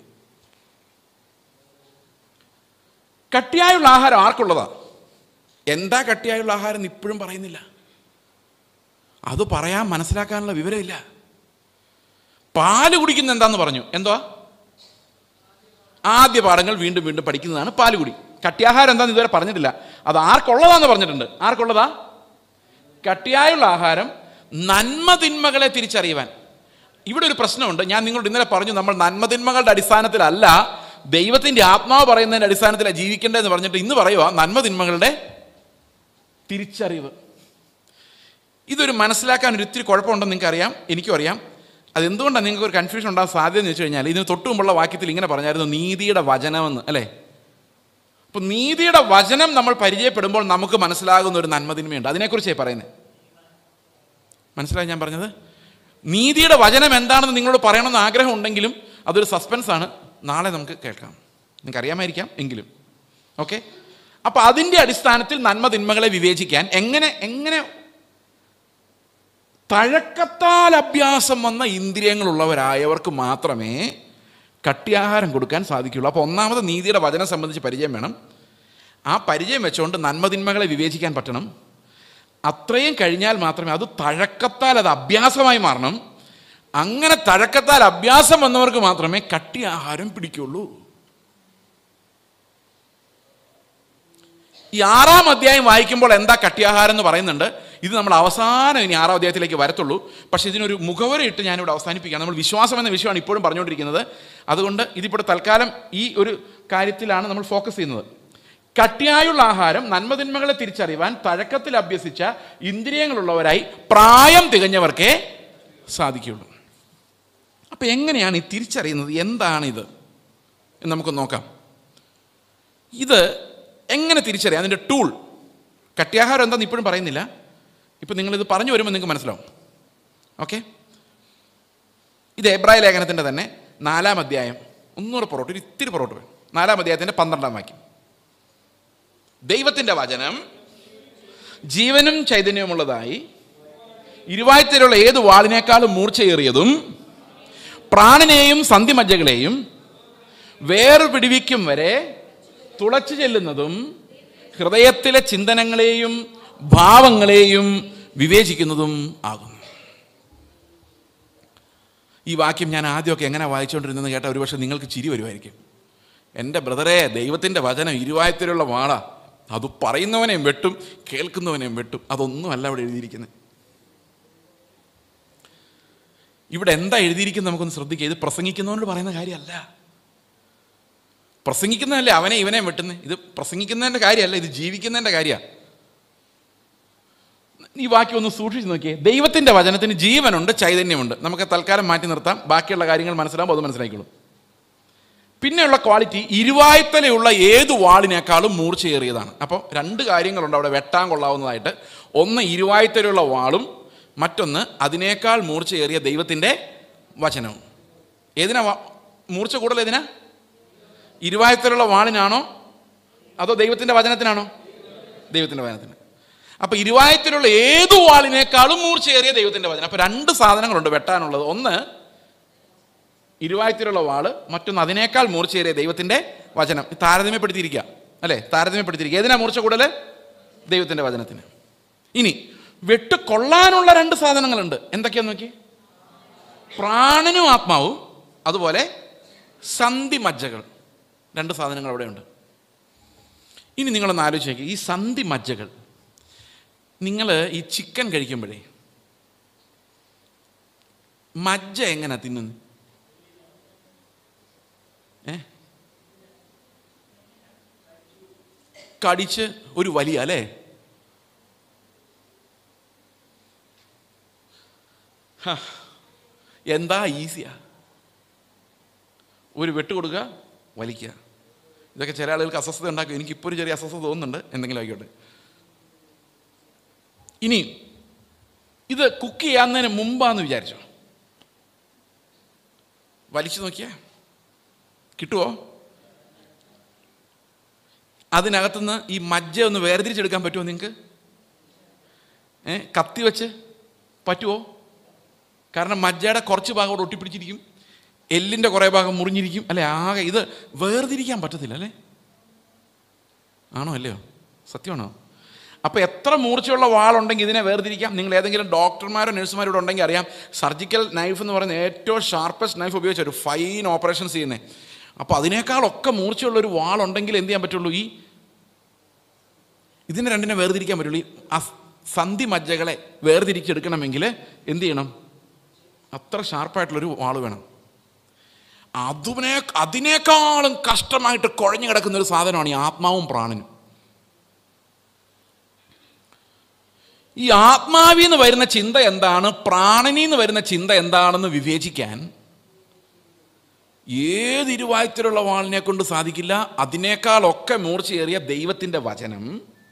കട്ടിയായുള്ള ആഹാരം ആർക്കുള്ളതാണ് എന്താ കട്ടിയായുള്ള ആഹാരം എന്ന് ഇപ്പോഴും പറയുന്നില്ല അത് പറയാൻ മനസ്സിലാക്കാനുള്ള വിവരമില്ല പാല് കുടിക്കുന്ന എന്താന്ന് പറഞ്ഞു എന്തുവാ ആദ്യ പാഠങ്ങൾ വീണ്ടും വീണ്ടും പഠിക്കുന്നതാണ് പാല് കുടി കട്ടിയാഹാരം എന്താന്ന് ഇതുവരെ പറഞ്ഞിട്ടില്ല അത് ആർക്കുള്ളതാന്ന് പറഞ്ഞിട്ടുണ്ട് ആർക്കുള്ളതാ കട്ടിയായുള്ള ആഹാരം നന്മ തിന്മകളെ തിരിച്ചറിയുവാൻ ഇവിടെ ഒരു പ്രശ്നമുണ്ട് ഞാൻ നിങ്ങളോട് ഇന്നലെ പറഞ്ഞു നമ്മൾ നന്മ തിന്മകളുടെ അടിസ്ഥാനത്തിലല്ല ദൈവത്തിൻ്റെ ആത്മാവ് പറയുന്നതിൻ്റെ അടിസ്ഥാനത്തിലാണ് ജീവിക്കേണ്ടതെന്ന് പറഞ്ഞിട്ട് ഇന്ന് പറയുക നന്മ തിന്മകളുടെ തിരിച്ചറിവ് ഇതൊരു മനസ്സിലാക്കാൻ ഒരു ഇത്തിരി കുഴപ്പമുണ്ടെന്ന് നിങ്ങൾക്ക് അറിയാം എനിക്കും അറിയാം അതെന്തുകൊണ്ടാണ് നിങ്ങൾക്ക് ഒരു കൺഫ്യൂഷൻ ഉണ്ടാകാൻ സാധ്യത എന്ന് വെച്ച് കഴിഞ്ഞാൽ ഇതിന് തൊട്ട് മുമ്പുള്ള വാക്യത്തിൽ ഇങ്ങനെ പറഞ്ഞായിരുന്നു നീതിയുടെ വചനമെന്ന് അല്ലേ അപ്പോൾ നീതിയുടെ വചനം നമ്മൾ പരിചയപ്പെടുമ്പോൾ നമുക്ക് മനസ്സിലാകുന്ന ഒരു നന്മതിന്മയുണ്ട് അതിനെക്കുറിച്ചേ പറയുന്നത് മനസ്സിലായി ഞാൻ പറഞ്ഞത് നീതിയുടെ വചനം എന്താണെന്ന് നിങ്ങളോട് പറയണമെന്ന് ആഗ്രഹം ഉണ്ടെങ്കിലും അതൊരു സസ്പെൻസ് ആണ് നാളെ നമുക്ക് കേൾക്കാം നിങ്ങൾക്ക് അറിയാമായിരിക്കാം എങ്കിലും ഓക്കെ അപ്പോൾ അതിൻ്റെ അടിസ്ഥാനത്തിൽ നന്മ തിന്മകളെ വിവേചിക്കാൻ എങ്ങനെ എങ്ങനെ തഴക്കത്താൽ അഭ്യാസം വന്ന ഇന്ദ്രിയങ്ങളുള്ളവരായവർക്ക് മാത്രമേ കട്ടിയാഹാരം കൊടുക്കാൻ സാധിക്കുള്ളൂ അപ്പോൾ ഒന്നാമത് നീതിയുടെ വചനം സംബന്ധിച്ച് പരിചയം വേണം ആ പരിചയം വെച്ചുകൊണ്ട് നന്മതിന്മകളെ വിവേചിക്കാൻ പറ്റണം അത്രയും കഴിഞ്ഞാൽ മാത്രമേ അത് തഴക്കത്താൽ അത് അഭ്യാസമായി മാറണം അങ്ങനെ തഴക്കത്താൽ അഭ്യാസം വന്നവർക്ക് മാത്രമേ കട്ടി ആഹാരം പിടിക്കുള്ളൂ ഈ ആറാം അധ്യായം വായിക്കുമ്പോൾ എന്താ കട്ടിയാഹാരം എന്ന് പറയുന്നുണ്ട് ഇത് നമ്മൾ അവസാനം ഇനി ആറാം അധ്യായത്തിലേക്ക് വരത്തുള്ളൂ പക്ഷേ ഇതിനൊരു മുഖവര ഇട്ട് ഞാനിവിടെ അവസാനിപ്പിക്കുകയാണ് നമ്മൾ വിശ്വാസം എന്ന വിഷയമാണ് ഇപ്പോഴും പറഞ്ഞുകൊണ്ടിരിക്കുന്നത് അതുകൊണ്ട് ഇതിപ്പോൾ തൽക്കാലം ഈ ഒരു കാര്യത്തിലാണ് നമ്മൾ ഫോക്കസ് ചെയ്യുന്നത് കട്ടിയായുള്ള ആഹാരം നന്മതിന്മകളെ തിരിച്ചറിയുവാൻ തഴക്കത്തിൽ അഭ്യസിച്ച ഇന്ദ്രിയങ്ങളുള്ളവരായി പ്രായം തികഞ്ഞവർക്കേ സാധിക്കുകയുള്ളൂ അപ്പം എങ്ങനെയാണ് ഈ തിരിച്ചറിയുന്നത് എന്താണിത് എന്ന് നമുക്ക് നോക്കാം ഇത് എങ്ങനെ തിരിച്ചറിയാം അതിൻ്റെ ടൂൾ കട്ടിയാഹാരം എന്താണെന്ന് ഇപ്പോഴും പറയുന്നില്ല ഇപ്പം നിങ്ങളിത് പറഞ്ഞു വരുമ്പോൾ നിങ്ങൾക്ക് മനസ്സിലാവും ഓക്കെ ഇത് എബ്രായ ലേഖനത്തിൻ്റെ തന്നെ നാലാം അധ്യായം ഒന്നുകൂടെ പുറോട്ട് ഒരു ഇത്തിരി പുറോട്ട് വേണം നാലാം അധ്യായത്തിൻ്റെ പന്ത്രണ്ടാം വാക്യം ദൈവത്തിൻ്റെ വചനം ജീവനും ചൈതന്യവുമുള്ളതായി ഇരുവായത്തിലുള്ള ഏത് വാളിനേക്കാളും മൂർച്ചയേറിയതും പ്രാണനെയും സന്ധിമജ്ജകളെയും വേർപിടിവിക്കും വരെ തുളച്ചു ചെല്ലുന്നതും ഹൃദയത്തിലെ ചിന്തനങ്ങളെയും ഭാവങ്ങളെയും വിവേചിക്കുന്നതും ആകുന്നു ഈ വാക്യം ഞാൻ ആദ്യമൊക്കെ എങ്ങനെ വായിച്ചുകൊണ്ടിരുന്നെന്ന് കേട്ടാൽ ഒരുപക്ഷെ നിങ്ങൾക്ക് ചിരി വരുമായിരിക്കും എൻ്റെ ബ്രദറെ ദൈവത്തിൻ്റെ വചനം ഇരുവായത്തിലുള്ള വാള അത് പറയുന്നവനെയും വെട്ടും കേൾക്കുന്നവനെയും വെട്ടും അതൊന്നുമല്ല അവിടെ എഴുതിയിരിക്കുന്നത് ഇവിടെ എന്താ എഴുതിയിരിക്കുന്നത് നമുക്കൊന്ന് ശ്രദ്ധിക്കുക ഇത് പ്രസംഗിക്കുന്നവനോട് പറയുന്ന കാര്യമല്ല പ്രസംഗിക്കുന്നതല്ലേ അവനെ ഇവനെ വെട്ടുന്നത് ഇത് പ്രസംഗിക്കുന്നതിൻ്റെ കാര്യമല്ല ഇത് ജീവിക്കുന്നതിൻ്റെ കാര്യമാണ് ഈ വാക്യം ഒന്ന് സൂക്ഷിച്ച് നോക്കിയേ ദൈവത്തിൻ്റെ വചനത്തിന് ജീവനുണ്ട് ചൈതന്യമുണ്ട് നമുക്ക് തൽക്കാലം മാറ്റി നിർത്താം ബാക്കിയുള്ള കാര്യങ്ങൾ മനസ്സിലാകുമ്പോൾ അത് മനസ്സിലാക്കിക്കോളും പിന്നെയുള്ള ക്വാളിറ്റി ഇരുവായ്ത്തലയുള്ള ഏത് വാളിനേക്കാളും മൂർച്ചയേറിയതാണ് അപ്പോൾ രണ്ട് കാര്യങ്ങളുണ്ട് അവിടെ വെട്ടാൻ കൊള്ളാവുന്നതായിട്ട് ഒന്ന് ഇരുവായ്ത്തലയുള്ള വാളും മറ്റൊന്ന് അതിനേക്കാൾ മൂർച്ചയേറിയ ദൈവത്തിൻ്റെ വചനവും ഏതിനാ വാ- മൂർച്ച കൂടുതൽ ഏതിനാ ഇരുവായത്തിലുള്ള വാളിനാണോ അതോ ദൈവത്തിൻ്റെ വചനത്തിനാണോ ദൈവത്തിൻ്റെ വചനത്തിന് അപ്പോൾ ഇരുവായത്തിലുള്ള ഏതു വാളിനേക്കാളും മൂർച്ചയേറിയ ദൈവത്തിൻ്റെ വചനം അപ്പോൾ രണ്ട് സാധനങ്ങളുണ്ട് വെട്ടാനുള്ളത് ഒന്ന് ഇരുവായത്തിലുള്ള വാള് മറ്റൊന്ന് അതിനേക്കാൾ മൂർച്ചയേറിയ ദൈവത്തിൻ്റെ വചനം ഇത് താരതമ്യപ്പെടുത്തിയിരിക്കുക അല്ലേ താരതമ്യപ്പെടുത്തിയിരിക്കുക ഏതിനാ മൂർച്ച കൂടുതൽ ദൈവത്തിൻ്റെ വചനത്തിന് ഇനി വെട്ട് കൊള്ളാനുള്ള രണ്ട് സാധനങ്ങളുണ്ട് എന്തൊക്കെയാന്ന് നോക്കി പ്രാണനും ആത്മാവും അതുപോലെ സന്ധി മജ്ജകൾ രണ്ട് സാധനങ്ങൾ അവിടെയുണ്ട് ഇനി നിങ്ങളൊന്ന് ആലോചിച്ച് നോക്കി ഈ സന്ധി മജ്ജകൾ നിങ്ങൾ ഈ ചിക്കൻ കഴിക്കുമ്പോഴേ മജ്ജ എങ്ങനെ തിന്നുന്നു ഏ കടിച്ച് ഒരു വലിയ അല്ലേ ഹ, എന്താ ഈസിയാ ഒരു വെട്ട് കൊടുക്കുക വലിക്കുക ഇതൊക്കെ ചില ആളുകൾക്ക് അസ്വസ്ഥത ഉണ്ടാക്കും എനിക്കിപ്പോൾ ഒരു ചെറിയ അസ്വസ്ഥത തോന്നുന്നുണ്ട് എന്തെങ്കിലും ആയിക്കോട്ടെ ഇനി ഇത് കുക്ക് ചെയ്യാവുന്നതിന് മുമ്പാന്ന് വിചാരിച്ചോ വലിച്ചു നോക്കിയാ കിട്ടുമോ അതിനകത്തുനിന്ന് ഈ മജ്ജ ഒന്ന് വേർതിരിച്ചെടുക്കാൻ പറ്റുമോ നിങ്ങൾക്ക് ഏ കത്തി വെച്ച് പറ്റുമോ കാരണം മജ്ജയുടെ കുറച്ച് ഭാഗം അവിടെ ഒട്ടിപ്പിടിച്ചിരിക്കും എല്ലിൻ്റെ കുറേ ഭാഗം മുറിഞ്ഞിരിക്കും അല്ലേ ആകെ ഇത് വേർതിരിക്കാൻ പറ്റത്തില്ല അല്ലേ ആണോ അല്ലയോ സത്യമാണോ അപ്പോൾ എത്ര മൂർച്ചയുള്ള വാളുണ്ടെങ്കിൽ ഇതിനെ വേർതിരിക്കാം നിങ്ങൾ ഏതെങ്കിലും ഡോക്ടർമാരോ നഴ്സുമാരോ ഇവിടെ ഉണ്ടെങ്കിൽ അറിയാം സർജിക്കൽ നൈഫ് എന്ന് പറയുന്ന ഏറ്റവും ഷാർപ്പസ്റ്റ് നൈഫ് ഉപയോഗിച്ച് ഒരു ഫൈൻ ഓപ്പറേഷൻസ് ചെയ്യുന്നത് അപ്പോൾ അതിനേക്കാളൊക്കെ മൂർച്ചയുള്ള ഒരു വാളുണ്ടെങ്കിൽ എന്ത് ചെയ്യാൻ പറ്റുള്ളൂ ഈ ഇതിനെ രണ്ടിനെ വേർതിരിക്കാൻ പറ്റുള്ളൂ ഈ അസ്- സന്ധി മജ്ജകളെ വേർതിരിച്ചെടുക്കണമെങ്കിൽ എന്ത് ചെയ്യണം അത്ര ഷാർപ്പായിട്ടുള്ളൊരു വാള് വേണം അതിനെ അതിനേക്കാളും കഷ്ടമായിട്ട് കുഴഞ്ഞു കിടക്കുന്ന ഒരു സാധനമാണ് ഈ ആത്മാവും പ്രാണനും ഈ ആത്മാവിൽ നിന്ന് വരുന്ന ചിന്ത എന്താണ് പ്രാണനിൽ നിന്ന് വരുന്ന ചിന്ത എന്താണെന്ന് വിവേചിക്കാൻ ഏത് ഇരുവായത്തിലുള്ള വാളിനെ കൊണ്ട് സാധിക്കില്ല അതിനേക്കാളൊക്കെ മൂർച്ചയേറിയ ദൈവത്തിൻ്റെ വചനം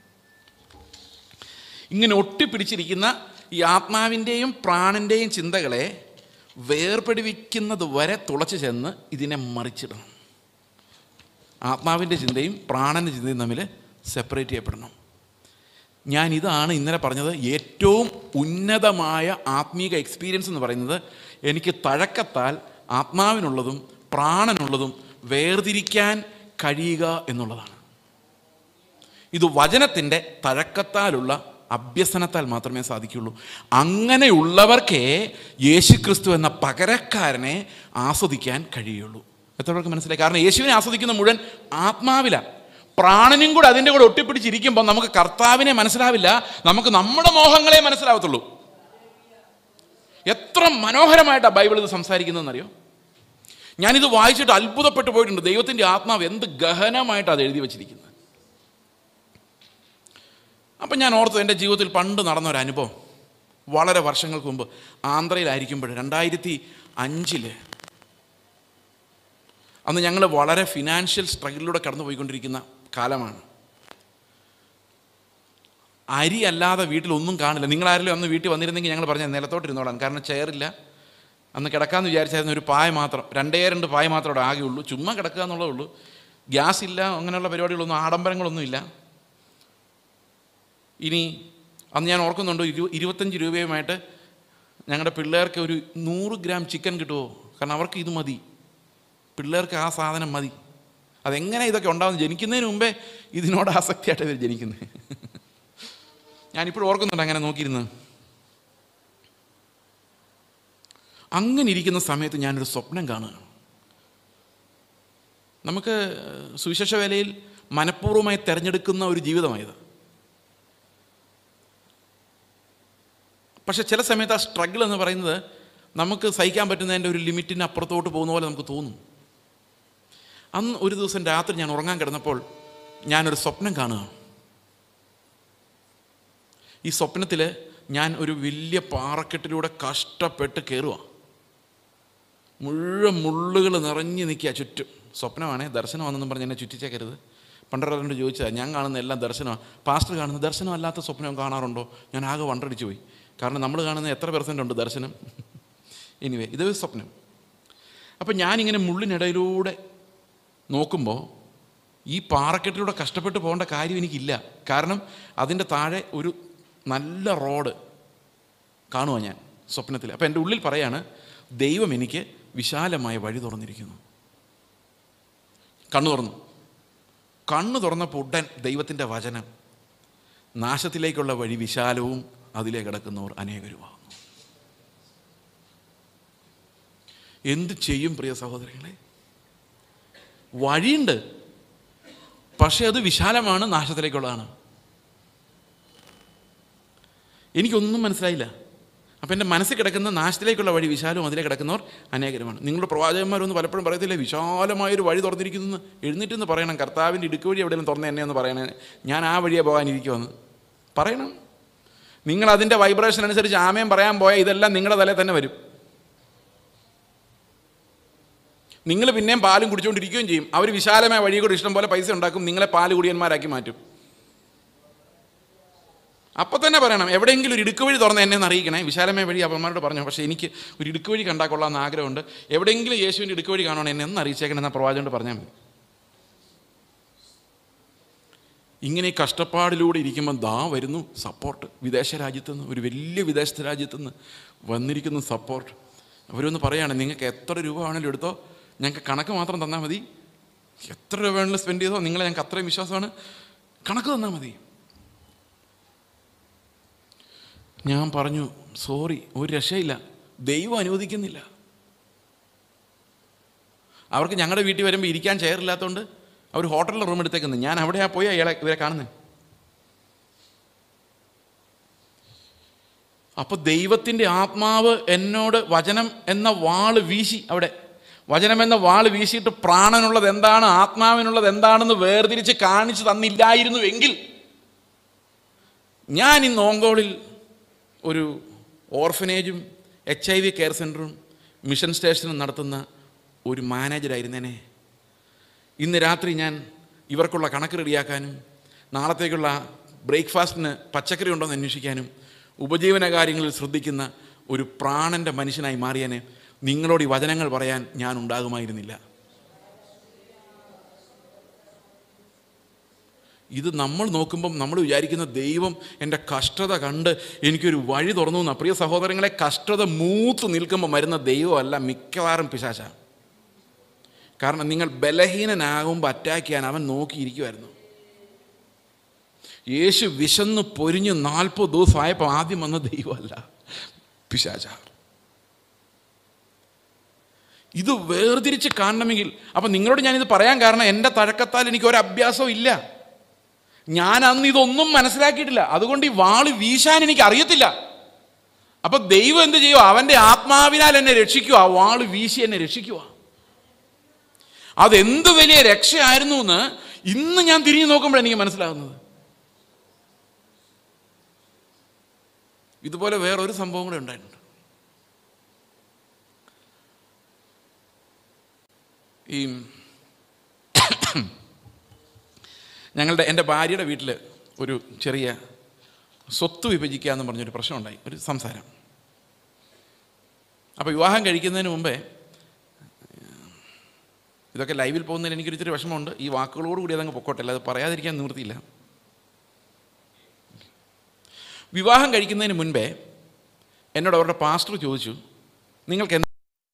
ഇങ്ങനെ ഒട്ടിപ്പിടിച്ചിരിക്കുന്ന ഈ ആത്മാവിൻ്റെയും പ്രാണൻ്റെയും ചിന്തകളെ വേർപെടുവിക്കുന്നത് വരെ തുളച്ചു ചെന്ന് ഇതിനെ മറിച്ചിടണം ആത്മാവിൻ്റെ ചിന്തയും പ്രാണൻ്റെ ചിന്തയും തമ്മിൽ സെപ്പറേറ്റ് ചെയ്യപ്പെടണം ഞാൻ ഇതാണ് ഇന്നലെ പറഞ്ഞത് ഏറ്റവും ഉന്നതമായ ആത്മീക എക്സ്പീരിയൻസ് എന്ന് പറയുന്നത് എനിക്ക് തഴക്കത്താൽ ആത്മാവിനുള്ളതും പ്രാണനുള്ളതും വേർതിരിക്കാൻ കഴിയുക എന്നുള്ളതാണ് ഇത് വചനത്തിൻ്റെ തഴക്കത്താലുള്ള അഭ്യസനത്താൽ മാത്രമേ സാധിക്കുള്ളൂ അങ്ങനെയുള്ളവർക്കേ യേശുക്രിസ്തു എന്ന പകരക്കാരനെ ആസ്വദിക്കാൻ കഴിയുള്ളൂ എത്ര പേർക്ക് മനസ്സിലായി കാരണം യേശുവിനെ ആസ്വദിക്കുന്ന മുഴുവൻ ആത്മാവില പ്രാണനും കൂടെ അതിൻ്റെ കൂടെ ഒട്ടിപ്പിടിച്ചിരിക്കുമ്പോൾ നമുക്ക് കർത്താവിനെ മനസ്സിലാവില്ല നമുക്ക് നമ്മുടെ മോഹങ്ങളെ മനസ്സിലാവത്തുള്ളൂ എത്ര മനോഹരമായിട്ടാണ് ബൈബിൾ ഇത് സംസാരിക്കുന്നതെന്നറിയോ ഞാനിത് വായിച്ചിട്ട് അത്ഭുതപ്പെട്ടു പോയിട്ടുണ്ട് ദൈവത്തിൻ്റെ ആത്മാവ് എന്ത് ഗഹനമായിട്ടാണ് അത് എഴുതി വച്ചിരിക്കുന്നത് അപ്പം ഞാൻ ഓർത്തു എൻ്റെ ജീവിതത്തിൽ പണ്ട് നടന്ന ഒരു അനുഭവം വളരെ വർഷങ്ങൾക്ക് മുമ്പ് ആന്ധ്രയിലായിരിക്കുമ്പോൾ രണ്ടായിരത്തി അഞ്ചില് അന്ന് ഞങ്ങൾ വളരെ ഫിനാൻഷ്യൽ സ്ട്രഗിളിലൂടെ കടന്നു പോയിക്കൊണ്ടിരിക്കുന്ന കാലമാണ് അരി അല്ലാതെ വീട്ടിലൊന്നും കാണില്ല നിങ്ങളാരെങ്കിലും അന്ന് വീട്ടിൽ വന്നിരുന്നെങ്കിൽ ഞങ്ങൾ പറഞ്ഞ നിലത്തോട്ടിരുന്നോളാം കാരണം ചെയറില്ല അന്ന് കിടക്കാമെന്ന് വിചാരിച്ചായിരുന്നു ഒരു പായ മാത്രം രണ്ടേ രണ്ട് പായ മാത്രമേ അവിടെ ആകെയുള്ളൂ ചുമ്മാ കിടക്കുക എന്നുള്ളതേ ഉള്ളൂ ഗ്യാസ് ഇല്ല അങ്ങനെയുള്ള പരിപാടികളൊന്നും ആഡംബരങ്ങളൊന്നും ഇല്ല ഇനി അന്ന് ഞാൻ ഓർക്കുന്നുണ്ട് ഇരു ഇരുപത്തഞ്ച് രൂപയുമായിട്ട് ഞങ്ങളുടെ പിള്ളേർക്ക് ഒരു നൂറ് ഗ്രാം ചിക്കൻ കിട്ടുമോ കാരണം അവർക്ക് ഇത് മതി പിള്ളേർക്ക് ആ സാധനം മതി അതെങ്ങനെ ഇതൊക്കെ ഉണ്ടാകുന്നത് ജനിക്കുന്നതിന് മുമ്പേ ഇതിനോട് ആസക്തിയായിട്ട് ഇവർ ജനിക്കുന്നത് ഞാനിപ്പോഴും ഓർക്കുന്നുണ്ട് അങ്ങനെ നോക്കിയിരുന്നത് അങ്ങനെ ഇരിക്കുന്ന സമയത്ത് ഞാനൊരു സ്വപ്നം കാണുകയാണ് നമുക്ക് സുവിശേഷ വേലയിൽ മനഃപൂർവ്വമായി തിരഞ്ഞെടുക്കുന്ന ഒരു ജീവിതമായത് പക്ഷെ ചില സമയത്ത് ആ സ്ട്രഗിൾ എന്ന് പറയുന്നത് നമുക്ക് സഹിക്കാൻ പറ്റുന്നതിൻ്റെ ഒരു ലിമിറ്റിന് അപ്പുറത്തോട്ട് പോകുന്ന പോലെ നമുക്ക് തോന്നും അന്ന് ഒരു ദിവസം രാത്രി ഞാൻ ഉറങ്ങാൻ കിടന്നപ്പോൾ ഞാനൊരു സ്വപ്നം കാണുകയാണ് ഈ സ്വപ്നത്തിൽ ഞാൻ ഒരു വലിയ പാറക്കെട്ടിലൂടെ കഷ്ടപ്പെട്ട് കയറുക മുഴുവൻ മുള്ളുകൾ നിറഞ്ഞു നിൽക്കുക ചുറ്റും സ്വപ്നമാണേ ദർശനമാണെന്നും പറഞ്ഞ് എന്നെ ചുറ്റിച്ചേക്കരുത് പണ്ടൊരാളോട് ചോദിച്ചാൽ ഞാൻ കാണുന്ന എല്ലാം ദർശനമാണ് പാസ്റ്റർ കാണുന്ന ദർശനമല്ലാത്ത സ്വപ്നം കാണാറുണ്ടോ ഞാൻ ആകെ വണ്ടടിച്ചു പോയി കാരണം നമ്മൾ കാണുന്ന എത്ര പെർസെൻ്റ് ഉണ്ട് ദർശനം എനിവേ ഇത് സ്വപ്നം അപ്പം ഞാനിങ്ങനെ മുള്ളിനിടയിലൂടെ നോക്കുമ്പോൾ ഈ പാറക്കെട്ടിലൂടെ കഷ്ടപ്പെട്ട് പോകേണ്ട കാര്യം എനിക്കില്ല കാരണം അതിൻ്റെ താഴെ ഒരു നല്ല റോഡ് കാണുക ഞാൻ സ്വപ്നത്തിൽ അപ്പം എൻ്റെ ഉള്ളിൽ പറയാണ് ദൈവം എനിക്ക് വിശാലമായ വഴി തുറന്നിരിക്കുന്നു കണ്ണു തുറന്നു കണ്ണു തുറന്നപ്പോൾ ഉടൻ ദൈവത്തിൻ്റെ വചനം നാശത്തിലേക്കുള്ള വഴി വിശാലവും അതിലേ കിടക്കുന്നവർ അനേകരുമാകുന്നു എന്ത് ചെയ്യും പ്രിയ സഹോദരങ്ങളെ വഴിയുണ്ട് പക്ഷെ അത് വിശാലമാണ് നാശത്തിലേക്കുള്ളതാണ് എനിക്കൊന്നും മനസ്സിലായില്ല അപ്പം എൻ്റെ മനസ്സിൽ കിടക്കുന്ന നാശത്തിലേക്കുള്ള വഴി വിശാലവും അതിലെ കിടക്കുന്നവർ അനേകരുമാണ് നിങ്ങളുടെ പ്രവാചകന്മാരൊന്നും പലപ്പോഴും പറയത്തില്ല വിശാലമായൊരു വഴി തുറന്നിരിക്കുന്നു എഴുന്നേറ്റെന്ന് പറയണം കർത്താവിൻ്റെ ഇടുക്ക് വഴി എവിടെയെങ്കിലും തുറന്ന് എന്നെ ഒന്ന് പറയണേ ഞാൻ ആ വഴിയെ പോകാനിരിക്കുമെന്ന് പറയണം നിങ്ങൾ അതിൻ്റെ വൈബ്രേഷൻ അനുസരിച്ച് ആമയം പറയാൻ പോയാൽ ഇതെല്ലാം നിങ്ങളുടെ തലയിൽ തന്നെ വരും നിങ്ങൾ പിന്നെയും പാലും കുടിച്ചുകൊണ്ടിരിക്കുകയും ചെയ്യും അവർ വിശാലമായ വഴി കൂടി ഇഷ്ടം പോലെ പൈസ ഉണ്ടാക്കും നിങ്ങളെ പാല് കുടിയന്മാരാക്കി മാറ്റും അപ്പം തന്നെ പറയണം എവിടെയെങ്കിലും ഒരു ഇടുക്ക് വഴി തുറന്ന് എന്നെ ഒന്ന് അറിയിക്കണേ വിശാലമായ വഴി അപ്പന്മാരോട് പറഞ്ഞു പക്ഷേ എനിക്ക് ഒരു ഇടുക്ക് വഴി കണ്ടാൽ കൊള്ളാമെന്ന് ആഗ്രഹമുണ്ട് എവിടെയെങ്കിലും യേശുവിൻ്റെ ഇടുക്ക് വഴി കാണുവാണ് എന്നെ ഒന്ന് അറിയിച്ചേക്കണം എന്ന പ്രവാചകനോട് പറഞ്ഞാൽ മതി ഇങ്ങനെ ഈ കഷ്ടപ്പാടിലൂടെ ഇരിക്കുമ്പോൾ ദാ വരുന്നു സപ്പോർട്ട് വിദേശ രാജ്യത്തുനിന്ന് ഒരു വലിയ വിദേശ രാജ്യത്തുനിന്ന് വന്നിരിക്കുന്ന സപ്പോർട്ട് അവരൊന്ന് പറയാണ് നിങ്ങൾക്ക് എത്ര രൂപ വേണമെങ്കിലും എടുത്തോ ഞങ്ങൾക്ക് കണക്ക് മാത്രം തന്നാൽ മതി എത്ര രൂപ വേണമെങ്കിലും സ്പെൻഡ് ചെയ്തോ നിങ്ങളെ ഞങ്ങൾക്ക് അത്രയും വിശ്വാസമാണ് കണക്ക് തന്നാൽ മതി ഞാൻ പറഞ്ഞു സോറി ഒരു രക്ഷയില്ല ദൈവം അനുവദിക്കുന്നില്ല അവർക്ക് ഞങ്ങളുടെ വീട്ടിൽ വരുമ്പോൾ ഇരിക്കാൻ ചെയറില്ലാത്തതുകൊണ്ട് അവർ ഹോട്ടലിൽ റൂം എടുത്തേക്കുന്നത് ഞാൻ അവിടെ പോയി അയാളെ ഇവരെ കാണുന്നത് അപ്പോൾ ദൈവത്തിൻ്റെ ആത്മാവ് എന്നോട് വചനം എന്ന വാള് വീശി അവിടെ വചനം എന്ന വാള് വീശിയിട്ട് പ്രാണനുള്ളത് എന്താണ് ആത്മാവിനുള്ളത് എന്താണെന്ന് വേർതിരിച്ച് കാണിച്ചു തന്നില്ലായിരുന്നുവെങ്കിൽ ഞാൻ ഇന്ന് ഓങ്കോളിൽ ഒരു ഓർഫനേജും എച്ച് ഐ വി കെയർ സെൻറ്ററും മിഷൻ സ്റ്റേഷനും നടത്തുന്ന ഒരു മാനേജരായിരുന്നേനെ ഇന്ന് രാത്രി ഞാൻ ഇവർക്കുള്ള കണക്ക് റെഡിയാക്കാനും നാളത്തേക്കുള്ള ബ്രേക്ക്ഫാസ്റ്റിന് പച്ചക്കറി ഉണ്ടോ എന്ന് അന്വേഷിക്കാനും ഉപജീവന കാര്യങ്ങളിൽ ശ്രദ്ധിക്കുന്ന ഒരു പ്രാണൻ്റെ മനുഷ്യനായി മാറിയനെ നിങ്ങളോട് ഈ വചനങ്ങൾ പറയാൻ ഞാൻ ഉണ്ടാകുമായിരുന്നില്ല ഇത് നമ്മൾ നോക്കുമ്പം നമ്മൾ വിചാരിക്കുന്ന ദൈവം എൻ്റെ കഷ്ടത കണ്ട് എനിക്കൊരു വഴി തുറന്നു എന്നാ പ്രിയ സഹോദരങ്ങളെ കഷ്ടത മൂത്ത് നിൽക്കുമ്പോൾ വരുന്ന ദൈവമല്ല മിക്കവാറും പിശാച കാരണം നിങ്ങൾ ബലഹീനനാകുമ്പോൾ അറ്റാക്ക് ചെയ്യാൻ അവൻ നോക്കിയിരിക്കുമായിരുന്നു യേശു വിശന്ന് പൊരിഞ്ഞ് നാൽപ്പത് ദിവസമായപ്പോൾ ആദ്യം വന്ന ദൈവമല്ല പിശാച ഇത് വേർതിരിച്ച് കാണണമെങ്കിൽ അപ്പം നിങ്ങളോട് ഞാനിത് പറയാൻ കാരണം എൻ്റെ തഴക്കത്താൽ എനിക്ക് ഒരു അഭ്യാസവും ഇല്ല ഞാൻ അന്ന് ഇതൊന്നും മനസ്സിലാക്കിയിട്ടില്ല അതുകൊണ്ട് ഈ വാള് വീശാൻ എനിക്ക് അറിയത്തില്ല അപ്പൊ ദൈവം എന്ത് ചെയ്യുക അവൻ്റെ ആത്മാവിനാൽ എന്നെ രക്ഷിക്കുക ആ വാള് വീശി എന്നെ രക്ഷിക്കുക അതെന്ത് വലിയ രക്ഷയായിരുന്നു എന്ന് ഇന്ന് ഞാൻ തിരിഞ്ഞു നോക്കുമ്പോഴാണ് എനിക്ക് മനസ്സിലാകുന്നത് ഇതുപോലെ വേറൊരു സംഭവം കൂടെ ഉണ്ടായിട്ടുണ്ട് ഈ ഞങ്ങളുടെ എൻ്റെ ഭാര്യയുടെ വീട്ടിൽ ഒരു ചെറിയ സ്വത്ത് വിഭജിക്കുക എന്ന് പറഞ്ഞൊരു പ്രശ്നമുണ്ടായി ഒരു സംസാരം അപ്പോൾ വിവാഹം കഴിക്കുന്നതിന് മുമ്പേ ഇതൊക്കെ ലൈവിൽ പോകുന്നതിന് എനിക്കൊരു ഇത്തിരി വിഷമമുണ്ട് ഈ വാക്കുകളോട് കൂടി അതങ്ങ് പൊക്കോട്ടെ അല്ലാതെ പറയാതിരിക്കാൻ നിവൃത്തിയില്ല വിവാഹം കഴിക്കുന്നതിന് മുൻപേ എന്നോട് അവരുടെ പാസ്റ്റർ ചോദിച്ചു നിങ്ങൾക്ക് എന്ത്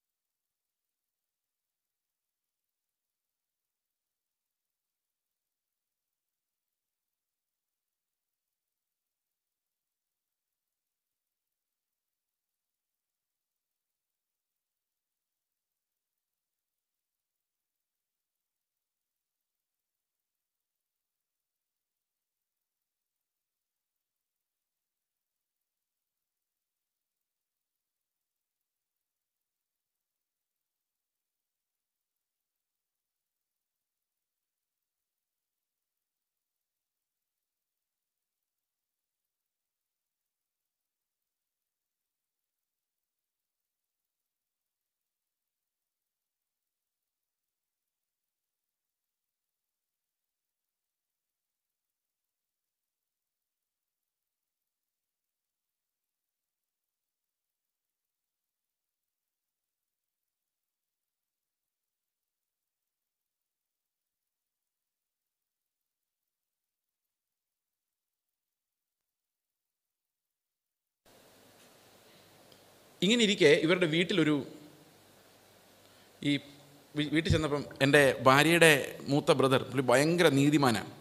ഇങ്ങനെ ഇരിക്കെ ഇവരുടെ വീട്ടിലൊരു ഈ വീ- വീട്ടിൽ ചെന്നപ്പം എൻ്റെ ഭാര്യയുടെ മൂത്ത ബ്രദർ പുള്ളി ഭയങ്കര നീതിമാനാണ്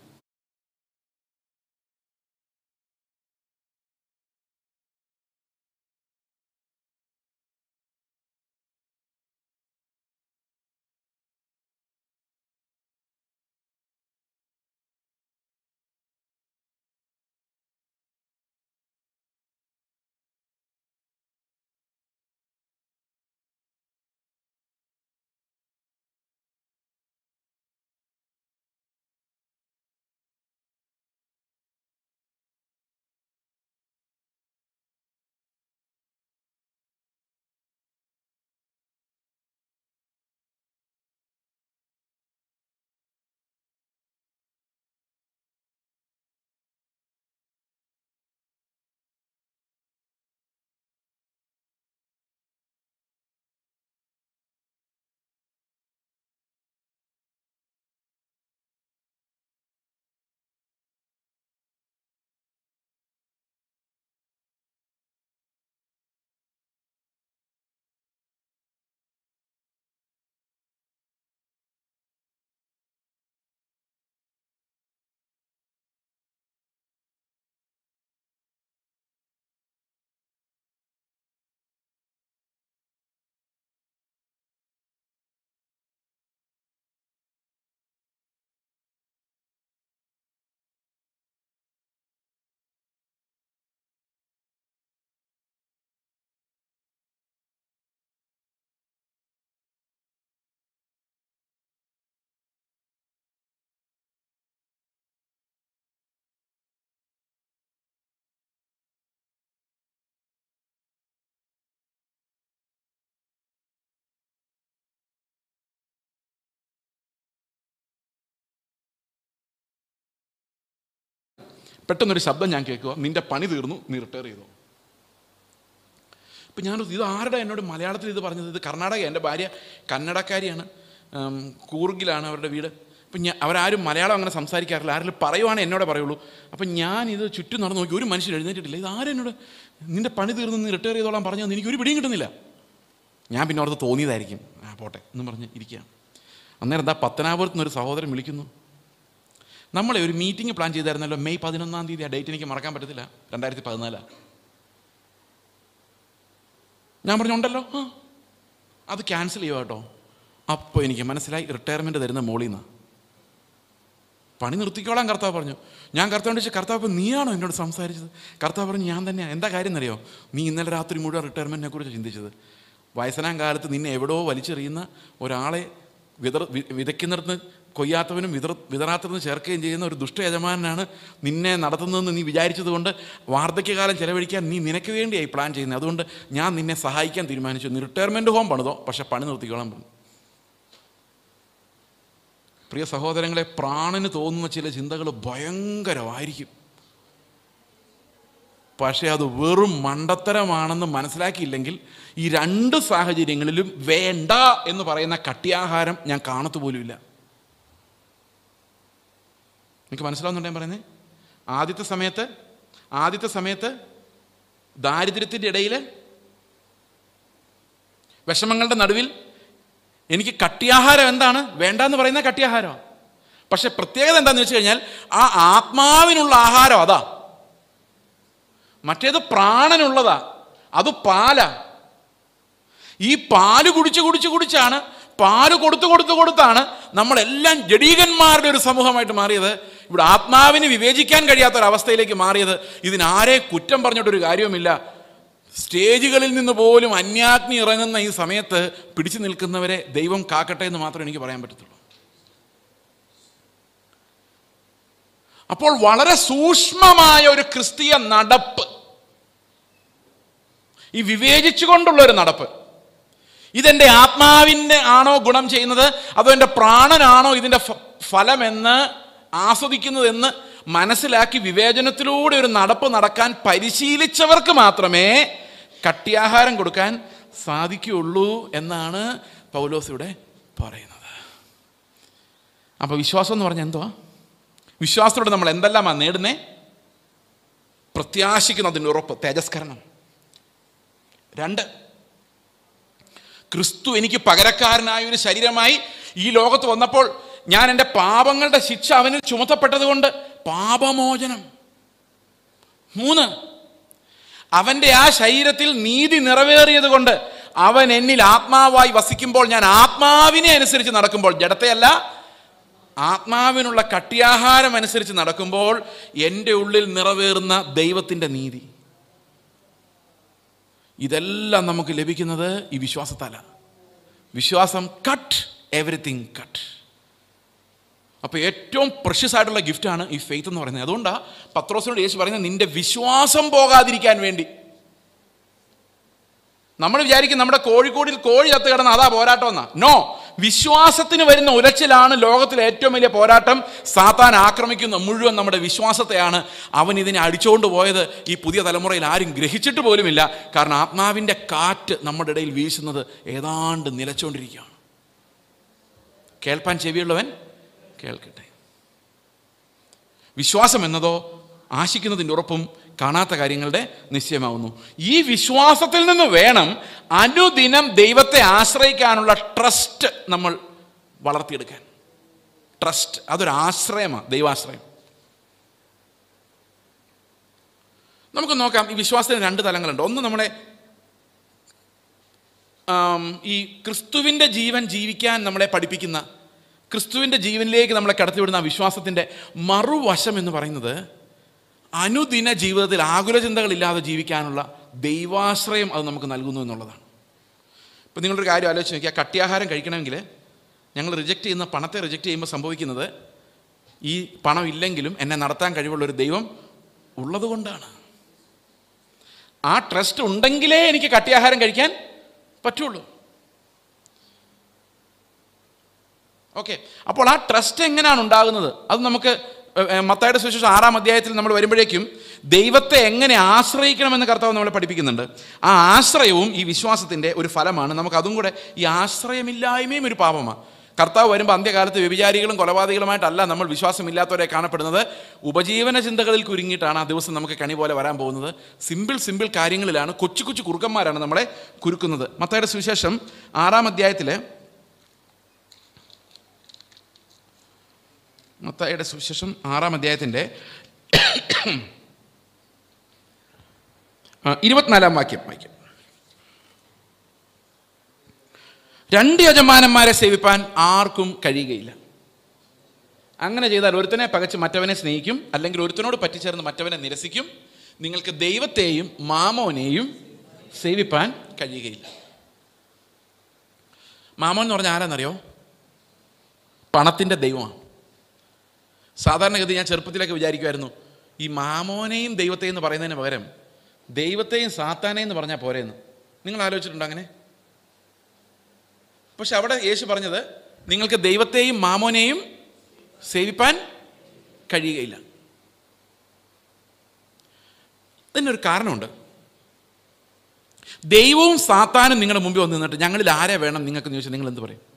പെട്ടെന്നൊരു ശബ്ദം ഞാൻ കേൾക്കുക നിന്റെ പണി തീർന്നു നീ റിട്ടയർ ചെയ്തു അപ്പം ഞാൻ ഇത് ആരുടെ എന്നോട് മലയാളത്തിൽ ഇത് പറഞ്ഞത് ഇത് കർണാടക എൻ്റെ ഭാര്യ കന്നഡക്കാരിയാണ് ഉം, കൂർഗിലാണ് അവരുടെ വീട് അപ്പം ഞാൻ അവരാരും മലയാളം അങ്ങനെ സംസാരിക്കാറില്ല ആരെങ്കിലും പറയുവാണെങ്കിൽ എന്നോടെ പറയുള്ളൂ അപ്പം ഞാൻ ഇത് ചുറ്റും നടന്ന് നോക്കി ഒരു മനുഷ്യൻ എഴുന്നേറ്റിട്ടില്ല ഇത് ആരും എന്നോട് നിന്റെ പണി തീർന്ന് നീ റിട്ടയർ ചെയ്തോളാൻ പറഞ്ഞതെന്ന് എനിക്ക് ഒരു പിടിയും കിട്ടുന്നില്ല ഞാൻ പിന്നെ ഓർത്ത് തോന്നിയതായിരിക്കും ആ പോട്ടെ എന്നും പറഞ്ഞ് ഇരിക്കുകയാണ് അന്നേരം എന്താ പത്തനാപുരത്ത് നിന്ന് ഒരു സഹോദരൻ വിളിക്കുന്നു നമ്മളെ ഒരു മീറ്റിംഗ് പ്ലാൻ ചെയ്തായിരുന്നല്ലോ മെയ് പതിനൊന്നാം തീയതി ആ ഡേറ്റ് എനിക്ക് മറക്കാൻ പറ്റത്തില്ല രണ്ടായിരത്തി പതിനാലാണ് ഞാൻ പറഞ്ഞു ഉണ്ടല്ലോ ആ അത് ക്യാൻസൽ ചെയ്യുക കേട്ടോ അപ്പോൾ എനിക്ക് മനസ്സിലായി റിട്ടയർമെൻറ്റ് തരുന്ന മോളിൽ നിന്ന് പണി നിർത്തിക്കോളാൻ കർത്താവ് പറഞ്ഞു ഞാൻ കർത്താവ് ചോദിച്ചു കർത്താവ് ഇപ്പം നീയാണോ എന്നോട് സംസാരിച്ചത് കർത്താവ് പറഞ്ഞു ഞാൻ തന്നെയാണ് എന്താ കാര്യം എന്നറിയോ നീ ഇന്നലെ രാത്രി മുഴുവൻ റിട്ടയർമെൻറ്റിനെ കുറിച്ച് ചിന്തിച്ചത് വയസ്സനാം കാലത്ത് നിന്നെ എവിടെയോ വലിച്ചെറിയുന്ന ഒരാളെ വിതർ വി- വിതയ്ക്കുന്നിടത്ത് കൊയ്യാത്തവനും വിതർ വിതറാത്തവനും ചേർക്കുകയും ചെയ്യുന്ന ഒരു ദുഷ്ട യജമാനാണ് നിന്നെ നടത്തുന്നതെന്ന് നീ വിചാരിച്ചതുകൊണ്ട് വാർദ്ധക്യകാലം ചെലവഴിക്കാൻ നീ നിനക്ക് വേണ്ടിയായി പ്ലാൻ ചെയ്യുന്നത് അതുകൊണ്ട് ഞാൻ നിന്നെ സഹായിക്കാൻ തീരുമാനിച്ചു നീ റിട്ടയർമെൻറ്റ് ഹോം പണിതോ പക്ഷേ പണി നിർത്തിക്കോളാൻ പറഞ്ഞു പ്രിയ സഹോദരങ്ങളെ പ്രാണന് തോന്നുന്ന ചില ചിന്തകൾ ഭയങ്കരമായിരിക്കും പക്ഷേ അത് വെറും മണ്ടത്തരമാണെന്ന് മനസ്സിലാക്കിയില്ലെങ്കിൽ ഈ രണ്ട് സാഹചര്യങ്ങളിലും വേണ്ട എന്ന് പറയുന്ന കട്ടിയാഹാരം ഞാൻ കാണത്തു പോലുമില്ല എനിക്ക് മനസ്സിലാവുന്നുണ്ടോ ഞാൻ പറയുന്നത് ആദ്യത്തെ സമയത്ത് ആദ്യത്തെ സമയത്ത് ദാരിദ്ര്യത്തിൻ്റെ ഇടയിൽ വിഷമങ്ങളുടെ നടുവിൽ എനിക്ക് കട്ടിയാഹാരം എന്താണ് വേണ്ടെന്ന് പറയുന്ന കട്ടിയാഹാരം പക്ഷെ പ്രത്യേകത എന്താണെന്ന് വെച്ച് കഴിഞ്ഞാൽ ആ ആത്മാവിനുള്ള ആഹാരം അതാ മറ്റേത് പ്രാണനുള്ളതാ അത് പാലാ ഈ പാല് കുടിച്ച് കുടിച്ച് കുടിച്ചാണ് പാല് കൊടുത്തു കൊടുത്തു കൊടുത്താണ് നമ്മളെല്ലാം ജഡീകന്മാരുടെ ഒരു സമൂഹമായിട്ട് മാറിയത് ഇവിടെ ആത്മാവിന് വിവേചിക്കാൻ കഴിയാത്ത ഒരു അവസ്ഥയിലേക്ക് മാറിയത് ഇതിനാരെ കുറ്റം പറഞ്ഞിട്ടൊരു കാര്യവുമില്ല സ്റ്റേജുകളിൽ നിന്ന് പോലും അന്യാഗ്നി ഇറങ്ങുന്ന ഈ സമയത്ത് പിടിച്ചു നിൽക്കുന്നവരെ ദൈവം കാക്കട്ടെ എന്ന് മാത്രമേ എനിക്ക് പറയാൻ പറ്റത്തുള്ളൂ അപ്പോൾ വളരെ സൂക്ഷ്മമായ ഒരു ക്രിസ്തീയ നടപ്പ് ഈ വിവേചിച്ചുകൊണ്ടുള്ള ഒരു നടപ്പ് ഇതെൻ്റെ ആത്മാവിൻ്റെ ആണോ ഗുണം ചെയ്യുന്നത് അതോ എൻ്റെ പ്രാണനാണോ ഇതിൻ്റെ ഫ- ഫലമെന്ന് ആസ്വദിക്കുന്നതെന്ന് മനസ്സിലാക്കി വിവേചനത്തിലൂടെ ഒരു നടപ്പ് നടക്കാൻ പരിശീലിച്ചവർക്ക് മാത്രമേ കട്ടിയാഹാരം കൊടുക്കാൻ സാധിക്കുകയുള്ളൂ എന്നാണ് പൗലോസ് ഇവിടെ പറയുന്നത് അപ്പോൾ വിശ്വാസം എന്ന് പറഞ്ഞാൽ എന്തുവാ വിശ്വാസത്തോടെ നമ്മൾ എന്തെല്ലാമാണ് നേടുന്നേ പ്രത്യാശിക്കുന്നതിൻ്റെ ഉറപ്പ് തേജസ്കരണം രണ്ട് ക്രിസ്തു എനിക്ക് പകരക്കാരനായ ഒരു ശരീരമായി ഈ ലോകത്ത് വന്നപ്പോൾ ഞാൻ എൻ്റെ പാപങ്ങളുടെ ശിക്ഷ അവനിൽ ചുമത്തപ്പെട്ടതുകൊണ്ട് പാപമോചനം മൂന്ന് അവൻ്റെ ആ ശരീരത്തിൽ നീതി നിറവേറിയത് കൊണ്ട് അവൻ എന്നിൽ ആത്മാവായി വസിക്കുമ്പോൾ ഞാൻ ആത്മാവിനെ അനുസരിച്ച് നടക്കുമ്പോൾ ജഡത്തെയല്ല ആത്മാവിനുള്ള കട്ടിയാഹാരം അനുസരിച്ച് നടക്കുമ്പോൾ എൻ്റെ ഉള്ളിൽ നിറവേറുന്ന ദൈവത്തിൻ്റെ നീതി ഇതെല്ലാം നമുക്ക് ലഭിക്കുന്നത് ഈ വിശ്വാസത്താല വിശ്വാസം കട്ട് എവറിത്തിങ് കട്ട് അപ്പോൾ ഏറ്റവും പ്രഷ്യസ് ആയിട്ടുള്ള ഗിഫ്റ്റാണ് ഈ ഫെയ്ത്ത് എന്ന് പറയുന്നത് അതുകൊണ്ടാണ് പത്രോസിനോട് യേശു പറയുന്നത് നിന്റെ വിശ്വാസം പോകാതിരിക്കാൻ വേണ്ടി നമ്മൾ വിചാരിക്കും നമ്മുടെ കോഴിക്കോടിൽ കോഴി ചത്ത് കിടന്ന അതാ പോരാട്ടം എന്നാ നോ വിശ്വാസത്തിന് വരുന്ന ഉലച്ചിലാണ് ലോകത്തിലെ ഏറ്റവും വലിയ പോരാട്ടം സാത്താൻ ആക്രമിക്കുന്ന മുഴുവൻ നമ്മുടെ വിശ്വാസത്തെയാണ് അവൻ ഇതിനെ അടിച്ചുകൊണ്ട് പോയത് ഈ പുതിയ തലമുറയിൽ ആരും ഗ്രഹിച്ചിട്ട് പോലുമില്ല കാരണം ആത്മാവിൻ്റെ കാറ്റ് നമ്മുടെ ഇടയിൽ വീശുന്നത് ഏതാണ്ട് നിലച്ചുകൊണ്ടിരിക്കുകയാണ് കേൾപ്പാൻ ചെവിയുള്ളവൻ കേൾക്കട്ടെ വിശ്വാസം എന്നതോ ആശിക്കുന്നതിൻ്റെ ഉറപ്പും കാണാത്ത കാര്യങ്ങളുടെ നിശ്ചയമാവുന്നു ഈ വിശ്വാസത്തിൽ നിന്ന് വേണം അനുദിനം ദൈവത്തെ ആശ്രയിക്കാനുള്ള ട്രസ്റ്റ് നമ്മൾ വളർത്തിയെടുക്കാൻ ട്രസ്റ്റ് അതൊരു ആശ്രയമാണ് ദൈവാശ്രയം നമുക്ക് നോക്കാം ഈ വിശ്വാസത്തിന് രണ്ട് തലങ്ങളുണ്ട് ഒന്ന് നമ്മുടെ ആം, ഈ ക്രിസ്തുവിൻ്റെ ജീവൻ ജീവിക്കാൻ നമ്മളെ പഠിപ്പിക്കുന്ന ക്രിസ്തുവിൻ്റെ ജീവനിലേക്ക് നമ്മളെ കടത്തിവിടുന്ന ആ വിശ്വാസത്തിൻ്റെ മറുവശം എന്ന് പറയുന്നത് അനുദിന ജീവിതത്തിൽ ആകുല ചിന്തകളില്ലാതെ ജീവിക്കാനുള്ള ദൈവാശ്രയം അത് നമുക്ക് നൽകുന്നു എന്നുള്ളതാണ് ഇപ്പം നിങ്ങളൊരു കാര്യം ആലോചിച്ച് നോക്കിയാൽ കട്ടിയാഹാരം കഴിക്കണമെങ്കിൽ ഞങ്ങൾ റിജക്റ്റ് ചെയ്യുന്ന പണത്തെ റിജക്റ്റ് ചെയ്യുമ്പോൾ സംഭവിക്കുന്നത് ഈ പണം ഇല്ലെങ്കിലും എന്നെ നടത്താൻ കഴിവുള്ള ഒരു ദൈവം ഉള്ളതുകൊണ്ടാണ് ആ ട്രസ്റ്റ് ഉണ്ടെങ്കിലേ എനിക്ക് കട്ടിയാഹാരം കഴിക്കാൻ പറ്റുള്ളൂ ഓക്കെ അപ്പോൾ ആ ട്രസ്റ്റ് എങ്ങനെയാണ് ഉണ്ടാകുന്നത് അത് നമുക്ക് ഏ, ഏ, മത്തായുടെ സുവിശേഷം ആറാം അധ്യായത്തിൽ നമ്മൾ വരുമ്പോഴേക്കും ദൈവത്തെ എങ്ങനെ ആശ്രയിക്കണമെന്ന് കർത്താവ് നമ്മളെ പഠിപ്പിക്കുന്നുണ്ട് ആ ആശ്രയവും ഈ വിശ്വാസത്തിൻ്റെ ഒരു ഫലമാണ് നമുക്ക് അതും കൂടെ ഈ ആശ്രയമില്ലായ്മയും ഒരു പാപമാണ് കർത്താവ് വരുമ്പോൾ അന്ത്യകാലത്ത് വ്യഭിചാരികളും കൊലപാതകളുമായിട്ടല്ല നമ്മൾ വിശ്വാസമില്ലാത്തവരെ കാണപ്പെടുന്നത് ഉപജീവന ചിന്തകളിൽ കുരുങ്ങിയിട്ടാണ് ആ ദിവസം നമുക്ക് കണി പോലെ വരാൻ പോകുന്നത് സിമ്പിൾ സിമ്പിൾ കാര്യങ്ങളിലാണ് കൊച്ചു കൊച്ചു കുറുക്കന്മാരാണ് നമ്മളെ കുരുക്കുന്നത് മത്തായുടെ സുവിശേഷം ആറാം അധ്യായത്തിൽ മത്തായുടെ സുവിശേഷം ആറാം അധ്യായത്തിൻ്റെ ആ, ഇരുപത്തിനാലാം വാക്യം വാക്യം രണ്ട് യജമാനന്മാരെ സേവിപ്പാൻ ആർക്കും കഴിയുകയില്ല അങ്ങനെ ചെയ്താൽ ഒരുത്തനെ പകച്ച് മറ്റവനെ സ്നേഹിക്കും അല്ലെങ്കിൽ ഒരുത്തനോട് പറ്റിച്ചേർന്ന് മറ്റവനെ നിരസിക്കും നിങ്ങൾക്ക് ദൈവത്തെയും മാമോനെയും സേവിപ്പാൻ കഴിയുകയില്ല മാമോൻ എന്ന് പറഞ്ഞാൽ ആരാന്നറിയോ പണത്തിൻ്റെ ദൈവമാണ് സാധാരണഗതി ഞാൻ ചെറുപ്പത്തിലൊക്കെ വിചാരിക്കുമായിരുന്നു ഈ മാമോനെയും ദൈവത്തെയും എന്ന് പറയുന്നതിന് പകരം ദൈവത്തെയും സാത്താനെയും എന്ന് പറഞ്ഞാൽ പോരെയെന്ന് നിങ്ങൾ ആലോചിച്ചിട്ടുണ്ടോ അങ്ങനെ പക്ഷെ അവിടെ യേശു പറഞ്ഞത് നിങ്ങൾക്ക് ദൈവത്തെയും മാമോനെയും സേവിപ്പാൻ കഴിയുകയില്ല ഇതിനൊരു കാരണമുണ്ട് ദൈവവും സാത്താനും നിങ്ങളുടെ മുമ്പിൽ വന്ന് നിന്നിട്ട് ഞങ്ങളിൽ ആരെ വേണം നിങ്ങൾക്ക് ചോദിച്ചാൽ നിങ്ങൾ എന്ത് പറയും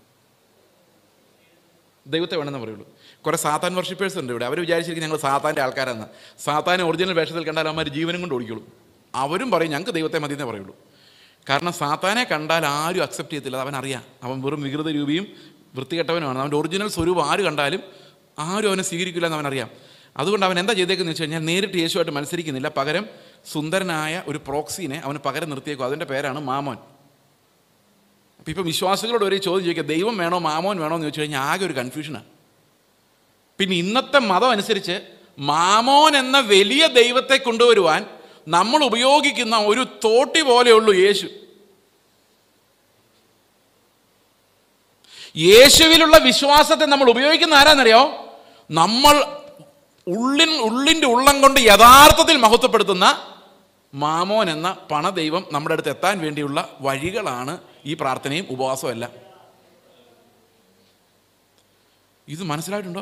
ദൈവത്തെ വേണമെന്ന് പറയുള്ളൂ കുറേ സാത്താൻ വർഷിപ്പേഴ്സ് ഉണ്ട് ഇവിടെ അവർ വിചാരിച്ചിരിക്കും ഞങ്ങൾ സാത്താൻ്റെ ആൾക്കാരാണ് സാത്താനെ ഒറിജിനൽ വേഷത്തിൽ കണ്ടാൽ അവന്മാർ ജീവനും കൊണ്ട് ഓടിക്കുള്ളൂ അവരും പറയും ഞങ്ങൾക്ക് ദൈവത്തെ മതി എന്നേ പറയുള്ളൂ കാരണം സാത്താനെ കണ്ടാൽ ആരും അക്സെപ്റ്റ് ചെയ്യത്തില്ല അത് അവൻ അറിയാം അവൻ വെറും വികൃത രൂപിയും വൃത്തികെട്ടവനുമാണ് അവൻ്റെ ഒറിജിനൽ സ്വരൂപം ആര് കണ്ടാലും ആരും അവനെ സ്വീകരിക്കില്ല എന്ന് അവൻ അറിയാം അതുകൊണ്ട് അവൻ എന്താ ചെയ്തേക്കെന്ന് വെച്ച് കഴിഞ്ഞാൽ നേരിട്ട് യേശുവായിട്ട് മത്സരിക്കുന്നില്ല പകരം സുന്ദരനായ ഒരു പ്രോക്സീനെ അവന് പകരം നിർത്തിയേക്കും അതിൻ്റെ പേരാണ് മാമോൻ അപ്പം ഇപ്പം വിശ്വാസികളോട് ഒരു ചോദ്യം ചോദിക്കുക ദൈവം വേണോ മാമോൻ വേണോ എന്ന് ചോദിച്ചു കഴിഞ്ഞാൽ ആകെ ഒരു കൺഫ്യൂഷനാണ് പിന്നെ ഇന്നത്തെ മതം അനുസരിച്ച് മാമോൻ എന്ന വലിയ ദൈവത്തെ കൊണ്ടുവരുവാൻ നമ്മൾ ഉപയോഗിക്കുന്ന ഒരു തോട്ടി പോലെയുള്ളൂ യേശു യേശുവിലുള്ള വിശ്വാസത്തെ നമ്മൾ ഉപയോഗിക്കുന്ന ആരാന്നറിയോ നമ്മൾ ഉള്ളിൻ ഉള്ളിൻ്റെ ഉള്ളം കൊണ്ട് യഥാർത്ഥത്തിൽ മഹത്വപ്പെടുത്തുന്ന മാമോൻ എന്ന പണദൈവം നമ്മുടെ അടുത്ത് എത്താൻ വേണ്ടിയുള്ള വഴികളാണ് ഈ പ്രാർത്ഥനയും ഉപവാസവും എല്ലാം ഇത് മനസ്സിലായിട്ടുണ്ടോ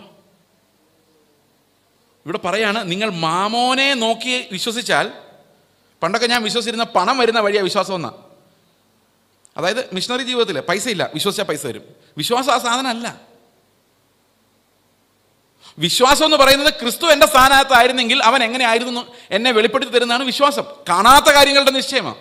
ഇവിടെ പറയാണ് നിങ്ങൾ മാമോനെ നോക്കി വിശ്വസിച്ചാൽ പണ്ടൊക്കെ ഞാൻ വിശ്വസിച്ചിരുന്ന പണം വരുന്ന വഴിയാണ് വിശ്വാസം എന്നാ അതായത് മിഷണറി ജീവിതത്തിൽ പൈസ ഇല്ല വിശ്വസിച്ചാൽ പൈസ വരും വിശ്വാസം ആ സാധനമല്ല വിശ്വാസം എന്ന് പറയുന്നത് ക്രിസ്തു എൻ്റെ സ്ഥാനത്തായിരുന്നെങ്കിൽ അവൻ എങ്ങനെ ആയിരുന്നു എന്നെ വെളിപ്പെടുത്തി തരുന്നതാണ് വിശ്വാസം കാണാത്ത കാര്യങ്ങളുടെ നിശ്ചയമാണ്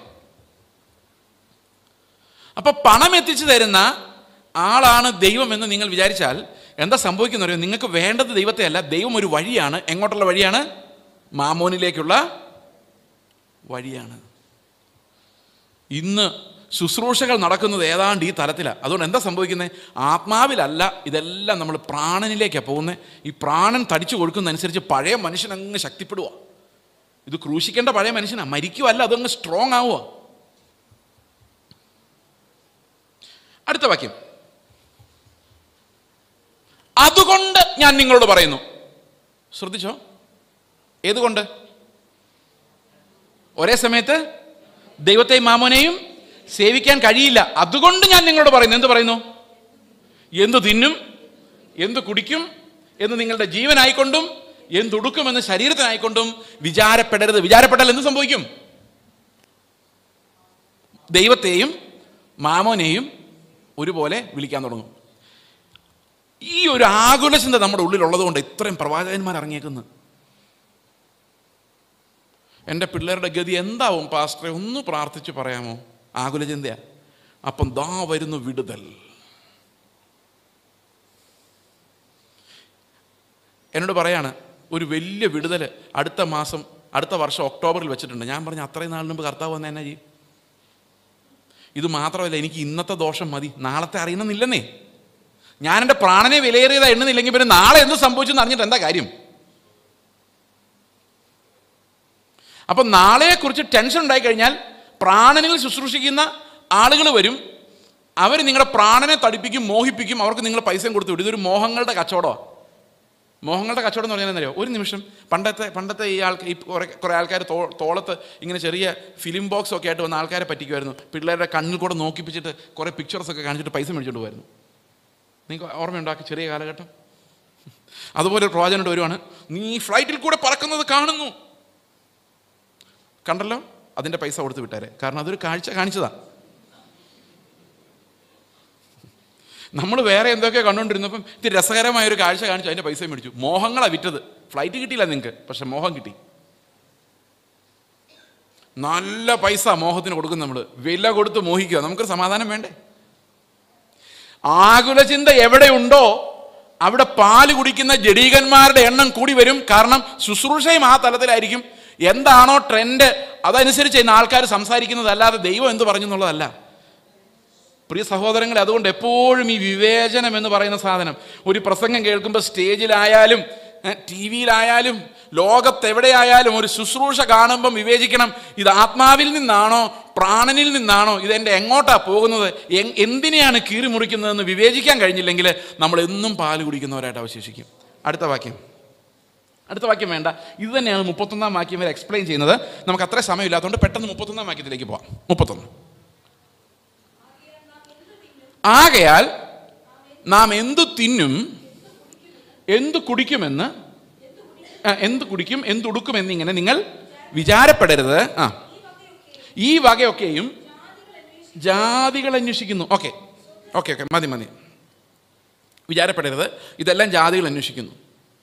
അപ്പൊ പണം എത്തിച്ചു തരുന്ന ആളാണ് ദൈവം എന്ന് നിങ്ങൾ വിചാരിച്ചാൽ എന്താ സംഭവിക്കുന്ന അറിയോ നിങ്ങൾക്ക് വേണ്ടത് ദൈവത്തെ അല്ല ദൈവം ഒരു വഴിയാണ് എങ്ങോട്ടുള്ള വഴിയാണ് മാമോനിലേക്കുള്ള വഴിയാണ് ഇന്ന് ശുശ്രൂഷകൾ നടക്കുന്നത് ഏതാണ്ട് ഈ തലത്തിലാണ് അതുകൊണ്ട് എന്താ സംഭവിക്കുന്നത് ആത്മാവിലല്ല ഇതെല്ലാം നമ്മൾ പ്രാണനിലേക്കാണ് പോകുന്നത് ഈ പ്രാണൻ തടിച്ചു കൊടുക്കുന്നതനുസരിച്ച് പഴയ മനുഷ്യൻ അങ്ങ് ശക്തിപ്പെടുക ഇത് ക്രൂശിക്കേണ്ട പഴയ മനുഷ്യനാണ് മരിക്കുവല്ല അതങ്ങ് സ്ട്രോങ് ആവുക അടുത്ത വാക്യം അതുകൊണ്ട് ഞാൻ നിങ്ങളോട് പറയുന്നു ശ്രദ്ധിച്ചോ ഏതുകൊണ്ട് ഒരേ സമയത്ത് ദൈവത്തെയും മാമോനെയും സേവിക്കാൻ കഴിയില്ല അതുകൊണ്ട് ഞാൻ നിങ്ങളോട് പറയുന്നു എന്ത് പറയുന്നു എന്തു തിന്നും എന്തു കുടിക്കും എന്ന് നിങ്ങളുടെ ജീവനായിക്കൊണ്ടും എന്തുടുക്കുമെന്ന് ശരീരത്തിനായിക്കൊണ്ടും വിചാരപ്പെടരുത് വിചാരപ്പെട്ടാൽ എന്ത് സംഭവിക്കും ദൈവത്തെയും മാമോനെയും ഒരുപോലെ വിളിക്കാൻ തുടങ്ങും ഈ ഒരു ആകുല ചിന്ത നമ്മുടെ ഉള്ളിലുള്ളത് കൊണ്ട് ഇത്രയും പ്രവാചകന്മാർ ഇറങ്ങിയേക്കുന്നത് എൻ്റെ പിള്ളേരുടെ ഗതി എന്താവും പാസ്റ്ററെ ഒന്ന് പ്രാർത്ഥിച്ച് പറയാമോ ആകുല ചിന്തയാ അപ്പം ദാ വരുന്നു വിടുതൽ എന്നോട് പറയാണ് ഒരു വലിയ വിടുതൽ അടുത്ത മാസം അടുത്ത വർഷം ഒക്ടോബറിൽ വെച്ചിട്ടുണ്ട് ഞാൻ പറഞ്ഞു അത്രയും നാളിന് മുമ്പ് കർത്താവ് വന്ന എന്നാ ചെയ്യും ഇത് മാത്രമല്ല എനിക്ക് ഇന്നത്തെ ദോഷം മതി നാളത്തെ അറിയണമെന്നില്ലെന്നേ ഞാൻ എൻ്റെ പ്രാണനെ വിലയേറിയതാ എണ്ണുന്നില്ലെങ്കിൽ പിന്നെ നാളെ എന്ത് സംഭവിച്ചെന്ന് അറിഞ്ഞിട്ട് എന്താ കാര്യം അപ്പം നാളെയെക്കുറിച്ച് ടെൻഷൻ ഉണ്ടായി കഴിഞ്ഞാൽ പ്രാണനിൽ ശുശ്രൂഷിക്കുന്ന ആളുകൾ വരും അവർ നിങ്ങളുടെ പ്രാണനെ തടിപ്പിക്കും മോഹിപ്പിക്കും അവർക്ക് നിങ്ങൾ പൈസയും കൊടുത്തു വിടും ഇതൊരു മോഹങ്ങളുടെ കച്ചവടമാണ് മോഹങ്ങളുടെ കച്ചവടം എന്ന് പറഞ്ഞാൽ എന്നറിയോ ഒരു നിമിഷം പണ്ടത്തെ പണ്ടത്തെ ഈ ആൾക്ക് ഈ കുറേ കുറേ ആൾക്കാർ തോ തോളത്ത് ഇങ്ങനെ ചെറിയ ഫിലിം ബോക്സ് ഒക്കെ ആയിട്ട് വന്ന ആൾക്കാരെ പറ്റിക്കുമായിരുന്നു പിള്ളേരുടെ കണ്ണിൽ കൂടെ നോക്കിപ്പിച്ചിട്ട് കുറേ പിക്ചേഴ്സ് ഒക്കെ കാണിച്ചിട്ട് പൈസ മേടിച്ചുകൊണ്ട് പോയിരുന്നു നിങ്ങൾക്ക് ഓർമ്മയുണ്ടാക്കി ചെറിയ കാലഘട്ടം അതുപോലെ ഒരു പ്രവാചകനോട് വരുവാണ് നീ ഫ്ലൈറ്റിൽ കൂടെ പറക്കുന്നത് കാണുന്നു കണ്ടല്ലോ അതിൻ്റെ പൈസ കൊടുത്ത് വിട്ടേരെ കാരണം അതൊരു കാഴ്ച കാണിച്ചതാ നമ്മൾ വേറെ എന്തൊക്കെയോ കണ്ടുകൊണ്ടിരുന്നപ്പം ഇത് രസകരമായ ഒരു കാഴ്ച കാണിച്ചു അതിൻ്റെ പൈസ മേടിച്ചു മോഹങ്ങളാണ് വിറ്റത് ഫ്ലൈറ്റ് കിട്ടിയില്ല നിങ്ങൾക്ക് പക്ഷെ മോഹം കിട്ടി നല്ല പൈസ മോഹത്തിന് കൊടുക്കും നമ്മൾ വില കൊടുത്ത് മോഹിക്കുക നമുക്കൊരു സമാധാനം വേണ്ടേ ആകുല ചിന്ത എവിടെയുണ്ടോ അവിടെ പാല് കുടിക്കുന്ന ജഡീകന്മാരുടെ എണ്ണം കൂടി വരും കാരണം ശുശ്രൂഷയും ആ തലത്തിലായിരിക്കും എന്താണോ ട്രെൻഡ് അതനുസരിച്ച് ഇന്ന് ആൾക്കാർ സംസാരിക്കുന്നത് അല്ലാതെ ദൈവം എന്ത് പറഞ്ഞു എന്നുള്ളതല്ല പ്രിയ സഹോദരങ്ങളെ അതുകൊണ്ട് എപ്പോഴും ഈ വിവേചനം എന്ന് പറയുന്ന സാധനം ഒരു പ്രസംഗം കേൾക്കുമ്പോൾ സ്റ്റേജിലായാലും ടി വിയിലായാലും ലോകത്തെവിടെയായാലും ഒരു ശുശ്രൂഷ കാണുമ്പം വിവേചിക്കണം ഇത് ആത്മാവിൽ നിന്നാണോ പ്രാണനിൽ നിന്നാണോ ഇതെൻ്റെ എങ്ങോട്ടാ പോകുന്നത് എ- എന്തിനെയാണ് കീറി മുറിക്കുന്നതെന്ന് വിവേചിക്കാൻ കഴിഞ്ഞില്ലെങ്കിൽ നമ്മൾ എന്നും പാല് കുടിക്കുന്നവരായിട്ട് അവശേഷിക്കും അടുത്ത വാക്യം അടുത്ത വാക്യം വേണ്ട ഇത് തന്നെയാണ് മുപ്പത്തൊന്നാം വാക്യം വരെ എക്സ്പ്ലെയിൻ ചെയ്യുന്നത് നമുക്ക് അത്ര സമയമില്ലാത്തതുകൊണ്ട് പെട്ടെന്ന് മുപ്പത്തൊന്നാം വാക്യത്തിലേക്ക് പോവാം മുപ്പത്തൊന്ന് ആകയാൽ നാം എന്തു തിന്നും എന്തു കുടിക്കുമെന്ന് ആ, എന്ത് കുടിക്കും എന്തുടുക്കും എന്നിങ്ങനെ നിങ്ങൾ വിചാരപ്പെടരുത് ആ ഈ വകയൊക്കെയും ജാതികൾ അന്വേഷിക്കുന്നു ഓക്കെ ഓക്കെ ഓക്കെ മതി മതി വിചാരപ്പെടരുത് ഇതെല്ലാം ജാതികൾ അന്വേഷിക്കുന്നു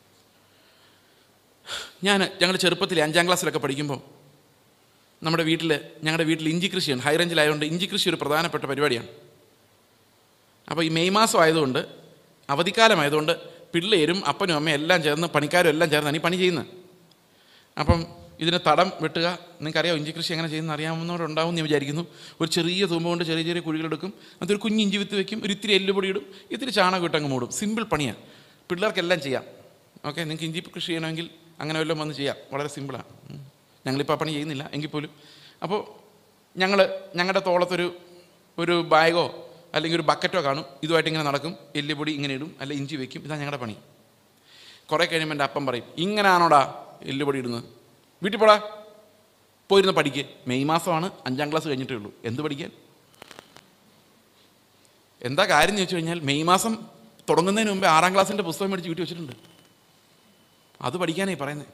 ഞാൻ ഞങ്ങൾ ചെറുപ്പത്തിൽ അഞ്ചാം ക്ലാസ്സിലൊക്കെ പഠിക്കുമ്പോൾ നമ്മുടെ വീട്ടിൽ ഞങ്ങളുടെ വീട്ടിൽ ഇഞ്ചി കൃഷിയാണ് ഹൈ റേഞ്ചിലായതുകൊണ്ട് ഇഞ്ചി കൃഷി ഒരു പ്രധാനപ്പെട്ട പരിപാടിയാണ് അപ്പോൾ ഈ മെയ് മാസം ആയതുകൊണ്ട് അവധിക്കാലമായതുകൊണ്ട് പിള്ളേരും അപ്പനും അമ്മയും എല്ലാം ചേർന്ന് പണിക്കാരും എല്ലാം ചേർന്നാണ് ഈ പണി ചെയ്യുന്നത് അപ്പം ഇതിന് തടം വെട്ടുക നിങ്ങൾക്കറിയാം ഇഞ്ചി കൃഷി എങ്ങനെ ചെയ്യുന്ന അറിയാവുന്നവരുണ്ടാവും എന്ന് ഞാൻ വിചാരിക്കുന്നു ഒരു ചെറിയ തൂമ്പ കൊണ്ട് ചെറിയ ചെറിയ കുഴികളെടുക്കും അതൊരു കുഞ്ഞ് ഇഞ്ചി വിത്ത് വെക്കും ഒരു ഇത്തിരി എല്ലുപൊടി ഇടും ഇത്തിരി ചാണകം ഇട്ടങ്ങ് മൂടും സിമ്പിൾ പണിയാണ് പിള്ളേർക്കെല്ലാം ചെയ്യാം ഓക്കെ നിങ്ങൾക്ക് ഇഞ്ചി കൃഷി ചെയ്യണമെങ്കിൽ അങ്ങനെ വല്ലതും വന്ന് ചെയ്യാം വളരെ സിമ്പിളാണ് ഉം. ഞങ്ങളിപ്പോൾ ആ പണി ചെയ്യുന്നില്ല എങ്കിൽ പോലും അപ്പോൾ ഞങ്ങൾ ഞങ്ങളുടെ തോളത്തൊരു ഒരു ബാഗോ അല്ലെങ്കിൽ ഒരു ബക്കറ്റോ കാണും ഇതുമായിട്ട് ഇങ്ങനെ നടക്കും എല്ലുപൊടി ഇങ്ങനെ ഇടും അല്ല ഇഞ്ചി വെക്കും ഇതാണ് ഞങ്ങളുടെ പണി കുറേ കഴിയുമ്പോൾ എൻ്റെ അപ്പം പറയും ഇങ്ങനെയാണോടാ എല്ലുപൊടി ഇടുന്നത് വീട്ടിൽ പോടാ പോയിരുന്ന് പഠിക്ക് മെയ് മാസമാണ് അഞ്ചാം ക്ലാസ് കഴിഞ്ഞിട്ടേ ഉള്ളൂ എന്ത് പഠിക്കാൻ എന്താ കാര്യം എന്ന് വെച്ച് കഴിഞ്ഞാൽ മെയ് മാസം തുടങ്ങുന്നതിന് മുമ്പേ ആറാം ക്ലാസ്സിൻ്റെ പുസ്തകം മേടിച്ച് വീട്ടിൽ വെച്ചിട്ടുണ്ട് അത് പഠിക്കാനേ പറയുന്നത്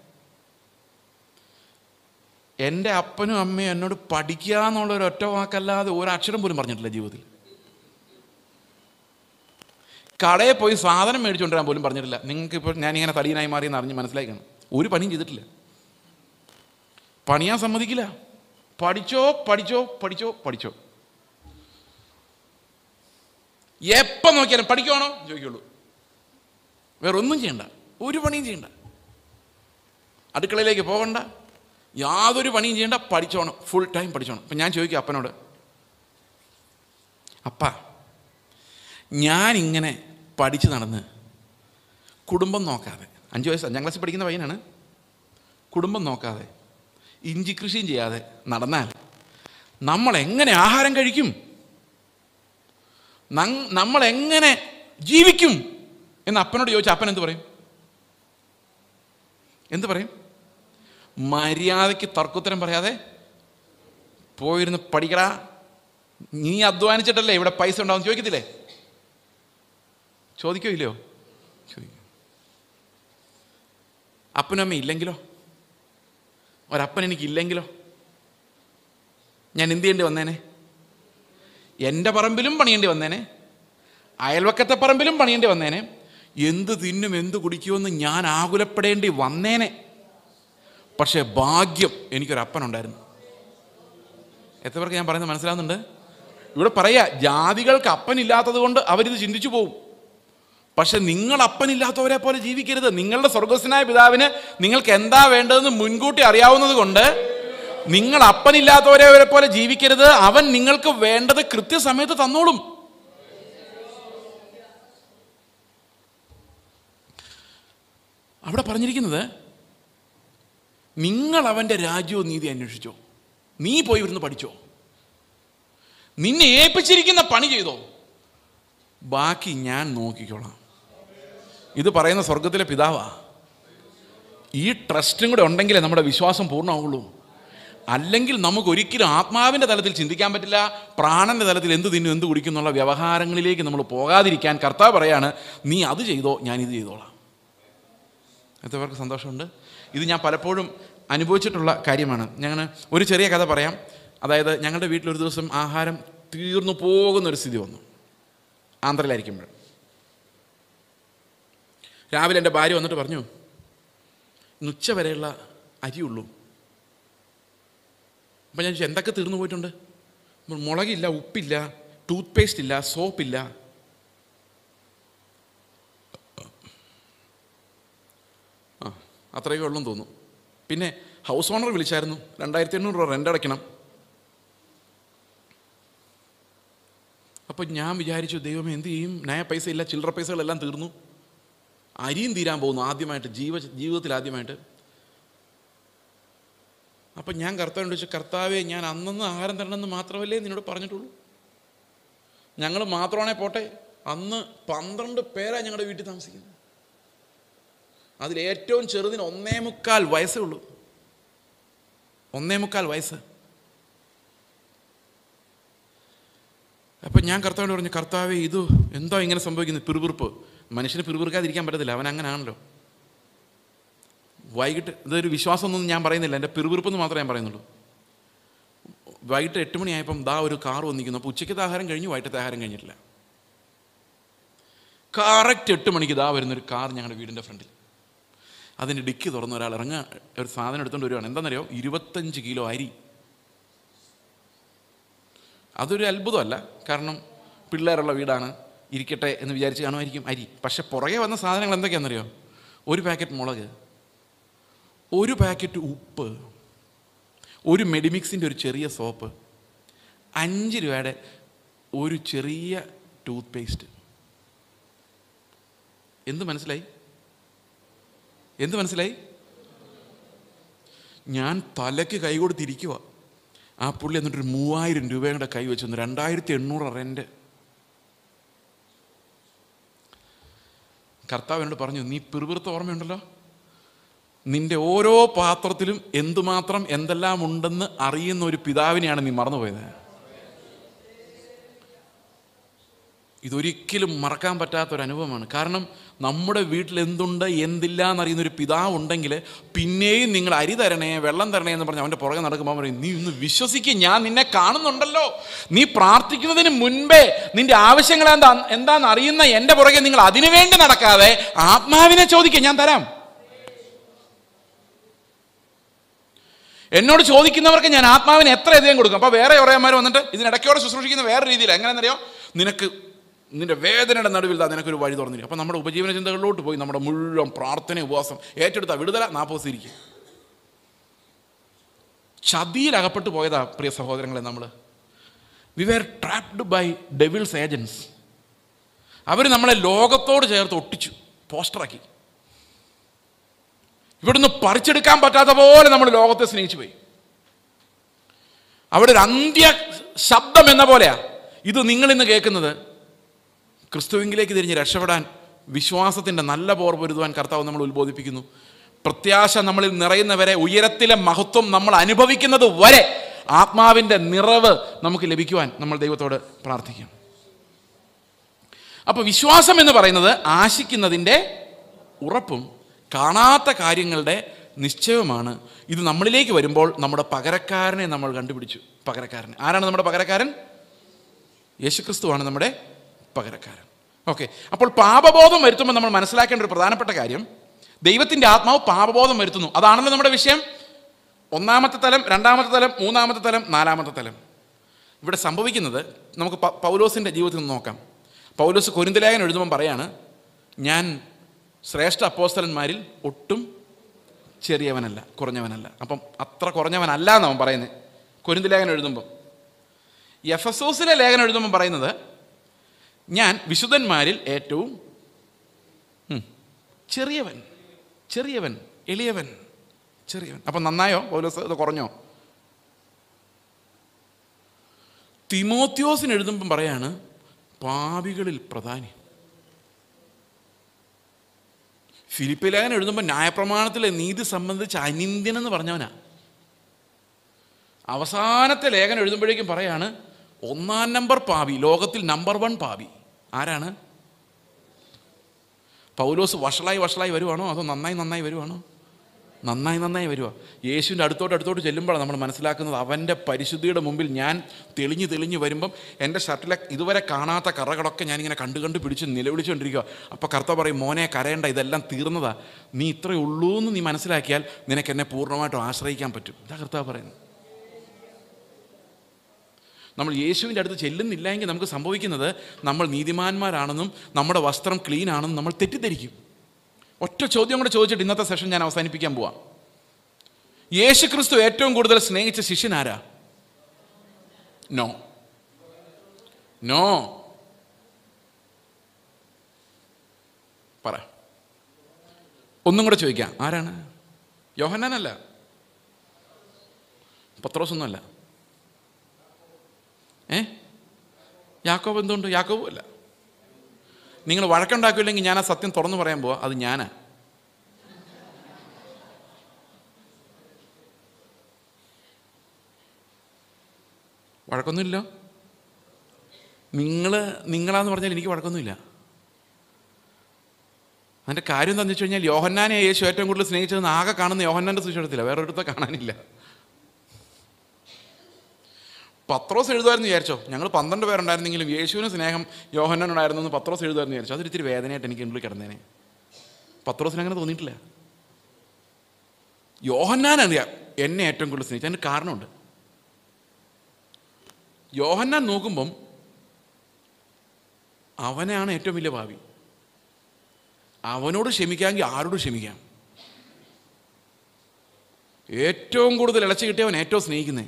എൻ്റെ അപ്പനും അമ്മയും എന്നോട് പഠിക്കുക എന്നുള്ള ഒരു ഒറ്റ വാക്കല്ലാതെ ഒരു അക്ഷരം പോലും പറഞ്ഞിട്ടില്ല ജീവിതത്തിൽ കടയിൽ പോയി സാധനം മേടിച്ചുകൊണ്ട് വരാൻ പോലും പറഞ്ഞിട്ടില്ല നിങ്ങൾക്ക് ഇപ്പോൾ ഞാനിങ്ങനെ തടിയനായി മാറിയെന്ന് അറിഞ്ഞ് മനസ്സിലാക്കണം ഒരു പണിയും ചെയ്തിട്ടില്ല പണിയാൻ സമ്മതിക്കില്ല പഠിച്ചോ പഠിച്ചോ പഠിച്ചോ പഠിച്ചോ എപ്പം നോക്കിയാലും പഠിക്കുവാണോ ചോദിക്കുള്ളൂ വേറെ ഒന്നും ചെയ്യണ്ട ഒരു പണിയും ചെയ്യണ്ട അടുക്കളയിലേക്ക് പോകണ്ട യാതൊരു പണിയും ചെയ്യണ്ട പഠിച്ചോണം ഫുൾ ടൈം പഠിച്ചോണം അപ്പം ഞാൻ ചോദിക്കും അപ്പനോട് അപ്പ ഞാനിങ്ങനെ പഠിച്ച് നടന്ന് കുടുംബം നോക്കാതെ അഞ്ച് വയസ്സ് അഞ്ചാം ക്ലാസ്സിൽ പഠിക്കുന്ന പയ്യനാണ് കുടുംബം നോക്കാതെ ഇഞ്ചി കൃഷിയും ചെയ്യാതെ നടന്നാൽ നമ്മൾ എങ്ങനെ ആഹാരം കഴിക്കും നങ്- നമ്മൾ എങ്ങനെ ജീവിക്കും എന്ന് അപ്പനോട് ചോദിച്ചാൽ അപ്പൻ എന്ത് പറയും എന്ത് പറയും മര്യാദയ്ക്ക് തർക്കുത്തരം പറയാതെ പോയിരുന്ന് പഠിക്കടാ നീ അധ്വാനിച്ചിട്ടല്ലേ ഇവിടെ പൈസ ഉണ്ടാവും ചോദിക്കത്തില്ലേ ചോദിക്കോ ഇല്ലയോ ചോദിക്കും അപ്പനും അമ്മ ഇല്ലെങ്കിലോ ഒരപ്പൻ എനിക്കില്ലെങ്കിലോ ഞാൻ എന്ത് ചെയ്യേണ്ടി വന്നേനെ എൻ്റെ പറമ്പിലും പണിയേണ്ടി വന്നേനെ അയൽവക്കത്തെ പറമ്പിലും പണിയേണ്ടി വന്നേനെ എന്ത് തിന്നും എന്ത് കുടിക്കുമെന്ന് ഞാൻ ആകുലപ്പെടേണ്ടി വന്നേനെ പക്ഷേ ഭാഗ്യം എനിക്കൊരപ്പനുണ്ടായിരുന്നു എത്ര പേർക്ക് ഞാൻ പറയുന്നത് മനസ്സിലാവുന്നുണ്ട് ഇവിടെ പറയാ ജാതികൾക്ക് അപ്പനില്ലാത്തത് കൊണ്ട് അവരിത് ചിന്തിച്ചു പോകും പക്ഷെ നിങ്ങൾ അപ്പനില്ലാത്തവരെ പോലെ ജീവിക്കരുത് നിങ്ങളുടെ സ്വർഗസ്വനായ പിതാവിന് നിങ്ങൾക്ക് എന്താ വേണ്ടതെന്ന് മുൻകൂട്ടി അറിയാവുന്നത് കൊണ്ട് നിങ്ങൾ അപ്പനില്ലാത്തവരെ പോലെ ജീവിക്കരുത് അവൻ നിങ്ങൾക്ക് വേണ്ടത് കൃത്യസമയത്ത് തന്നോളും അവിടെ പറഞ്ഞിരിക്കുന്നത് നിങ്ങൾ അവൻ്റെ രാജ്യവും നീതി അന്വേഷിച്ചോ നീ പോയി ഇവിടുന്ന് പഠിച്ചോ നിന്നെ ഏൽപ്പിച്ചിരിക്കുന്ന പണി ചെയ്തോ ബാക്കി ഞാൻ നോക്കിക്കോളാം ഇത് പറയുന്ന സ്വർഗത്തിലെ പിതാവാ ഈ ട്രസ്റ്റും കൂടെ ഉണ്ടെങ്കിലേ നമ്മുടെ വിശ്വാസം പൂർണ്ണമാവുള്ളൂ അല്ലെങ്കിൽ നമുക്ക് ഒരിക്കലും ആത്മാവിൻ്റെ തലത്തിൽ ചിന്തിക്കാൻ പറ്റില്ല പ്രാണന്റെ തലത്തിൽ എന്ത് തിന്നും എന്ത് കുടിക്കും എന്നുള്ള വ്യവഹാരങ്ങളിലേക്ക് നമ്മൾ പോകാതിരിക്കാൻ കർത്താവ് പറയാണ് നീ അത് ചെയ്തോ ഞാൻ ഇത് ചെയ്തോളാം എത്ര പേർക്ക് സന്തോഷമുണ്ട് ഇത് ഞാൻ പലപ്പോഴും അനുഭവിച്ചിട്ടുള്ള കാര്യമാണ് ഞാൻ ഒരു ചെറിയ കഥ പറയാം അതായത് ഞങ്ങളുടെ വീട്ടിൽ ഒരു ദിവസം ആഹാരം തീർന്നു പോകുന്ന ഒരു സ്ഥിതി വന്നു ആന്ധ്രയിലായിരിക്കുമ്പോൾ രാവിലെ എൻ്റെ ഭാര്യ വന്നിട്ട് പറഞ്ഞു ഇന്ന് ഉച്ച വരെയുള്ള അരിയുള്ളൂ അപ്പം ഞാൻ ചോദിച്ചു എന്തൊക്കെ തീർന്നു പോയിട്ടുണ്ട് അപ്പോൾ മുളകില്ല ഉപ്പില്ല ടൂത്ത് പേസ്റ്റ് ഇല്ല സോപ്പില്ല ആ അത്രയൊക്കെ ഉള്ളൂ തോന്നുന്നു പിന്നെ ഹൗസ് ഓണർ വിളിച്ചായിരുന്നു രണ്ടായിരത്തി എണ്ണൂറ് രൂപ റെൻ്റ് അടയ്ക്കണം അപ്പോൾ ഞാൻ വിചാരിച്ചു ദൈവമേ എന്ത് ചെയ്യും നയ പൈസ ഇല്ല ചില്ലറ പൈസകളെല്ലാം തീർന്നു അരിയും തീരാൻ പോകുന്നു ആദ്യമായിട്ട് ജീവ ജീവിതത്തിൽ ആദ്യമായിട്ട് അപ്പം ഞാൻ കർത്താവിനോട് ചോദിച്ചു കർത്താവെ ഞാൻ അന്നന്ന് ആഹാരം തരണമെന്ന് മാത്രമല്ലേ നിന്നോട് പറഞ്ഞിട്ടുള്ളൂ ഞങ്ങൾ മാത്രമാണേ പോട്ടെ അന്ന് പന്ത്രണ്ട് പേരാ ഞങ്ങളുടെ വീട്ടിൽ താമസിക്കുന്നത് അതിൽ ഏറ്റവും ചെറുതിന് ഒന്നേ മുക്കാൽ വയസ്സേ ഉള്ളൂ ഒന്നേ മുക്കാൽ വയസ്സ് അപ്പം ഞാൻ കർത്താവിനോട് പറഞ്ഞു കർത്താവെ ഇത് എന്തോ ഇങ്ങനെ സംഭവിക്കുന്നത് പിറുപിറുപ്പ് മനുഷ്യന് പിറുപിറുക്കാതിരിക്കാൻ പറ്റത്തില്ല അവൻ അങ്ങനെയാണല്ലോ വൈകിട്ട് ഇതൊരു വിശ്വാസമൊന്നും ഞാൻ പറയുന്നില്ല എൻ്റെ പിറുപിറുപ്പെന്ന് മാത്രമേ ഞാൻ പറയുന്നുള്ളൂ വൈകിട്ട് എട്ട് മണിയായപ്പം ദാ ഒരു കാർ വന്നിരിക്കുന്നു അപ്പോൾ ഉച്ചയ്ക്കത്തെ ആഹാരം കഴിഞ്ഞു വൈകിട്ടത്തെ ആഹാരം കഴിഞ്ഞിട്ടില്ല കറക്റ്റ് എട്ട് മണിക്ക് ദാ വരുന്നൊരു കാർ ഞങ്ങളുടെ വീടിൻ്റെ ഫ്രണ്ടിൽ അതിൻ്റെ ഡിക്കി തുറന്ന് ഒരാൾ ഇറങ്ങുക ഒരു സാധനം എടുത്തുകൊണ്ട് വരുവാണ് എന്താണെന്നറിയോ ഇരുപത്തഞ്ച് കിലോ അരി അതൊരു അത്ഭുതമല്ല കാരണം പിള്ളേരുള്ള വീടാണ് ഇരിക്കട്ടെ എന്ന് വിചാരിച്ച് കാണുമായിരിക്കും അരി പക്ഷെ പുറകെ വന്ന സാധനങ്ങൾ എന്തൊക്കെയാണെന്നറിയോ ഒരു പാക്കറ്റ് മുളക് ഒരു പാക്കറ്റ് ഉപ്പ് ഒരു മെഡിമിക്സിൻ്റെ ഒരു ചെറിയ സോപ്പ് അഞ്ച് രൂപയുടെ ഒരു ചെറിയ ടൂത്ത് പേസ്റ്റ് എന്ത് മനസ്സിലായി എന്ത് മനസ്സിലായി ഞാൻ തലയ്ക്ക് കൈ കൊടുത്തിരിക്കുക ആ പുള്ളി എന്നിട്ടൊരു മൂവായിരം രൂപയും കൂടെ കൈ വെച്ചു തന്നു രണ്ടായിരത്തി എണ്ണൂറ് റെൻ്റ് കർത്താവ് എന്നോട് പറഞ്ഞു നീ പിറുപിറുത്ത ഓർമ്മയുണ്ടല്ലോ നിന്റെ ഓരോ പാത്രത്തിലും എന്തുമാത്രം എന്തെല്ലാം ഉണ്ടെന്ന് അറിയുന്ന ഒരു പിതാവിനെയാണ് നീ മറന്നുപോയത് ഇതൊരിക്കലും മറക്കാൻ പറ്റാത്ത ഒരു അനുഭവമാണ് കാരണം നമ്മുടെ വീട്ടിൽ എന്തുണ്ട് എന്തില്ല എന്നറിയുന്ന ഒരു പിതാവ് ഉണ്ടെങ്കിൽ പിന്നെയും നിങ്ങൾ അരി തരണേ വെള്ളം തരണേ എന്ന് പറഞ്ഞ് അവൻ്റെ പുറകെ നടക്കുമ്പോൾ പറയും നീ ഒന്ന് വിശ്വസിക്കുക ഞാൻ നിന്നെ കാണുന്നുണ്ടല്ലോ നീ പ്രാർത്ഥിക്കുന്നതിന് മുൻപേ നിന്റെ ആവശ്യങ്ങൾ എന്താ എന്താണെന്ന് അറിയുന്ന എൻ്റെ പുറകെ നിങ്ങൾ അതിനുവേണ്ടി നടക്കാതെ ആത്മാവിനെ ചോദിക്കുക ഞാൻ തരാം എന്നോട് ചോദിക്കുന്നവർക്ക് ഞാൻ ആത്മാവിന് എത്ര അധികം കൊടുക്കും അപ്പോൾ വേറെ കുറേമാർ വന്നിട്ട് ഇതിനിടയ്ക്കോടെ ശുശ്രൂഷിക്കുന്ന വേറെ രീതിയിൽ എങ്ങനെയെന്നറിയോ നിനക്ക് നിന്റെ വേദനയുടെ നടുവിൽ താ നിനക്കൊരു വഴി തുറന്നിരിക്കും അപ്പോൾ നമ്മുടെ ഉപജീവന ചിന്തകളിലോട്ട് പോയി നമ്മുടെ മുഴുവൻ പ്രാർത്ഥന ഉപവാസം ഏറ്റെടുത്ത വിടുതല നാപ്പോസ് ഇരിക്കും ചതിയിൽ അകപ്പെട്ടു പോയതാ പ്രിയ സഹോദരങ്ങളെ നമ്മൾ we were trapped by devil's agents അവർ നമ്മളെ ലോകത്തോട് ചേർത്ത് ഒട്ടിച്ചു പോസ്റ്ററാക്കി ഇവിടുന്ന് പറിച്ചെടുക്കാൻ പറ്റാത്ത പോലെ നമ്മൾ ലോകത്തെ സ്നേഹിച്ചു പോയി അവിടെ ഒരു അന്ത്യ ശബ്ദം എന്ന പോലെയാ ഇത് നിങ്ങൾ ഇന്ന് കേൾക്കുന്നത് ക്രിസ്തുവിങ്കിലേക്ക് തിരിഞ്ഞ് രക്ഷപ്പെടാൻ വിശ്വാസത്തിൻ്റെ നല്ല പോർ പൊരുതുവാൻ കർത്താവ് നമ്മൾ ഉത്ബോധിപ്പിക്കുന്നു പ്രത്യാശ നമ്മളിൽ നിറയുന്നവരെ ഉയരത്തിലെ മഹത്വം നമ്മൾ അനുഭവിക്കുന്നത് വരെ ആത്മാവിൻ്റെ നിറവ് നമുക്ക് ലഭിക്കുവാൻ നമ്മൾ ദൈവത്തോട് പ്രാർത്ഥിക്കാം അപ്പോൾ വിശ്വാസം എന്ന് പറയുന്നത് ആശിക്കുന്നതിൻ്റെ ഉറപ്പും കാണാത്ത കാര്യങ്ങളുടെ നിശ്ചയവുമാണ് ഇത് നമ്മളിലേക്ക് വരുമ്പോൾ നമ്മുടെ പകരക്കാരനെ നമ്മൾ കണ്ടുപിടിച്ചു പകരക്കാരൻ ആരാണ് നമ്മുടെ പകരക്കാരൻ യേശുക്രിസ്തുവാണ് നമ്മുടെ പകരക്കാരൻ ഓക്കെ അപ്പോൾ പാപബോധം വരുത്തുമ്പോൾ നമ്മൾ മനസ്സിലാക്കേണ്ട ഒരു പ്രധാനപ്പെട്ട കാര്യം ദൈവത്തിൻ്റെ ആത്മാവ് പാപബോധം വരുത്തുന്നു അതാണല്ലോ നമ്മുടെ വിഷയം ഒന്നാമത്തെ തലം രണ്ടാമത്തെ തലം മൂന്നാമത്തെ തലം നാലാമത്തെ തലം ഇവിടെ സംഭവിക്കുന്നത് നമുക്ക് പ- പൗലോസിൻ്റെ ജീവിതത്തിൽ നിന്ന് നോക്കാം പൗലോസ് കൊരിന്തലേഖൻ എഴുതുമ്പം പറയാണ് ഞാൻ ശ്രേഷ്ഠ അപ്പോസ്തലന്മാരിൽ ഒട്ടും ചെറിയവനല്ല കുറഞ്ഞവനല്ല അപ്പം അത്ര കുറഞ്ഞവനല്ല എന്നവൻ പറയുന്നത് കൊരിന്ത ലേഖനം എഴുതുമ്പം എഫ് എസ് ഓസിലെ ലേഖനം എഴുതുമ്പം പറയുന്നത് ഞാൻ വിശുദ്ധന്മാരിൽ ഏറ്റവും ഉം, ചെറിയവൻ ചെറിയവൻ എളിയവൻ ചെറിയവൻ അപ്പം നന്നായോ പൗലോസ് ഇത് കുറഞ്ഞോ തിമോത്യോസിന് എഴുതുമ്പം പറയാണ് പാപികളിൽ പ്രധാനി ഫിലിപ്പ് ലേഖനം എഴുതുമ്പോൾ ന്യായപ്രമാണത്തിലെ നീതി സംബന്ധിച്ച് അനിന്ദ്യൻ എന്ന് പറഞ്ഞവനാ അവസാനത്തെ ലേഖനം എഴുതുമ്പോഴേക്കും പറയാണ് ഒന്നാം നമ്പർ പാവി ലോകത്തിൽ നമ്പർ വൺ പാവി ആരാണ് പൗലോസ് വഷളായി വഷളായി വരുവാണോ അതോ നന്നായി നന്നായി വരുവാണോ നന്നായി നന്നായി വരുക യേശുവിൻ്റെ അടുത്തോട്ട് അടുത്തോട്ട് ചെല്ലുമ്പോഴാണ് നമ്മൾ മനസ്സിലാക്കുന്നത് അവൻ്റെ പരിശുദ്ധിയുടെ മുമ്പിൽ ഞാൻ തെളിഞ്ഞ് തെളിഞ്ഞ് വരുമ്പം എൻ്റെ ഷർട്ടിലെ ഇതുവരെ കാണാത്ത കറകളൊക്കെ ഞാനിങ്ങനെ കണ്ടു കണ്ട് പിടിച്ച് നിലവിളിച്ചുകൊണ്ടിരിക്കുക അപ്പോൾ കർത്ത പറയും മോനെ കരയേണ്ട ഇതെല്ലാം തീർന്നതാ നീ ഇത്രയേ ഉള്ളൂ എന്ന് നീ മനസ്സിലാക്കിയാൽ നിനക്ക് എന്നെ പൂർണ്ണമായിട്ടും ആശ്രയിക്കാൻ പറ്റും ഇതാ കർത്താവ് പറയുന്നത് നമ്മൾ യേശുവിൻ്റെ അടുത്ത് ചെല്ലുന്നില്ല എങ്കിൽ നമുക്ക് സംഭവിക്കുന്നത് നമ്മൾ നീതിമാന്മാരാണെന്നും നമ്മുടെ വസ്ത്രം ക്ലീൻ ആണെന്നും നമ്മൾ തെറ്റിദ്ധരിക്കും ഒറ്റ ചോദ്യം കൂടെ ചോദിച്ചിട്ട് ഇന്നത്തെ സെഷൻ ഞാൻ അവസാനിപ്പിക്കാൻ പോവാം യേശു ക്രിസ്തു ഏറ്റവും കൂടുതൽ സ്നേഹിച്ച ശിഷ്യൻ ആരാ നോ നോ പറ ഒന്നും കൂടെ ചോദിക്കാം ആരാണ് യോഹന്നാനല്ല പത്രോസൊന്നുമല്ല ഏ യാക്കോബ് എന്തുകൊണ്ട് യാക്കോബും അല്ല നിങ്ങൾ വഴക്കുണ്ടാക്കില്ലെങ്കിൽ ഞാൻ ആ സത്യം തുറന്നു പറയാൻ പോവാ അത് ഞാനാ വഴക്കൊന്നുമില്ല നിങ്ങൾ നിങ്ങളാന്ന് പറഞ്ഞാൽ എനിക്ക് വഴക്കൊന്നുമില്ല അതിൻ്റെ കാര്യം എന്താണെന്ന് വെച്ച് കഴിഞ്ഞാൽ യോഹന്നാനെ യേശു ഏറ്റവും കൂടുതൽ സ്നേഹിച്ചതെന്ന് ആകെ കാണുന്ന യോഹന്നാൻ്റെ സുശേഷത്തില്ല വേറെ ഒരിടത്തെ കാണാനില്ല പത്രോസ് എഴുതുമായിരുന്നു വിചാരിച്ചോ ഞങ്ങൾ പന്ത്രണ്ട് പേരുണ്ടായിരുന്നെങ്കിലും യേശുവിന് സ്നേഹം യോഹന്നാനുണ്ടായിരുന്നു എന്ന് പത്രോസ് എഴുതുമായിരുന്നു വിചാരിച്ചോ അതൊരു ഇത്തിരി വേദനയായിട്ട് എനിക്ക് ഉള്ളിൽ കിടന്നേനെ പത്രോസിന് അങ്ങനെ തോന്നിയിട്ടില്ല യോഹന്നാനാണ് എന്നെ ഏറ്റവും കൂടുതൽ സ്നേഹിച്ചത് അതിന് കാരണമുണ്ട് യോഹന്നാൻ നോക്കുമ്പം അവനാണ് ഏറ്റവും വലിയ ഭാവി അവനോട് ക്ഷമിക്കാമെങ്കിൽ ആരോട് ക്ഷമിക്കാം ഏറ്റവും കൂടുതൽ ഇളച്ചു കിട്ടിയവൻ ഏറ്റവും സ്നേഹിക്കുന്നേ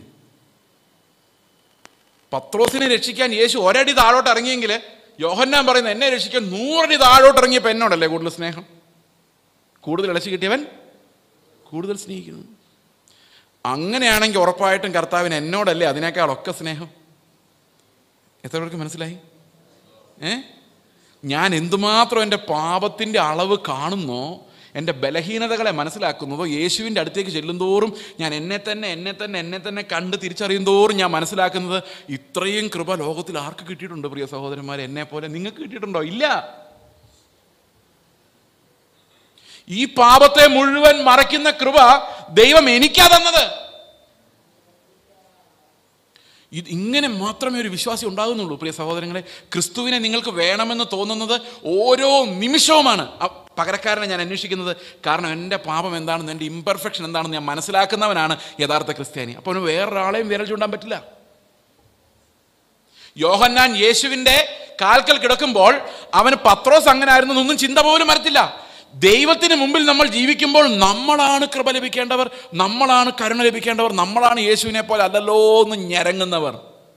പത്രോസിനെ രക്ഷിക്കാൻ യേശു ഒരടി താഴോട്ട് ഇറങ്ങിയെങ്കിൽ യോഹന്നാൻ പറയുന്നത് എന്നെ രക്ഷിക്കാൻ നൂറടി താഴോട്ട് ഇറങ്ങിയപ്പോൾ എന്നോടല്ലേ കൂടുതൽ സ്നേഹം കൂടുതൽ ഇളച്ചു കിട്ടിയവൻ കൂടുതൽ സ്നേഹിക്കുന്നു അങ്ങനെയാണെങ്കിൽ ഉറപ്പായിട്ടും കർത്താവിന് എന്നോടല്ലേ അതിനേക്കാളൊക്കെ സ്നേഹം എത്ര പേർക്ക് മനസ്സിലായി ഏ ഞാൻ എന്തുമാത്രം എൻ്റെ പാപത്തിൻ്റെ അളവ് കാണുന്നോ എൻ്റെ ബലഹീനതകളെ മനസ്സിലാക്കുന്നതോ യേശുവിൻ്റെ അടുത്തേക്ക് ചെല്ലുന്തോറും ഞാൻ എന്നെ തന്നെ എന്നെ തന്നെ എന്നെ തന്നെ കണ്ട് തിരിച്ചറിയും തോറും ഞാൻ മനസ്സിലാക്കുന്നത് ഇത്രയും കൃപ ലോകത്തിൽ ആർക്ക് കിട്ടിയിട്ടുണ്ട് പ്രിയ സഹോദരന്മാരെ എന്നെ പോലെ നിങ്ങൾക്ക് കിട്ടിയിട്ടുണ്ടോ ഇല്ല ഈ പാപത്തെ മുഴുവൻ മറയ്ക്കുന്ന കൃപ ദൈവം എനിക്കാ തന്നത് ഇത് ഇങ്ങനെ മാത്രമേ ഒരു വിശ്വാസി ഉണ്ടാകുന്നുള്ളൂ പ്രിയ സഹോദരങ്ങളെ ക്രിസ്തുവിനെ നിങ്ങൾക്ക് വേണമെന്ന് തോന്നുന്നത് ഓരോ നിമിഷവുമാണ് അ- പകരക്കാരനെ ഞാൻ അന്വേഷിക്കുന്നത് കാരണം എൻ്റെ പാപം എന്താണെന്ന് എൻ്റെ ഇംപെർഫെക്ഷൻ എന്താണെന്ന് ഞാൻ മനസ്സിലാക്കുന്നവനാണ് യഥാർത്ഥ ക്രിസ്ത്യാനി അപ്പോൾ അവന് വേറൊരാളെയും വിരൽ ചൂണ്ടാൻ പറ്റില്ല യോഹന്നാൻ യേശുവിൻ്റെ കാൽക്കൽ കിടക്കുമ്പോൾ അവന് പത്രോസ് അങ്ങനെ ആയിരുന്നൊന്നും ചിന്ത പോലും വരത്തില്ല ദൈവത്തിന് മുമ്പിൽ നമ്മൾ ജീവിക്കുമ്പോൾ നമ്മളാണ് കൃപ ലഭിക്കേണ്ടവർ നമ്മളാണ് കരുണ ലഭിക്കേണ്ടവർ നമ്മളാണ് യേശുവിനെ പോലെ അല്ലല്ലോ എന്ന് ഞരങ്ങുന്നവർ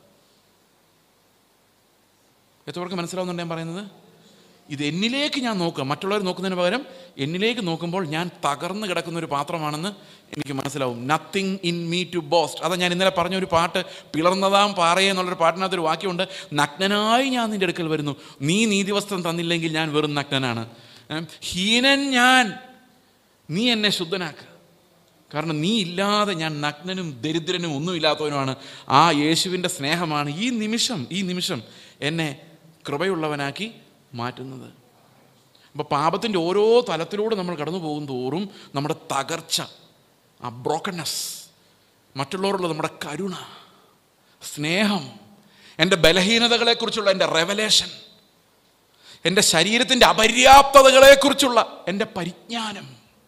എത്രവർക്ക് മനസ്സിലാവുന്നുണ്ട് ഞാൻ പറയുന്നത് ഇത് എന്നിലേക്ക് ഞാൻ നോക്കുക മറ്റുള്ളവർ നോക്കുന്നതിന് പകരം എന്നിലേക്ക് നോക്കുമ്പോൾ ഞാൻ തകർന്നു കിടക്കുന്ന ഒരു പാത്രമാണെന്ന് എനിക്ക് മനസ്സിലാവും nothing in me to boast അതാ ഞാൻ ഇന്നലെ പറഞ്ഞ ഒരു പാട്ട് പിളർന്നതാം പാറയെ എന്നുള്ളൊരു പാട്ടിനകത്തൊരു വാക്യമുണ്ട് നഗ്നനായി ഞാൻ നിൻ്റെ അടുക്കൽ വരുന്നു നീ നീതിവസ്ത്രം തന്നില്ലെങ്കിൽ ഞാൻ വെറും നഗ്നനാണ് ഏം, ഹീനൻ ഞാൻ നീ എന്നെ ശുദ്ധനാക്കുക കാരണം നീ ഇല്ലാതെ ഞാൻ നഗ്നനും ദരിദ്രനും ഒന്നുമില്ലാത്തവനുമാണ് ആ യേശുവിൻ്റെ സ്നേഹമാണ് ഈ നിമിഷം ഈ നിമിഷം എന്നെ കൃപയുള്ളവനാക്കി മാറ്റുന്നത് അപ്പോൾ പാപത്തിൻ്റെ ഓരോ തലത്തിലൂടെ നമ്മൾ കടന്നു പോകും തോറും നമ്മുടെ തകർച്ച ആ ബ്രോക്കൺനെസ് മറ്റുള്ളവരുള്ള നമ്മുടെ കരുണ സ്നേഹം എൻ്റെ ബലഹീനതകളെക്കുറിച്ചുള്ള എൻ്റെ റെവലേഷൻ എൻ്റെ ശരീരത്തിൻ്റെ അപര്യാപ്തതകളെക്കുറിച്ചുള്ള എൻ്റെ പരിജ്ഞാനം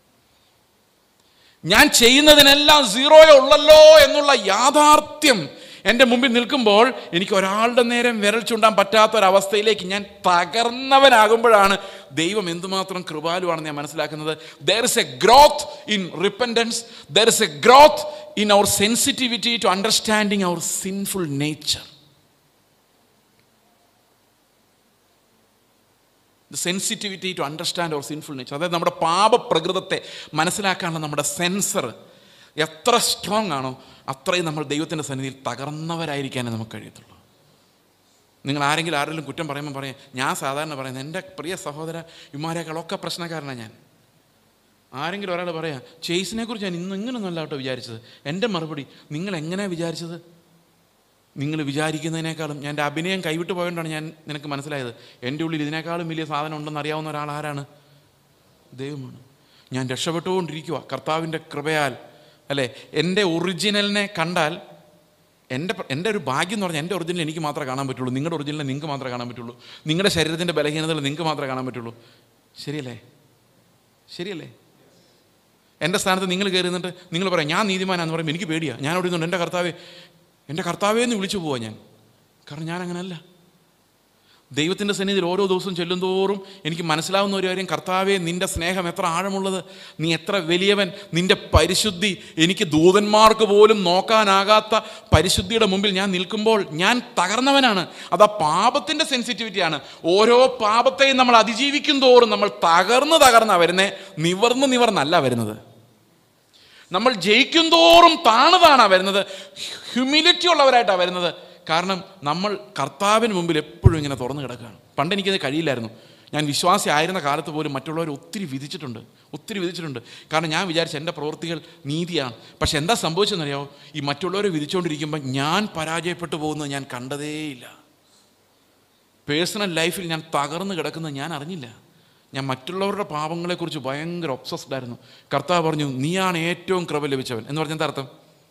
ഞാൻ ചെയ്യുന്നതിനെല്ലാം സീറോയോ ഉള്ളല്ലോ എന്നുള്ള യാഥാർത്ഥ്യം എൻ്റെ മുമ്പിൽ നിൽക്കുമ്പോൾ എനിക്ക് ഒരാളുടെ നേരം വിരൽ ചൂണ്ടാൻ പറ്റാത്ത ഒരവസ്ഥയിലേക്ക് ഞാൻ തകർന്നവനാകുമ്പോഴാണ് ദൈവം എന്തുമാത്രം കൃപാലുവാണെന്ന് ഞാൻ മനസ്സിലാക്കുന്നത് there is a growth in repentance there is a growth in our sensitivity to understanding our sinful nature the sensitivity to understand our sinful nature അതായത് നമ്മുടെ പാപപ്രകൃതത്തെ മനസ്സിലാക്കാനുള്ള നമ്മുടെ സെൻസർ എത്ര സ്ട്രോങ് ആണോ അത്രയും നമ്മൾ ദൈവത്തിൻ്റെ സന്നിധിയിൽ തകർന്നവരായിരിക്കാനേ നമുക്ക് കഴിയത്തുള്ളൂ നിങ്ങൾ ആരെങ്കിലും ആരെങ്കിലും കുറ്റം പറയുമ്പോൾ പറയാം ഞാൻ സാധാരണ പറയുന്നത് എൻ്റെ പ്രിയ സഹോദര ഇമാരേക്കാളൊക്കെ പ്രശ്നക്കാരനാണ് ഞാൻ ആരെങ്കിലും ഒരാൾ പറയാം ചേസിനെ കുറിച്ച് ഞാൻ ഇന്ന് ഇങ്ങനൊന്നുമല്ല കേട്ടോ വിചാരിച്ചത് എൻ്റെ മറുപടി നിങ്ങൾ എങ്ങനെയാണ് വിചാരിച്ചത് നിങ്ങൾ വിചാരിക്കുന്നതിനേക്കാളും ഞാൻ എൻ്റെ അഭിനയം കൈവിട്ട് പോയതുകൊണ്ടാണ് ഞാൻ നിനക്ക് മനസ്സിലായത് എൻ്റെ ഉള്ളിൽ ഇതിനേക്കാളും വലിയ സാധനം ഉണ്ടെന്ന് അറിയാവുന്ന ഒരാൾ ആരാണ് ദൈവമാണ് ഞാൻ രക്ഷപ്പെട്ടുകൊണ്ടിരിക്കുക കർത്താവിൻ്റെ കൃപയാൽ അല്ലേ എൻ്റെ ഒറിജിനലിനെ കണ്ടാൽ എൻ്റെ പ്ര- എൻ്റെ ഒരു ഭാഗ്യം എന്ന് പറഞ്ഞാൽ എൻ്റെ ഒറിജിനൽ എനിക്ക് മാത്രമേ കാണാൻ പറ്റുള്ളൂ നിങ്ങളുടെ ഒറിജിനൽ നിങ്ങൾക്ക് മാത്രമേ കാണാൻ പറ്റുള്ളൂ നിങ്ങളുടെ ശരീരത്തിൻ്റെ ബലഹീനതകൾ നിങ്ങൾക്ക് മാത്രമേ കാണാൻ പറ്റുള്ളൂ ശരിയല്ലേ ശരിയല്ലേ എൻ്റെ സ്ഥാനത്ത് നിങ്ങൾ കയറി നിന്നിട്ട് നിങ്ങൾ പറയാം ഞാൻ നീതിമാനാന്ന് പറയുമ്പോൾ എനിക്ക് പേടിയാണ് ഞാൻ അവിടെ നിന്നുണ്ട് എൻ്റെ കർത്താവേ എൻ്റെ കർത്താവേ എന്ന് വിളിച്ചു പോവാ ഞാൻ കാരണം ഞാൻ അങ്ങനല്ല ദൈവത്തിൻ്റെ സന്നിധിയിൽ ഓരോ ദിവസവും ചെല്ലുന്തോറും എനിക്ക് മനസ്സിലാവുന്ന ഒരു കാര്യം കർത്താവെ നിൻ്റെ സ്നേഹം എത്ര ആഴമുള്ളത് നീ എത്ര വലിയവൻ നിൻ്റെ പരിശുദ്ധി എനിക്ക് ദൂതന്മാർക്ക് പോലും നോക്കാനാകാത്ത പരിശുദ്ധിയുടെ മുമ്പിൽ ഞാൻ നിൽക്കുമ്പോൾ ഞാൻ തകർന്നവനാണ് അത് ആ പാപത്തിൻ്റെ സെൻസിറ്റിവിറ്റിയാണ് ഓരോ പാപത്തെയും നമ്മൾ അതിജീവിക്കും തോറും നമ്മൾ തകർന്ന് തകർന്നാ വരുന്നത് നിവർന്ന് നിവർന്നല്ല വരുന്നത് നമ്മൾ ജയിക്കും തോറും താണ് താണാ വരുന്നത് ഹ്യൂമിലിറ്റി ഉള്ളവരായിട്ടാണ് വരുന്നത് കാരണം നമ്മൾ കർത്താവിന് മുമ്പിൽ എപ്പോഴും ഇങ്ങനെ തുറന്നു കിടക്കുകയാണ് പണ്ട് എനിക്കത് കഴിയില്ലായിരുന്നു ഞാൻ വിശ്വാസി ആയിരുന്ന കാലത്ത് പോലും മറ്റുള്ളവർ ഒത്തിരി വിധിച്ചിട്ടുണ്ട് ഒത്തിരി വിധിച്ചിട്ടുണ്ട് കാരണം ഞാൻ വിചാരിച്ച എൻ്റെ പ്രവൃത്തികൾ നീതിയാണ് പക്ഷെ എന്താ സംഭവിച്ചെന്നറിയാമോ ഈ മറ്റുള്ളവരെ വിധിച്ചുകൊണ്ടിരിക്കുമ്പോൾ ഞാൻ പരാജയപ്പെട്ടു പോകുന്നത് ഞാൻ കണ്ടതേയില്ല പേഴ്സണൽ ലൈഫിൽ ഞാൻ തകർന്നു കിടക്കുന്നത് ഞാൻ അറിഞ്ഞില്ല ഞാൻ മറ്റുള്ളവരുടെ പാപങ്ങളെക്കുറിച്ച് ഭയങ്കര ഒബ്സസ്ഡ് ആയിരുന്നു കർത്താവ് പറഞ്ഞു നീയാണ് ഏറ്റവും കൃപ ലഭിച്ചവൻ എന്ന് പറഞ്ഞ എന്താ അർത്ഥം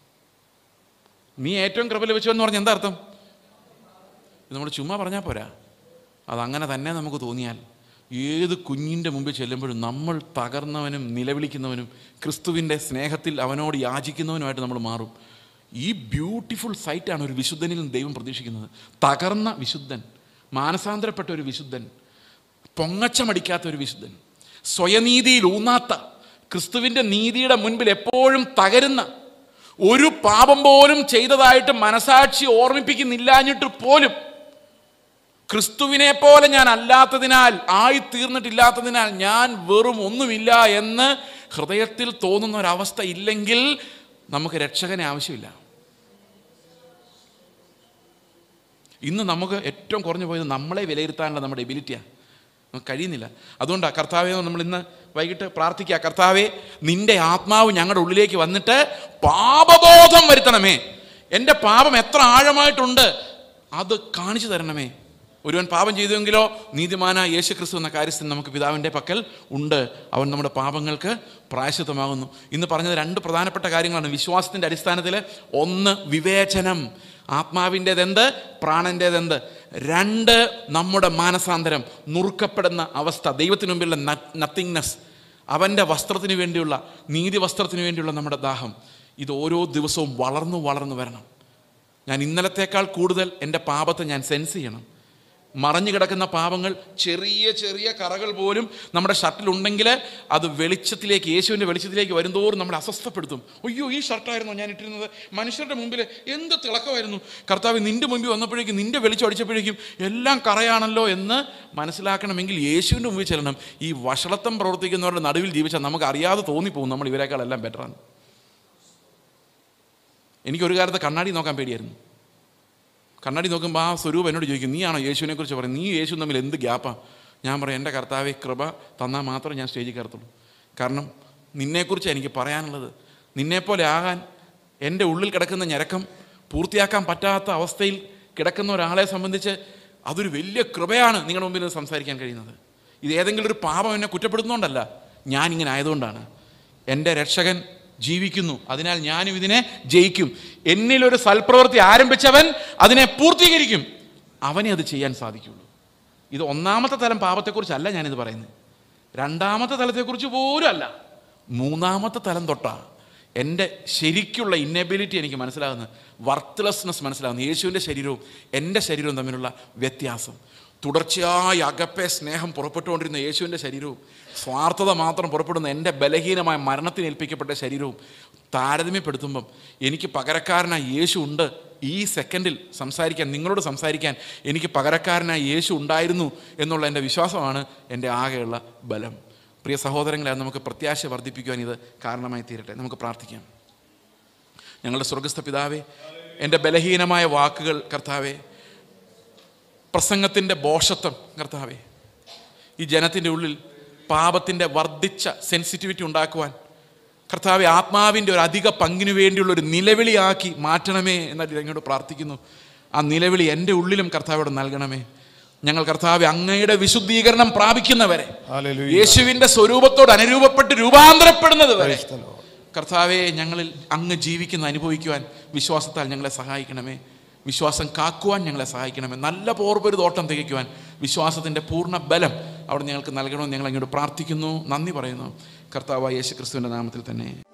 നീ ഏറ്റവും കൃപ ലഭിച്ചവൻ എന്ന് പറഞ്ഞ എന്താ അർത്ഥം ഇത് നമ്മൾ ചുമ്മാ പറഞ്ഞാൽ പോരാ അതങ്ങനെ തന്നെ നമുക്ക് തോന്നിയാൽ ഏത് കുഞ്ഞിൻ്റെ മുമ്പിൽ ചെല്ലുമ്പോഴും നമ്മൾ തകർന്നവനും നിലവിളിക്കുന്നവനും ക്രിസ്തുവിൻ്റെ സ്നേഹത്തിൽ അവനോട് യാചിക്കുന്നവനുമായിട്ട് നമ്മൾ മാറും ഈ ബ്യൂട്ടിഫുൾ സൈറ്റാണ് ഒരു വിശുദ്ധനിൽ നിന്ന് ദൈവം പ്രതീക്ഷിക്കുന്നത് തകർന്ന വിശുദ്ധൻ മാനസാന്തരപ്പെട്ട ഒരു വിശുദ്ധൻ പൊങ്ങച്ചമടിക്കാത്ത ഒരു വിശുദ്ധൻ സ്വയനീതിയിൽ ഊന്നാത്ത ക്രിസ്തുവിൻ്റെ നീതിയുടെ മുൻപിൽ എപ്പോഴും തകരുന്ന ഒരു പാപം പോലും ചെയ്തതായിട്ട് മനസാക്ഷി ഓർമ്മിപ്പിക്കുന്നില്ലാഞ്ഞിട്ട് പോലും ക്രിസ്തുവിനെ പോലെ ഞാൻ അല്ലാത്തതിനാൽ ആയി തീർന്നിട്ടില്ലാത്തതിനാൽ ഞാൻ വെറും ഒന്നുമില്ല എന്ന് ഹൃദയത്തിൽ തോന്നുന്ന ഒരവസ്ഥ ഇല്ലെങ്കിൽ നമുക്ക് രക്ഷകനെ ആവശ്യമില്ല ഇന്ന് നമുക്ക് ഏറ്റവും കുറഞ്ഞു പോയത് നമ്മളെ വിലയിരുത്താനുള്ള നമ്മുടെ എബിലിറ്റിയാണ് നമുക്ക് കഴിയുന്നില്ല അതുകൊണ്ടാണ് കർത്താവെ നമ്മൾ ഇന്ന് വൈകിട്ട് പ്രാർത്ഥിക്കുക കർത്താവെ നിന്റെ ആത്മാവ് ഞങ്ങളുടെ ഉള്ളിലേക്ക് വന്നിട്ട് പാപബോധം വരുത്തണമേ എൻ്റെ പാപം എത്ര ആഴമായിട്ടുണ്ട് അത് കാണിച്ചു തരണമേ ഒരുവൻ പാപം ചെയ്തുവെങ്കിലോ നീതിമാന യേശു ക്രിസ്തു എന്ന കാര്യസ്ഥൻ നമുക്ക് പിതാവിൻ്റെ പക്കൽ ഉണ്ട് അവൻ നമ്മുടെ പാപങ്ങൾക്ക് പ്രായശിത്വമാകുന്നു ഇന്ന് പറഞ്ഞത് രണ്ട് പ്രധാനപ്പെട്ട കാര്യങ്ങളാണ് വിശ്വാസത്തിൻ്റെ അടിസ്ഥാനത്തിൽ ഒന്ന് വിവേചനം ആത്മാവിൻ്റെതെന്ത് പ്രാണൻ്റേതെന്ത് രണ്ട് നമ്മുടെ മാനസാന്തരം നുറുക്കപ്പെടുന്ന അവസ്ഥ ദൈവത്തിന് മുമ്പിലുള്ള നത്തിങ്നെസ് അവൻ്റെ വസ്ത്രത്തിന് വേണ്ടിയുള്ള നീതി വസ്ത്രത്തിന് വേണ്ടിയുള്ള നമ്മുടെ ദാഹം ഇത് ഓരോ ദിവസവും വളർന്നു വളർന്നു വരണം ഞാൻ ഇന്നലത്തേക്കാൾ കൂടുതൽ എൻ്റെ പാപത്തെ ഞാൻ സെൻസ് ചെയ്യണം മറഞ്ഞു കിടക്കുന്ന പാപങ്ങൾ ചെറിയ ചെറിയ കറകൾ പോലും നമ്മുടെ ഷർട്ടിലുണ്ടെങ്കിൽ അത് വെളിച്ചത്തിലേക്ക് യേശുവിൻ്റെ വെളിച്ചത്തിലേക്ക് വരുന്തോറും നമ്മളെ അസ്വസ്ഥപ്പെടുത്തും അയ്യോ ഈ ഷർട്ടായിരുന്നു ഞാൻ ഇട്ടിരുന്നത് മനുഷ്യരുടെ മുമ്പിൽ എന്ത് തിളക്കമായിരുന്നു കർത്താവ് നിൻ്റെ മുമ്പിൽ വന്നപ്പോഴേക്കും നിൻ്റെ വെളിച്ചം അടിച്ചപ്പോഴേക്കും എല്ലാം കറയാണല്ലോ എന്ന് മനസ്സിലാക്കണമെങ്കിൽ യേശുവിൻ്റെ മുമ്പിൽ ചെല്ലണം ഈ വഷളത്വം പ്രവർത്തിക്കുന്നവരുടെ നടുവിൽ ജീവിച്ചാൽ നമുക്ക് അറിയാതെ തോന്നിപ്പോകും നമ്മൾ ഇവരെക്കാൾ എല്ലാം ബെറ്ററാണ് എനിക്കൊരു കാലത്ത് കണ്ണാടി നോക്കാൻ പേടിയായിരുന്നു കണ്ണാടി നോക്കുമ്പോൾ ആ സ്വരൂപം എന്നോട് ചോദിക്കും നീയാണോ യേശുവിനെ കുറിച്ച് പറയും നീ യേശു തമ്മിൽ എന്ത് ഗ്യാപ്പാണ് ഞാൻ പറയും എൻ്റെ കർത്താവെ കൃപ തന്നാൽ മാത്രമേ ഞാൻ സ്റ്റേജിൽ കയറത്തുള്ളൂ കാരണം നിന്നെക്കുറിച്ച് എനിക്ക് പറയാനുള്ളത് നിന്നെപ്പോലെ ആകാൻ എൻ്റെ ഉള്ളിൽ കിടക്കുന്ന ഞരക്കം പൂർത്തിയാക്കാൻ പറ്റാത്ത അവസ്ഥയിൽ കിടക്കുന്ന ഒരാളെ സംബന്ധിച്ച് അതൊരു വലിയ കൃപയാണ് നിങ്ങളുടെ മുമ്പിൽ നിന്ന് സംസാരിക്കാൻ കഴിയുന്നത് ഇത് ഏതെങ്കിലും ഒരു പാപം എന്നെ കുറ്റപ്പെടുത്തുന്നതുകൊണ്ടല്ല ഞാനിങ്ങനെ ആയതുകൊണ്ടാണ് എൻ്റെ രക്ഷകൻ ജീവിക്കുന്നു അതിനാൽ ഞാനും ഇതിനെ ജയിക്കും എന്നിലൊരു സൽപ്രവൃത്തി ആരംഭിച്ചവൻ അതിനെ പൂർത്തീകരിക്കും അവനെ അത് ചെയ്യാൻ സാധിക്കുള്ളൂ ഇത് ഒന്നാമത്തെ തലം പാപത്തെക്കുറിച്ചല്ല ഞാനിത് പറയുന്നത് രണ്ടാമത്തെ തലത്തെക്കുറിച്ച് പോലും അല്ല മൂന്നാമത്തെ തലം തൊട്ടാ എൻ്റെ ശരിക്കുള്ള ഇന്നബിലിറ്റി എനിക്ക് മനസ്സിലാകുന്നത് വർത്ത്ലെസ്നെസ് മനസ്സിലാകുന്നു യേശുവിൻ്റെ ശരീരവും എൻ്റെ ശരീരവും തമ്മിലുള്ള വ്യത്യാസം തുടർച്ചയായി അകപ്പെ സ്നേഹം പുറപ്പെട്ടുകൊണ്ടിരുന്ന യേശുവിൻ്റെ ശരീരവും സ്വാർത്ഥത മാത്രം പുറപ്പെടുന്ന എൻ്റെ ബലഹീനമായ മരണത്തിന് ഏൽപ്പിക്കപ്പെട്ട ശരീരവും താരതമ്യപ്പെടുത്തുമ്പം എനിക്ക് പകരക്കാരനായി യേശു ഉണ്ട് ഈ സെക്കൻഡിൽ സംസാരിക്കാൻ നിങ്ങളോട് സംസാരിക്കാൻ എനിക്ക് പകരക്കാരനായി യേശു ഉണ്ടായിരുന്നു എന്നുള്ള എൻ്റെ വിശ്വാസമാണ് എൻ്റെ ആകെയുള്ള ബലം പ്രിയ സഹോദരങ്ങളെ അത് നമുക്ക് പ്രത്യാശ വർദ്ധിപ്പിക്കുവാൻ ഇത് കാരണമായി തീരട്ടെ നമുക്ക് പ്രാർത്ഥിക്കാം ഞങ്ങളുടെ സ്വർഗസ്ഥ പിതാവേ എൻ്റെ ബലഹീനമായ വാക്കുകൾ കർത്താവേ പ്രസംഗത്തിൻ്റെ ബോഷത്വം കർത്താവേ ഈ ജനത്തിൻ്റെ ഉള്ളിൽ പാപത്തിൻ്റെ വർദ്ധിച്ച സെൻസിറ്റിവിറ്റി ഉണ്ടാക്കുവാൻ കർത്താവെ ആത്മാവിൻ്റെ ഒരു അധിക പങ്കിന് വേണ്ടിയുള്ള ഒരു നിലവിളിയാക്കി മാറ്റണമേ എന്നായിട്ട് ഞങ്ങളോട് പ്രാർത്ഥിക്കുന്നു ആ നിലവിളി എൻ്റെ ഉള്ളിലും കർത്താവോട് നൽകണമേ ഞങ്ങൾ കർത്താവ് അങ്ങയുടെ വിശുദ്ധീകരണം പ്രാപിക്കുന്നവരെ Hallelujah. യേശുവിന്റെ സ്വരൂപത്തോട് അനുരൂപപ്പെട്ട് രൂപാന്തരപ്പെടുന്നത് വരെ Praise the Lord. കർത്താവെ ഞങ്ങളിൽ അങ്ങ് ജീവിക്കുന്ന അനുഭവിക്കുവാൻ വിശ്വാസത്താൽ ഞങ്ങളെ സഹായിക്കണമേ വിശ്വാസം കാക്കുവാൻ ഞങ്ങളെ സഹായിക്കണമേ നല്ല പോർപ്പൊരു തോട്ടം തികയ്ക്കുവാൻ വിശ്വാസത്തിൻ്റെ പൂർണ്ണ ബലം അവിടെ ഞങ്ങൾക്ക് നൽകണമെന്ന് ഞങ്ങൾ അങ്ങോട്ട് പ്രാർത്ഥിക്കുന്നു നന്ദി പറയുന്നു കർത്താവായ യേശു ക്രിസ്തുവിൻ്റെ നാമത്തിൽ തന്നെ